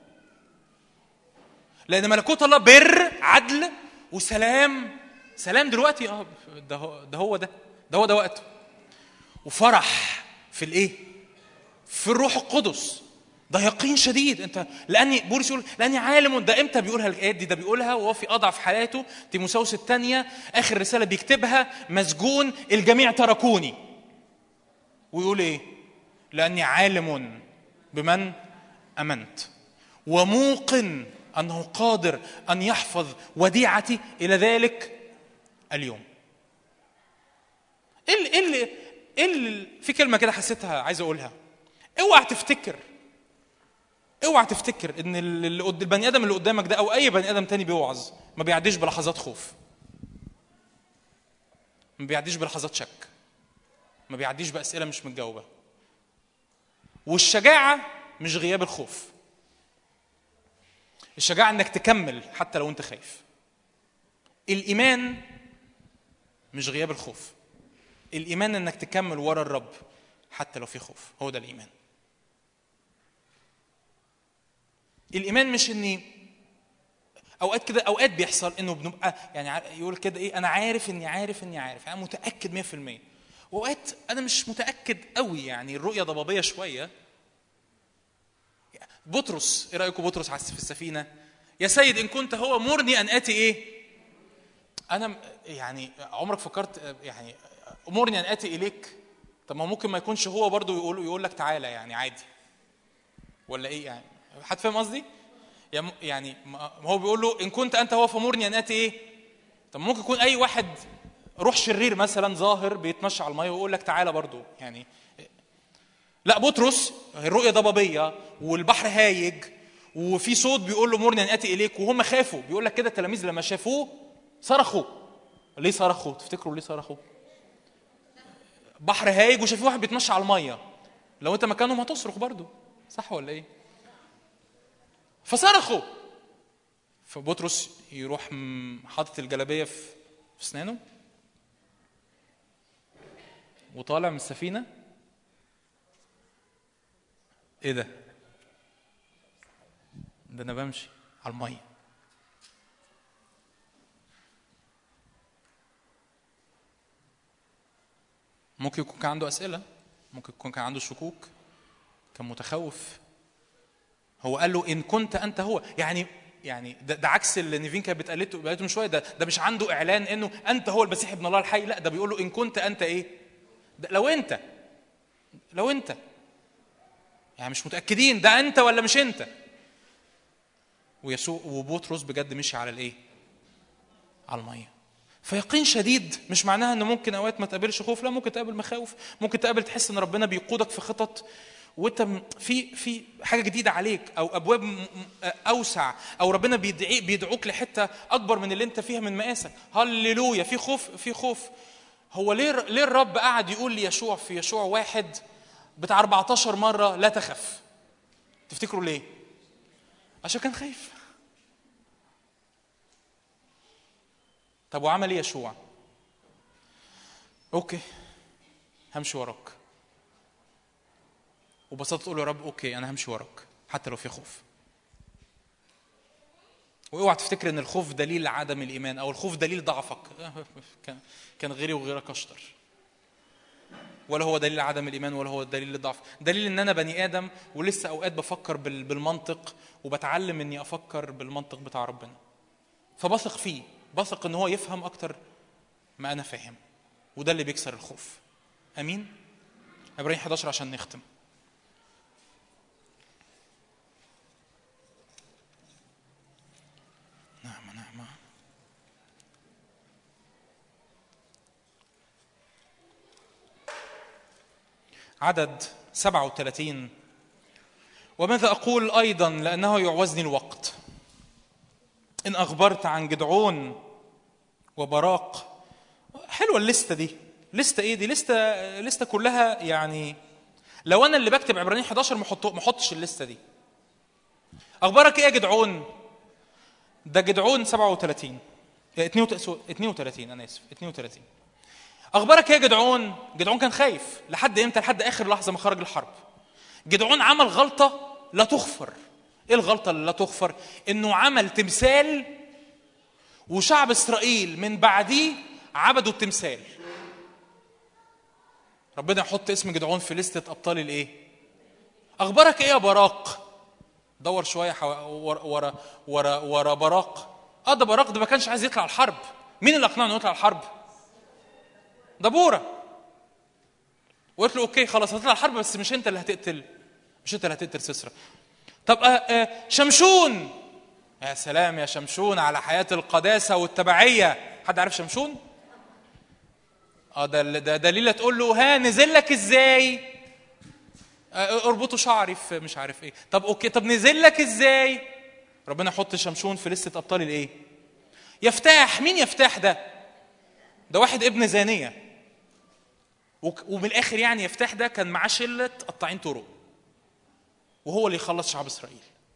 لان ملكوت الله بر عدل وسلام سلام دلوقتي اه ده هو ده هو ده ده هو ده وقته وفرح في الايه في الروح القدس ده يقين شديد انت لاني بولس يقول لاني عالم ده امتى بيقولها الايات دي ده بيقولها وهو في اضعف حالاته تيموساوس الثانيه اخر رساله بيكتبها مسجون الجميع تركوني ويقول ايه لاني عالم بمن امنت وموقن انه قادر ان يحفظ وديعتي الى ذلك اليوم ايه اللي ايه اللي ايه اللي في كلمه كده حسيتها عايز اقولها اوعى تفتكر اوعى تفتكر ان اللي قد- البني ادم اللي قدامك ده او اي بني ادم تاني بيوعظ ما بيعديش بلحظات خوف ما بيعديش بلحظات شك ما بيعديش باسئله مش متجاوبه والشجاعه مش غياب الخوف الشجاعه انك تكمل حتى لو انت خايف الايمان مش غياب الخوف الايمان انك تكمل ورا الرب حتى لو في خوف هو ده الايمان الايمان مش اني اوقات كده اوقات بيحصل انه بنبقى يعني ع- يقول كده ايه انا عارف اني عارف اني عارف انا متاكد 100% واوقات انا مش متاكد قوي يعني الرؤيه ضبابيه شويه بطرس ايه رايكم بطرس على- في السفينه يا سيد ان كنت هو مرني ان اتي ايه انا م- يعني عمرك فكرت يعني امرني ان اتي اليك طب ما ممكن ما يكونش هو برضو يقول يقول لك تعالى يعني عادي ولا ايه يعني حد فاهم قصدي يا- يعني ما هو بيقول له ان كنت انت هو فمرني ان اتي ايه طب ممكن يكون اي واحد روح شرير مثلا ظاهر بيتمشى على الميه ويقول لك تعالى برضو يعني لا بطرس الرؤيه ضبابيه والبحر هايج وفي صوت بيقول له مرني ان اتي اليك وهم خافوا بيقول لك كده التلاميذ لما شافوه صرخوا ليه صرخوا تفتكروا ليه صرخوا بحر هايج وشايفين واحد بيتمشى على الميه لو انت مكانهم هتصرخ برضو صح ولا ايه فصرخوا فبطرس يروح م- حاطط الجلابيه في في اسنانه وطالع من السفينه ايه ده ده انا بمشي على الميه ممكن يكون كان عنده اسئله ممكن يكون كان عنده شكوك كان متخوف هو قال له ان كنت انت هو يعني يعني ده, ده عكس اللي نيفين كانت بتقلته بقالته من شويه ده ده مش عنده اعلان انه انت هو المسيح ابن الله الحي لا ده بيقول له ان كنت انت ايه ده لو انت لو انت يعني مش متاكدين ده انت ولا مش انت ويسوع وبطرس بجد مشي على الايه على الميه فيقين شديد مش معناها ان ممكن اوقات ما تقابلش خوف لا ممكن تقابل مخاوف ممكن تقابل تحس ان ربنا بيقودك في خطط وانت م- في في حاجه جديده عليك او ابواب م- م- اوسع او ربنا بيدعي بيدعوك لحته اكبر من اللي انت فيها من مقاسك هللويا في خوف في خوف هو ليه ليه الرب قعد يقول ليشوع في يشوع واحد بتاع 14 مره لا تخف تفتكروا ليه عشان كان خايف طب وعمل ايه يشوع اوكي همشي وراك وببساطه تقول له يا رب اوكي انا همشي وراك حتى لو في خوف واوعى تفتكر ان الخوف دليل عدم الايمان او الخوف دليل ضعفك كان كان غيري وغيرك اشطر ولا هو دليل عدم الايمان ولا هو دليل الضعف دليل ان انا بني ادم ولسه اوقات بفكر بال- بالمنطق وبتعلم اني افكر بالمنطق بتاع ربنا فبثق فيه بثق ان هو يفهم اكتر ما انا فاهم وده اللي بيكسر الخوف امين عبرانيين 11 عشان نختم نعم نعم عدد 37 وماذا أقول أيضا لأنه يعوزني الوقت إن أخبرت عن جدعون وبراق حلوة الليستة دي لستة إيه دي لستة لستة كلها يعني لو أنا اللي بكتب عبرانيين 11 ما أحط- ما أحطش الليستة دي أخبارك إيه يا جدعون ده جدعون 37 إيه، 32 32 أنا آسف 32 اخبارك ايه يا جدعون جدعون كان خايف لحد امتى لحد اخر لحظه ما خرج الحرب جدعون عمل غلطه لا تغفر ايه الغلطه اللي لا تغفر انه عمل تمثال وشعب اسرائيل من بعديه عبدوا التمثال ربنا يحط اسم جدعون في لستة ابطال الايه اخبارك ايه يا براق دور شويه حو... ورا ورا ورا ورا براق اه ده براق ده ما كانش عايز يطلع الحرب مين اللي اقنعه انه يطلع الحرب دبوره وقلت له اوكي خلاص هتطلع الحرب بس مش انت اللي هتقتل مش انت اللي هتقتل سسرى طب آه آه شمشون يا سلام يا شمشون على حياه القداسه والتبعيه حد عارف شمشون اه ده ده دليله تقول له ها نزل لك ازاي آه، اربطوا شعري في مش عارف ايه طب اوكي طب نزل لك ازاي ربنا يحط شمشون في لسته ابطال الايه يفتاح مين يفتاح ده ده واحد ابن زانيه وك- ومن الاخر يعني يفتاح ده كان معاه شله قطاعين طرق وهو اللي يخلص شعب اسرائيل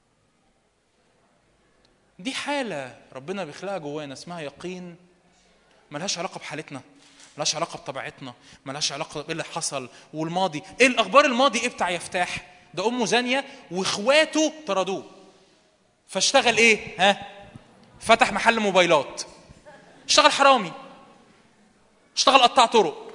دي حاله ربنا بيخلقها جوانا اسمها يقين ملهاش علاقه بحالتنا ملهاش علاقه بطبيعتنا ملهاش علاقه بايه اللي حصل والماضي ايه الاخبار الماضي ايه بتاع يفتاح ده امه زانيه واخواته طردوه فاشتغل ايه ها فتح محل موبايلات اشتغل حرامي اشتغل قطاع طرق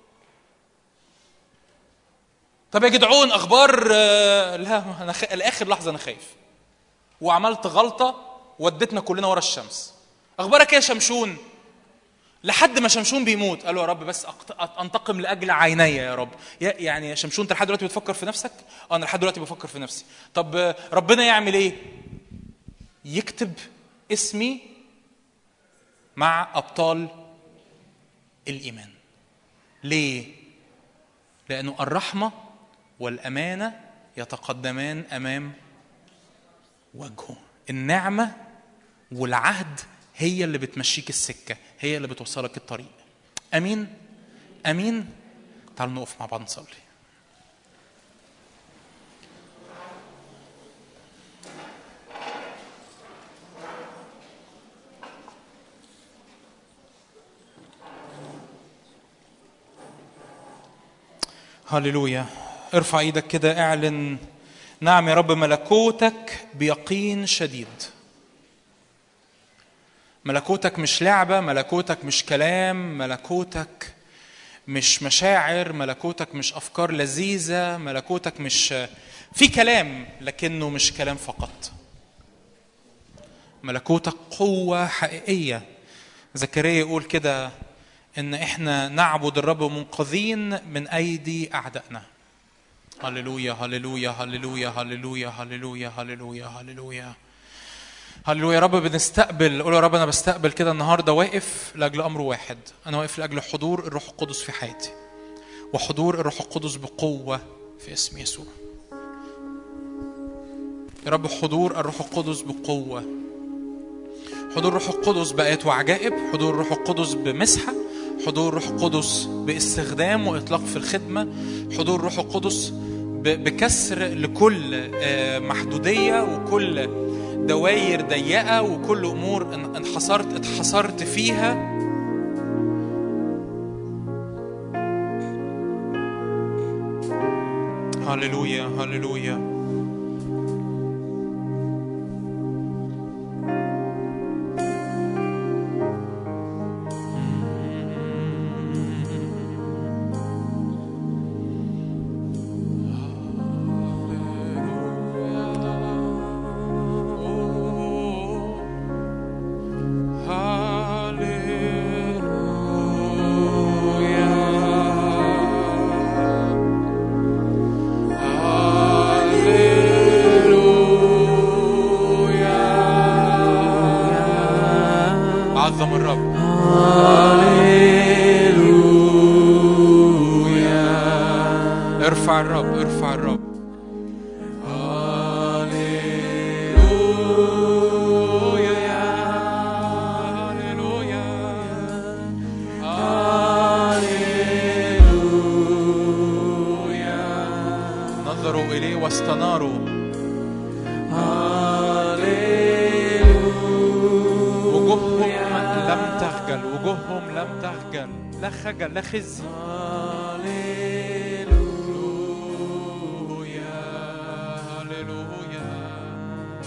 طب يا جدعون اخبار آه، لا انا خ... لاخر لحظه انا خايف وعملت غلطه ودتنا كلنا ورا الشمس اخبارك ايه يا شمشون لحد ما شمشون بيموت قال له يا رب بس أقت- انتقم لاجل عيني يا رب يا- يعني يا شمشون انت لحد دلوقتي بتفكر في نفسك اه انا لحد دلوقتي بفكر في نفسي طب آه، ربنا يعمل ايه يكتب اسمي مع ابطال الايمان ليه لانه الرحمه والامانه يتقدمان امام وجهه النعمه والعهد هي اللي بتمشيك السكه هي اللي بتوصلك الطريق امين امين تعالوا نقف مع بعض نصلي هللويا ارفع ايدك كده اعلن نعم يا رب ملكوتك بيقين شديد ملكوتك مش لعبة ملكوتك مش كلام ملكوتك مش مشاعر ملكوتك مش أفكار لذيذة ملكوتك مش في كلام لكنه مش كلام فقط ملكوتك قوة حقيقية زكريا يقول كده إن إحنا نعبد الرب منقذين من أيدي أعدائنا هللويا هللويا هللويا هللويا هللويا هللويا هللويا هللويا يا رب بنستقبل قول يا رب انا بستقبل كده النهارده واقف لاجل امر واحد انا واقف لاجل حضور الروح القدس في حياتي وحضور الروح القدس بقوه في اسم يسوع يا رب حضور الروح القدس بقوه حضور الروح القدس بآيات وعجائب حضور الروح القدس بمسحة حضور الروح القدس باستخدام وإطلاق في الخدمة حضور الروح القدس ب- بكسر لكل آه، محدودية وكل دواير ضيقة وكل أمور ان- انحصرت اتحصرت فيها هللويا هللويا عظم الرب ارفع الرب ارفع الرب نظروا إليه واستناروا وجوههم لم تخجل وجوههم لم تخجل لا خجل لا خزي هللويا هللويا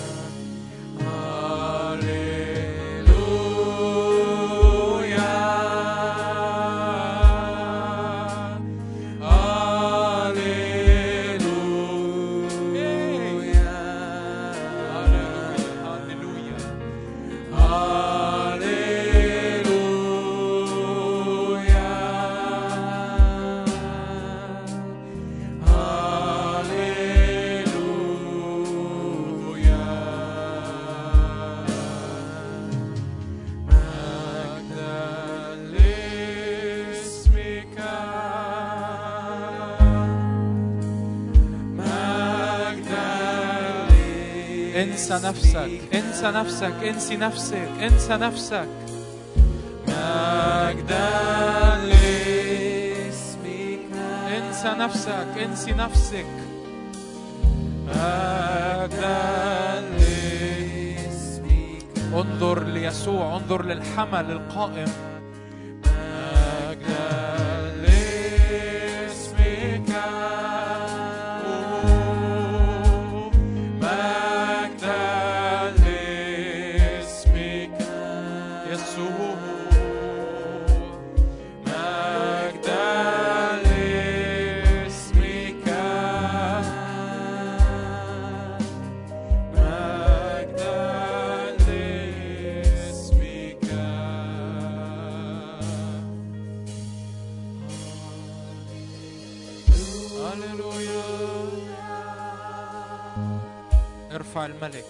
انسى نفسك انسى نفسك انسي نفسك انسى نفسك مجدا لاسمك انسى نفسك انسي نفسك مجدا لاسمك انظر ليسوع انظر للحمل القائم مجدا لاسمك مجدا لاسمك يسوع مجدا لاسمك مجدا لاسمك هللويا ارفع الملك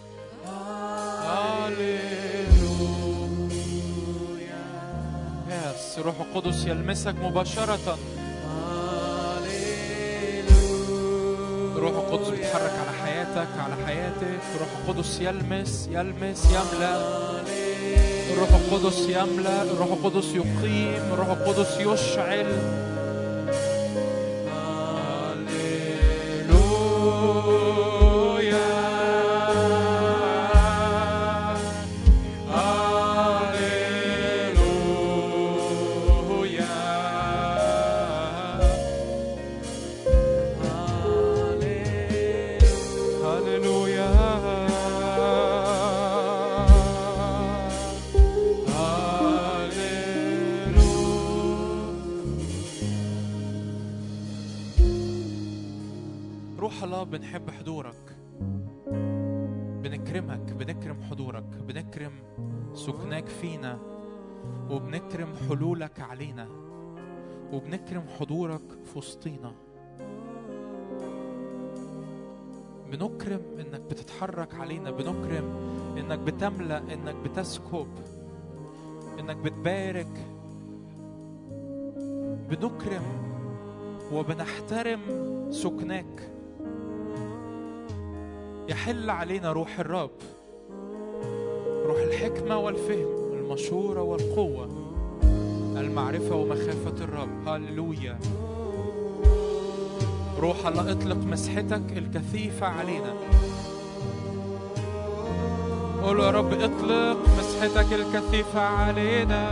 هللويا يس روح القدس يلمسك مباشرة روح القدس بيتحرك على حياتك على حياتك روح القدس يلمس يلمس يملأ الروح القدس يملأ الروح القدس يقيم الروح القدس يشعل هللويا هللويا هللويا روح الله بنحب حضورك بنكرمك بنكرم حضورك بنكرم سكناك فينا وبنكرم حلولك علينا وبنكرم حضورك في وسطينا بنكرم انك بتتحرك علينا بنكرم انك بتملأ انك بتسكب انك بتبارك بنكرم وبنحترم سكناك يحل علينا روح الرب روح الحكمة والفهم المشورة والقوة المعرفة ومخافة الرب هللويا روح الله اطلق مسحتك الكثيفة علينا قول يا رب اطلق مسحتك الكثيفة علينا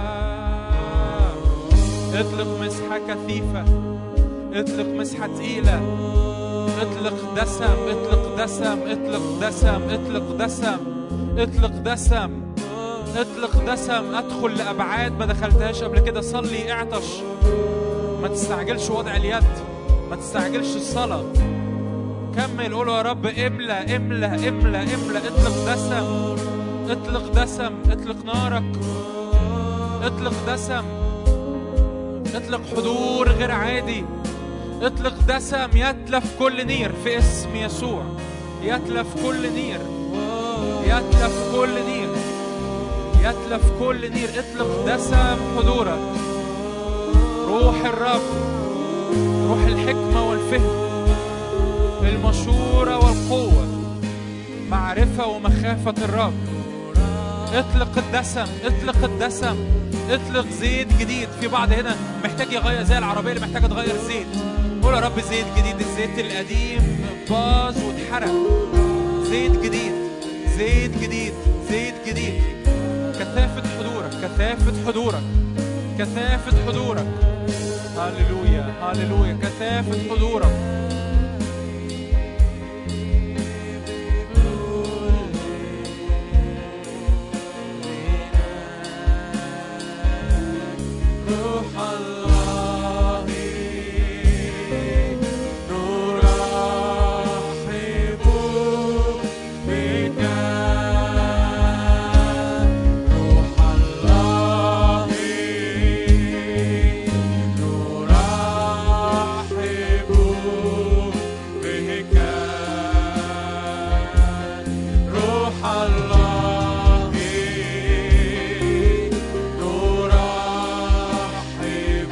اطلق مسحة كثيفة اطلق مسحة تقيلة اطلق دسم اطلق دسم اطلق دسم اطلق دسم اطلق دسم اطلق دسم ادخل لابعاد ما دخلتهاش قبل كده صلي اعطش ما تستعجلش وضع اليد ما تستعجلش الصلاة كمل قول يا رب املى املى املى املى اطلق دسم اطلق دسم اطلق نارك اطلق دسم اطلق حضور غير عادي اطلق دسم يتلف كل نير في اسم يسوع يتلف كل نير يتلف كل نير يتلف كل نير اطلق دسم حضورك روح الرب روح الحكمة والفهم المشورة والقوة معرفة ومخافة الرب اطلق الدسم اطلق الدسم اطلق زيت جديد في بعض هنا محتاج يغير زي العربية اللي محتاجة تغير زيت قول يا رب زيت جديد الزيت القديم باظ واتحرق زيت جديد زيت جديد زيت جديد كثافة حضورك كثافة حضورك كثافة حضورك هللويا هللويا كثافة حضورك روح الله نرحب بك روح الله نرحب بك روح الله نرحب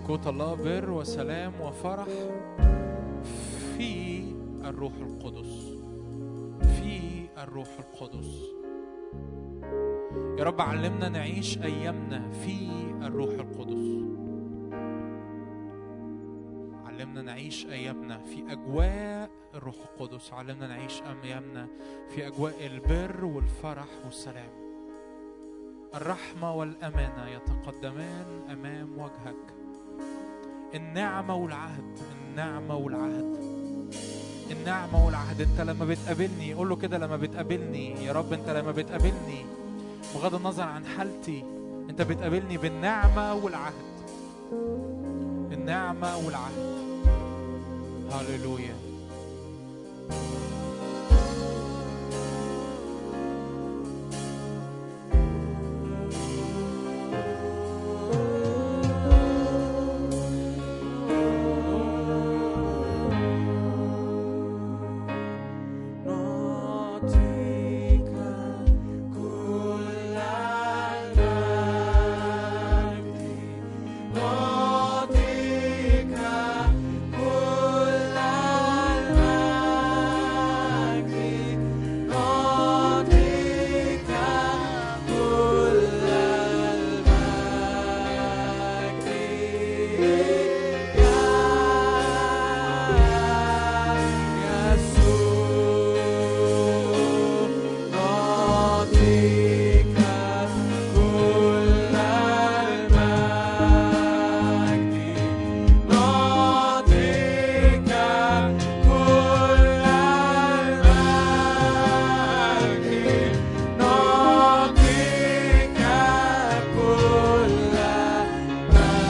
ملكوت الله بر وسلام وفرح في الروح القدس في الروح القدس يا رب علمنا نعيش ايامنا في الروح القدس علمنا نعيش ايامنا في اجواء الروح القدس علمنا نعيش ايامنا في اجواء البر والفرح والسلام الرحمه والامانه يتقدمان امام وجهك النعمه والعهد النعمه والعهد النعمه والعهد انت لما بتقابلني قول له كده لما بتقابلني يا رب انت لما بتقابلني بغض النظر عن حالتي انت بتقابلني بالنعمه والعهد النعمه والعهد هللويا نعطيك كل المجد نعطيك كل المجد نعطيك كل المجد يا يسوع نعطيك كل المجد نعطيك كل المجد نعطيك كل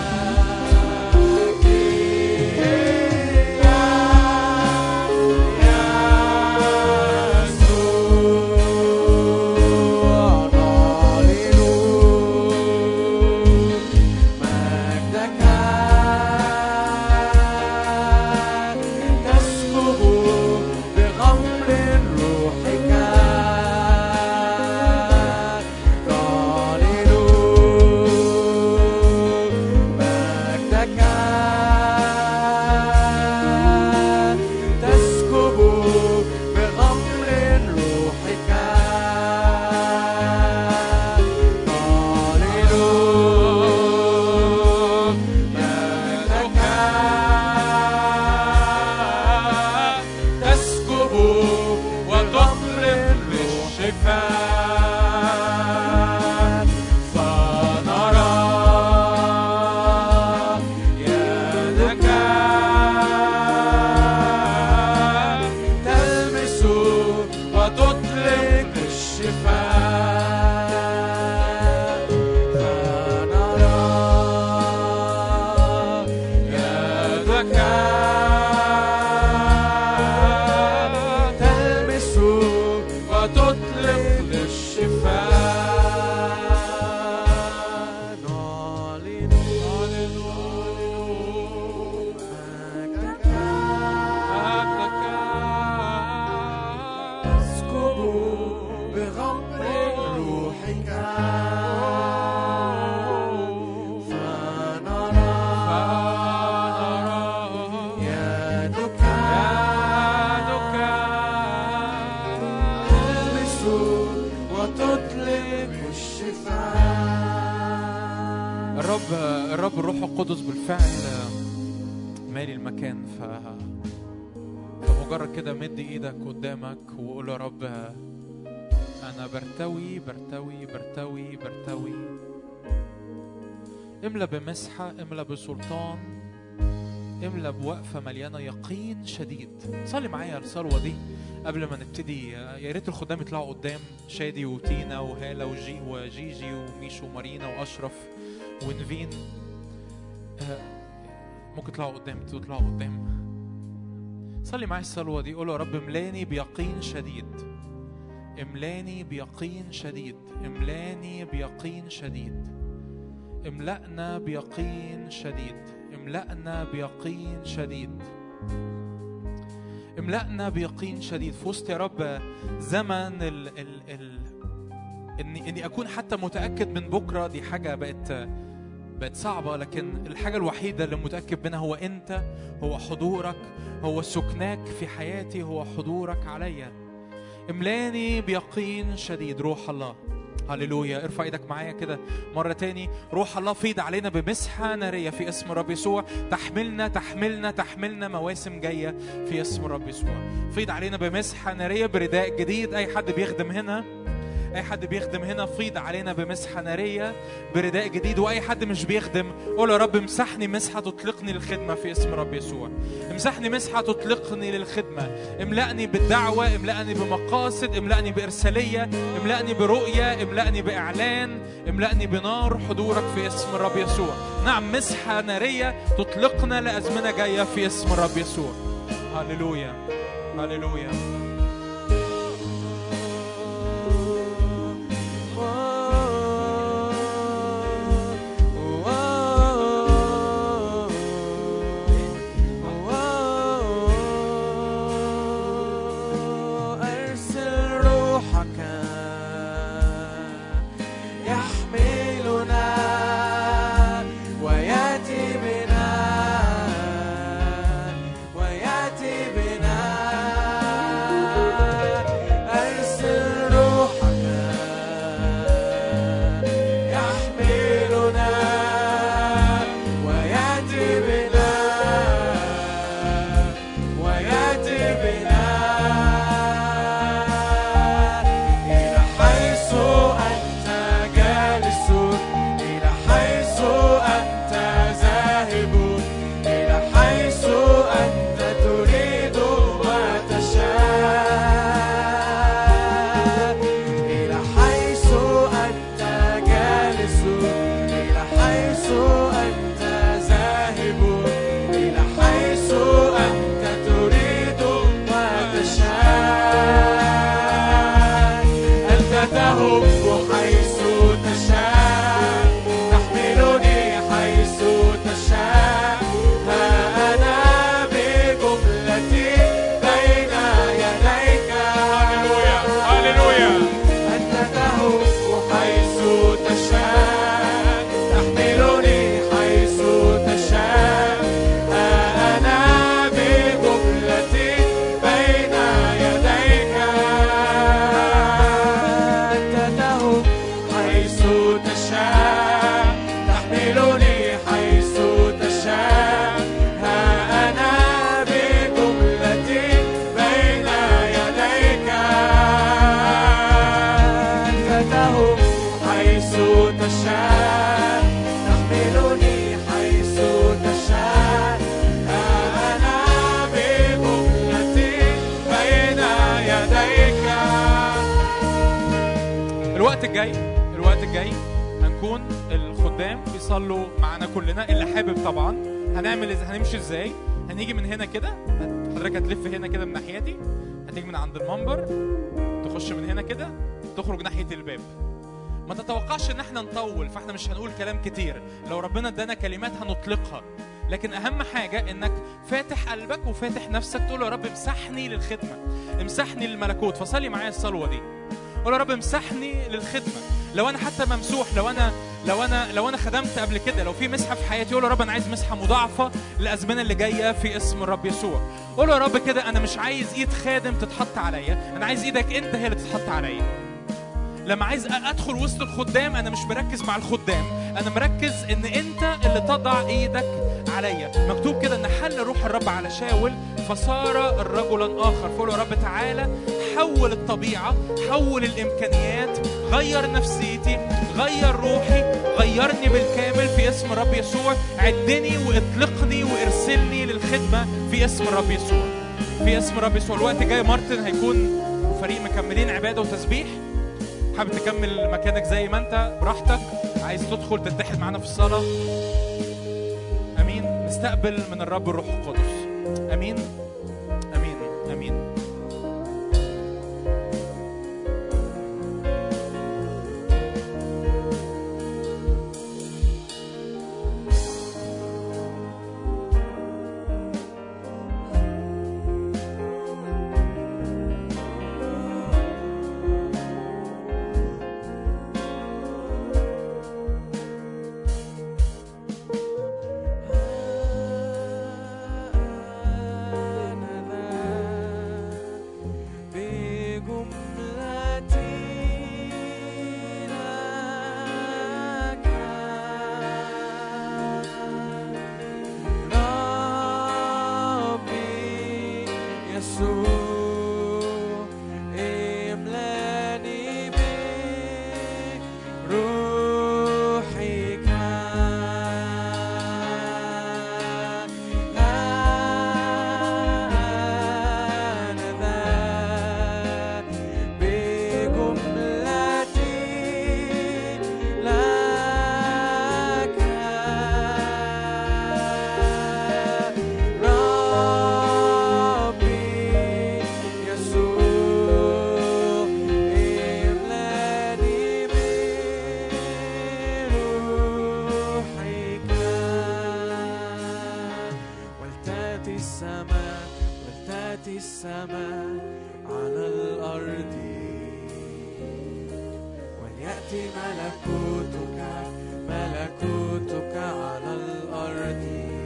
مجدك تسكب بغمر روحك هاليلويا مجدك تسكب وتطرق بالشفاء فنرى يدك تلمس وتطلق الشفاء فنرى يدك تلمس وتطلق للشفاء نعلن مجدك تسكب بغمر روحك فنرى يدك تلمس وتطلق الشفاء الرب الرب الروح القدس بالفعل مالي المكان ف فمجرد كده مد ايدك قدامك وقول يا رب انا برتوي برتوي برتوي برتوي املى بمسحه املى بسلطان املى بوقفه مليانه يقين شديد صلي معايا الصلوه دي قبل ما نبتدي يا ريت الخدام يطلعوا قدام شادي وتينا وهاله وجي وجيجي وميشو ومارينا واشرف ونفين آه، ممكن تطلعوا قدام تطلعوا قدام صلي معايا الصلوه دي قول يا رب املاني بيقين شديد املاني بيقين شديد املاني بيقين شديد املأنا بيقين شديد املأنا بيقين شديد املأنا بيقين شديد في وسط يا رب زمن ال ال ال اني اني اكون حتى متاكد من بكره دي حاجه بقت بقت صعبة لكن الحاجة الوحيدة اللي متأكد منها هو أنت هو حضورك هو سكناك في حياتي هو حضورك عليا املاني بيقين شديد روح الله هللويا ارفع ايدك معايا كده مرة تاني روح الله فيض علينا بمسحة نارية في اسم رب يسوع تحملنا تحملنا تحملنا مواسم جاية في اسم رب يسوع فيض علينا بمسحة نارية برداء جديد أي حد بيخدم هنا اي حد بيخدم هنا فيض علينا بمسحه ناريه برداء جديد واي حد مش بيخدم قول يا رب امسحني مسحه تطلقني للخدمه في اسم رب يسوع امسحني مسحه تطلقني للخدمه املأني بالدعوه املأني بمقاصد املأني بارساليه املأني برؤيه املأني باعلان املأني بنار حضورك في اسم الرب يسوع نعم مسحه ناريه تطلقنا لازمنه جايه في اسم الرب يسوع هللويا هللويا أرسل روحك يحملنا ويأتي بنا ويأتي بنا أرسل روحك يحملنا ويأتي بنا ويأتي بنا إلى حيث أنت جالس إلى حيث أنت ذاهب إلى حيث أنت تريد وتشاء إلى حيث أنت جالس إلى حيث أنت ذاهب إلى حيث أنت تريد وتشاء أنت تهب حيث تشاء تحملني حيث تشاء ها أنا بجملتي بين يديك هللويا هللويا أنت تهب حيث تشاء تحملني حيث تشاء ها أنا بجملتي بين يديك أنت تهب حيث تشاء تحملني حيث تشاء ها أنا بجملتي بين يديك أنت تهب حيث تشاء تحملني حيث تشاء ها أنا بجملتي بين يديك الوقت الجاي الوقت الجاي هنكون الخدام بيصلوا معانا كلنا اللي حابب طبعا هنعمل إز... هنمشي ازاي هنيجي من هنا كده حضرتك هتلف هنا كده من ناحيتي هتيجي من عند المنبر تخش من هنا كده تخرج ناحيه الباب ما تتوقعش ان احنا نطول فاحنا مش هنقول كلام كتير لو ربنا ادانا كلمات هنطلقها لكن اهم حاجه انك فاتح قلبك وفاتح نفسك تقول يا رب امسحني للخدمه امسحني للملكوت فصلي معايا الصلوه دي قول يا رب امسحني للخدمه لو انا حتى ممسوح لو انا لو انا لو انا خدمت قبل كده لو في مسحه في حياتي قول يا رب انا عايز مسحه مضاعفه للازمنه اللي جايه في اسم الرب يسوع قول يا رب كده انا مش عايز ايد خادم تتحط عليا انا عايز ايدك انت هي اللي تتحط عليا لما عايز ادخل وسط الخدام انا مش مركز مع الخدام انا مركز ان انت اللي تضع ايدك عليا مكتوب كده ان حل روح الرب على شاول فصار رجلا اخر فقول يا رب تعالى حول الطبيعه حول الامكانيات غير نفسيتي غير روحي غيرني بالكامل في اسم الرب يسوع عدني واطلقني وارسلني للخدمه في اسم الرب يسوع في اسم الرب يسوع الوقت جاي مارتن هيكون فريق مكملين عباده وتسبيح حابب تكمل مكانك زي ما انت براحتك عايز تدخل تتحد معانا في الصلاة امين نستقبل من الرب الروح القدس امين امين امين وليأتي ملكوتك ملكوتك على الأرض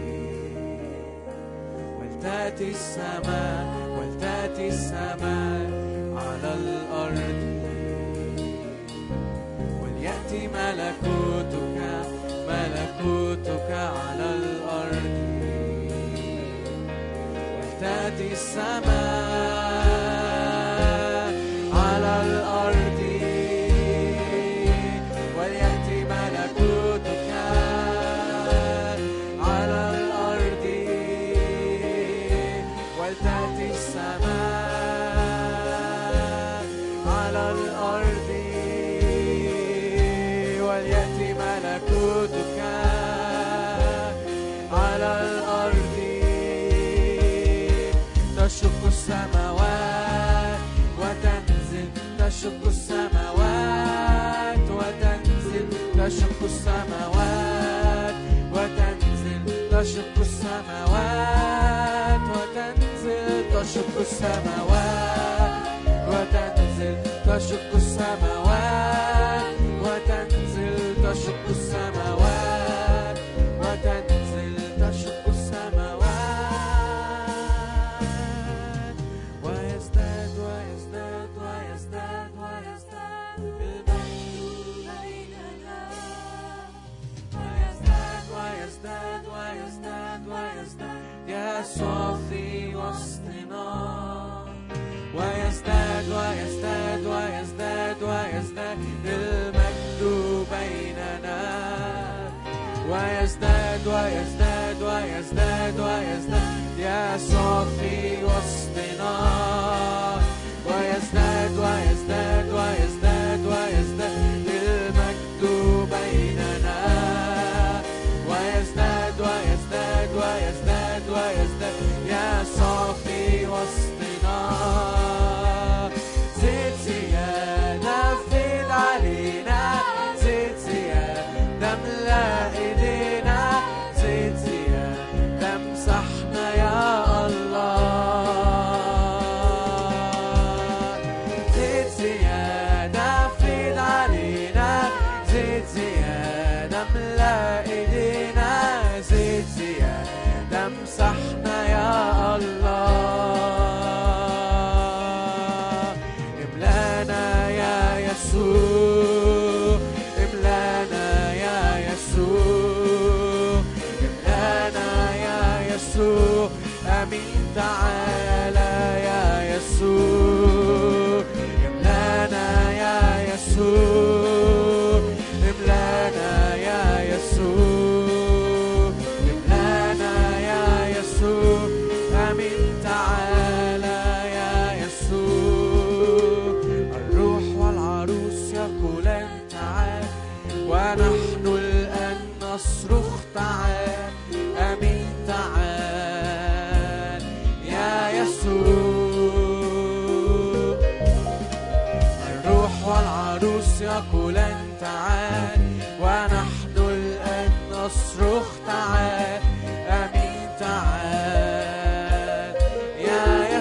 ولتأتي السماء ولتأتي السماء على الأرض وليأتي ملكوتك ملكوتك على الأرض ولتأتي السماء على الأرض وليأتي ملكوتك على الأرض ولتأتي السماء على الأرض وليأتي ملكوتك على الأرض تشق السماوات وتنزل تشق السماوات وتنزل تشق السماوات وتنزل تشق السماوات وتنزل تشق السماوات وتنزل تشق السماوات وتنزل تشق السماوات وتنزل تشق السماوات ويزداد ويزداد ويزداد ويزداد المجد بيننا ويزداد ويزداد ويزداد ويزداد يسوع في وسطنا ويزداد ويزداد ويزداد ويزداد المجد بيننا ويزداد ويزداد ويزداد ويزداد يسوع في وسطنا ويزداد ويزداد ويزداد ويزداد المجد بيننا ويزداد ويزداد ويزداد ويزداد يسوع في وسطنا زيد زيادة فيض علينا زيد زيادة املأ ايدينا زيد زيادة امسحنا يا الله زيد زيادة فيض علينا زيد زيادة املأ ايدينا زيد زيادة امسحنا يا الله املانا يا يسوع املانا يا يسوع املانا يا يسوع امين تعالى يا يسوع املانا يا يسوع املانا يا يسوع املانا يا يسوع امين تعالى يا يسوع الروح والعروس يقولان تعال ونحن الآن نصرخ تعال أمين تعال يا يسوع الروح والعروس يقولان تعال ونحن الآن نصرخ تعال أمين تعال يا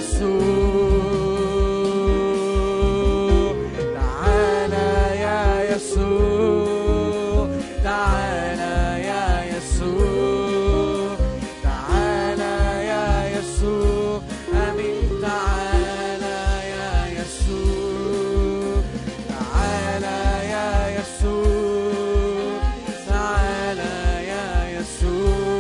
يسوع تعالى يا يسوع تعالى يا يسوع تعالى يا يسوع أمين تعالى يا يسوع تعالى يا يسوع تعالى يا يسوع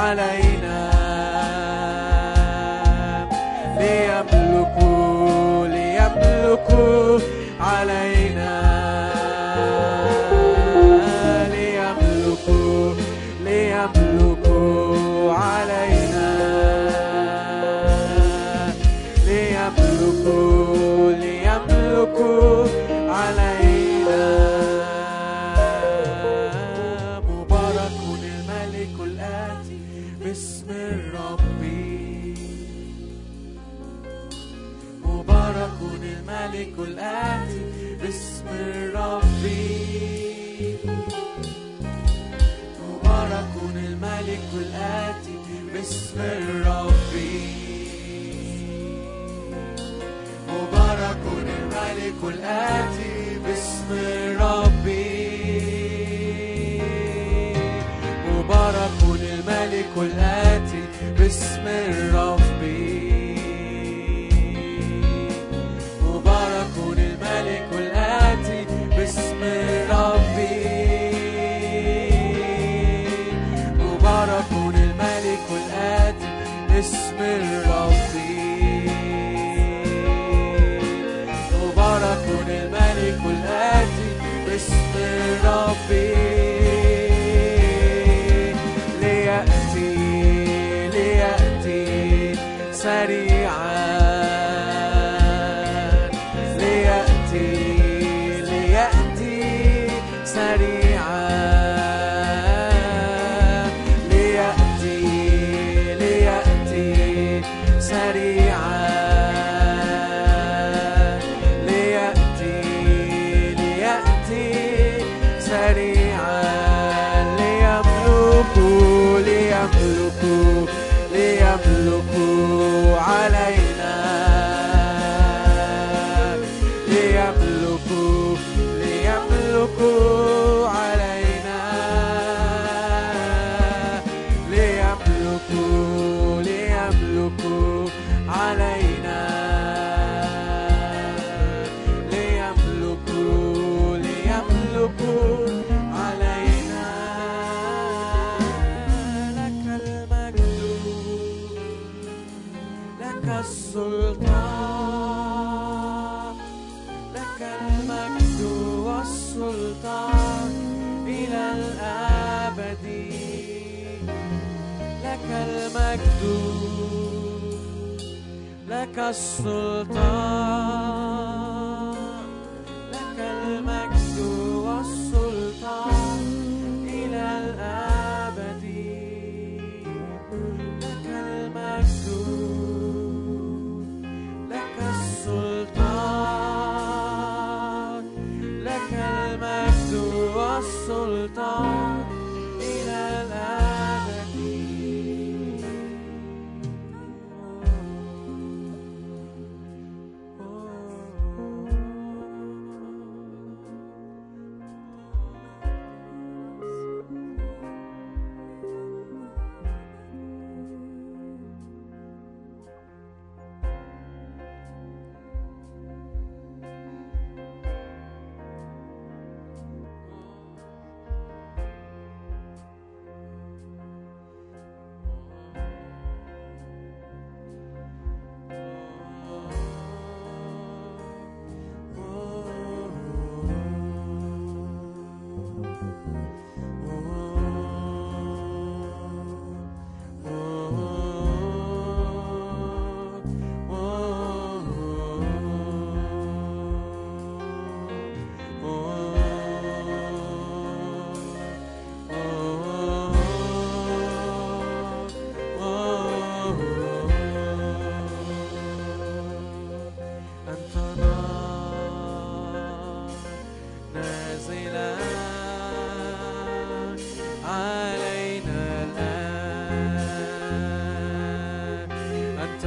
علينا ليملكوا ليملكوا علينا ليملكوا ليملكوا علينا ليملكوا ليملكوا علينا مبارك الملك الآتي باسم الرب مبارك الملك الآتي باسم الرب مبارك الملك الآتي باسم الرب مبارك الملك الآتي باسم الرب مبارك الملك الآتي باسم الرب مبارك الملك الآتي باسم الرب مبارك الملك الآتي باسم الرب مبارك الملك الآتي باسم الرب ليأتي ليأتي سريعا ليأتي ليأتي سريعا ليأتي ليأتي سريعا ليأتي ليأتي سريعا ليملكوا ليملكوا ليملكوا علينا ليملكوا ليملكوا علينا ليملكوا ليملكوا علينا ليملكوا ليملكوا علينا لك المجد لك السلطان لك المجد والسلطان إلى الأبد لك المجد لك السلطان لك المجد والسلطان إلى الأبد لك المجد لك السلطان لك المجد والسلطان إلى الأبد أنت نار نازلة علينا الآن أنت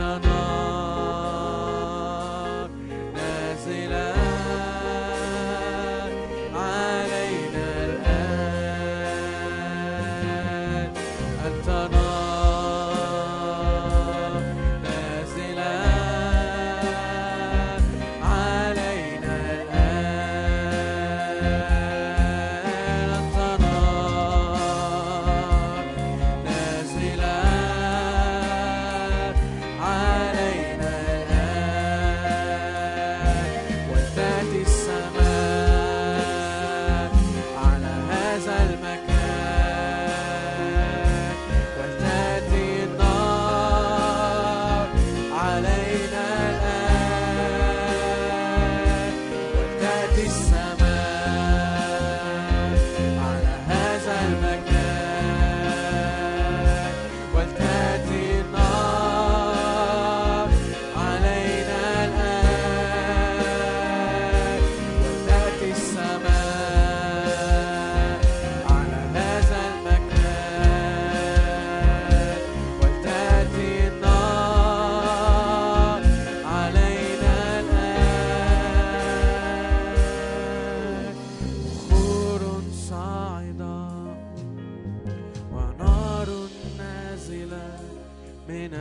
نار نازلة علينا الآن أنت نار نازلة علينا الآن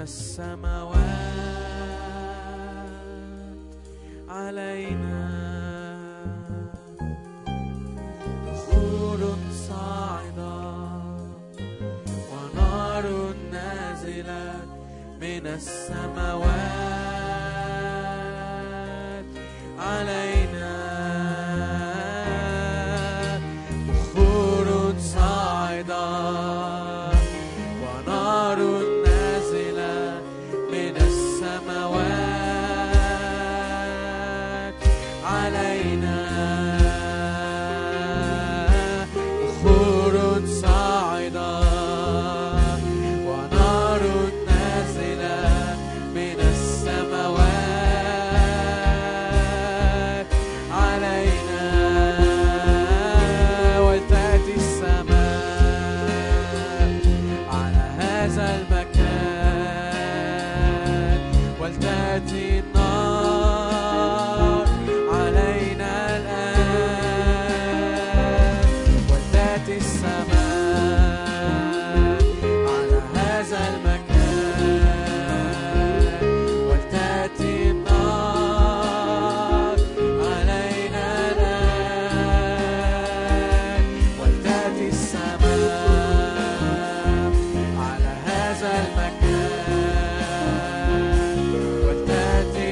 السماوات علينا بخور صاعدة ونار نازلة من السماوات علينا بخور صاعدة ونار نازلة من السماوات علينا بخور صاعدة ونار نازلة من السماوات علينا وتأتي السماء على هذا المكان ولتأتي النار علينا الآن ولتأتي السماء على هذا المكان ولتأتي النار علينا الآن ولتأتي السماء على هذا المكان ولتأتي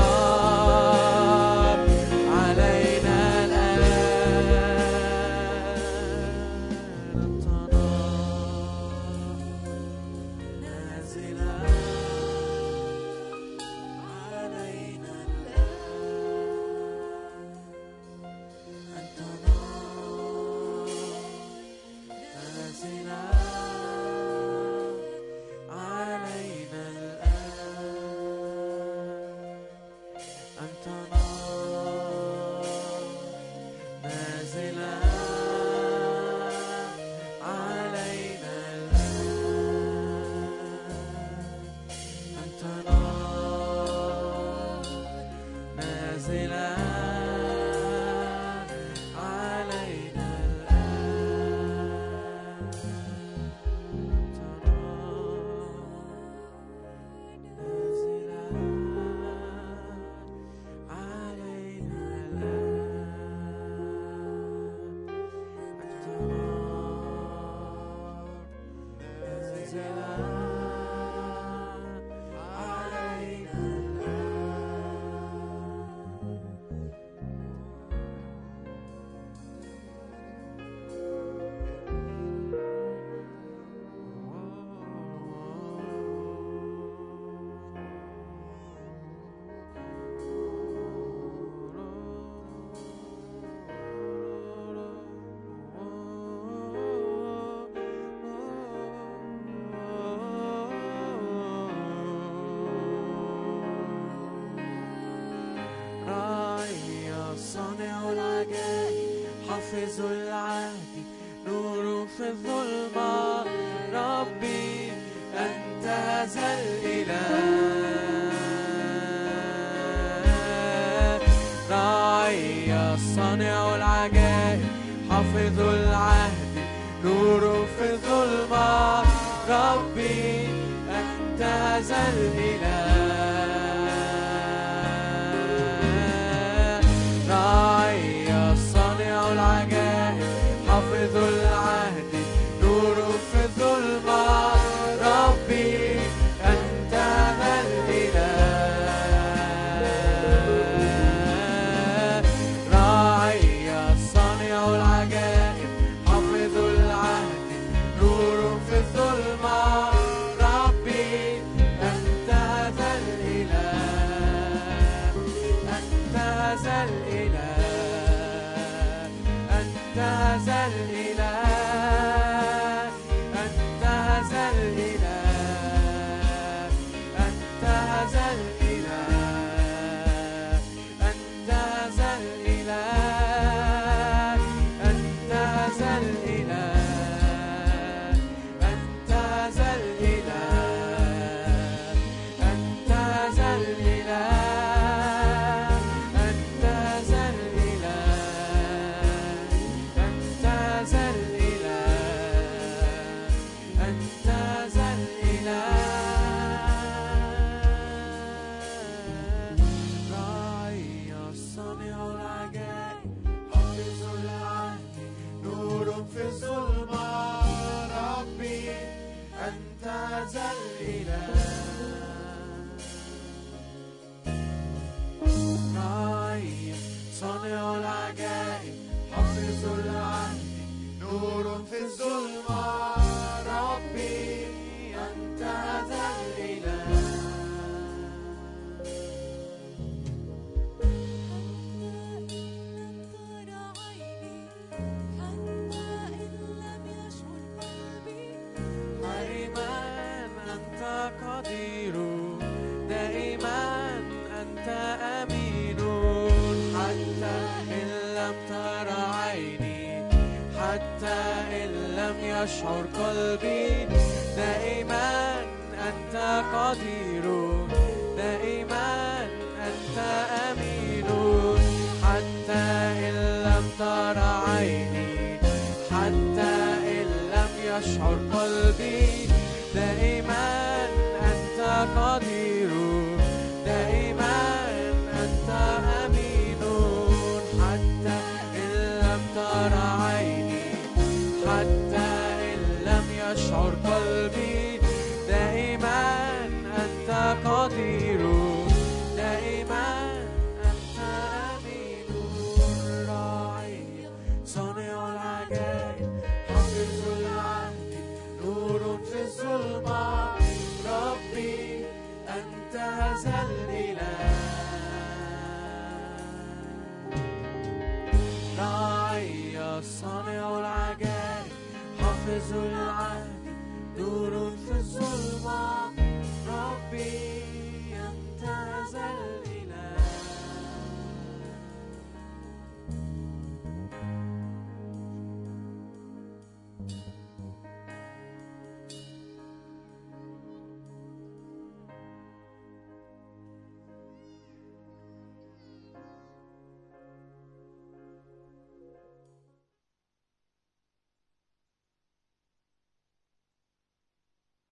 النار علينا الآن أنت نار نازلة علينا الآن أنت نار نازلة علينا الآن أنت نار نازلة علينا الآن أنت نار نازلة علينا الآن أنت نار نازلة علينا الآن أنت نار نازلة علينا راعي صانع العجائب حافظ العهد نور في الظلمة ربي أنت ذا الإله راعي صانع العجائب حافظ العهد نور في الظلمة ربي أنت ذا الإله راعي صانع العجائب حافظ العهد نور في الظلمة ربي أنت ذا الإله راعي صانع العجائب حافظ العهد نور في الظلمة ربي أنت ذا الإله أنت ذا الإله أنت ذا الإله أنت ذا الإله أنت ذا الإله أنت ذا الإله أنت ذا الإله أنت ذا الإله أنت ذا الإله أنت ذا الإله أنت ذا الإله يشعر قلبي دائما أنت قدير دائما أنت أمين حتى إن لم ترى عيني حتى إن لم يشعر قلبي دائما أنت قدير دائما أنت أمين حتى إن لم ترى عيني حتى إن لم يشعر قلبي دائما أنت قدير دائما أنت أمين راعي صانع العجائب حافظ العهد نور في الظلمة ربي أنت هذا الإله راعي صانع العجائب حافظ العهد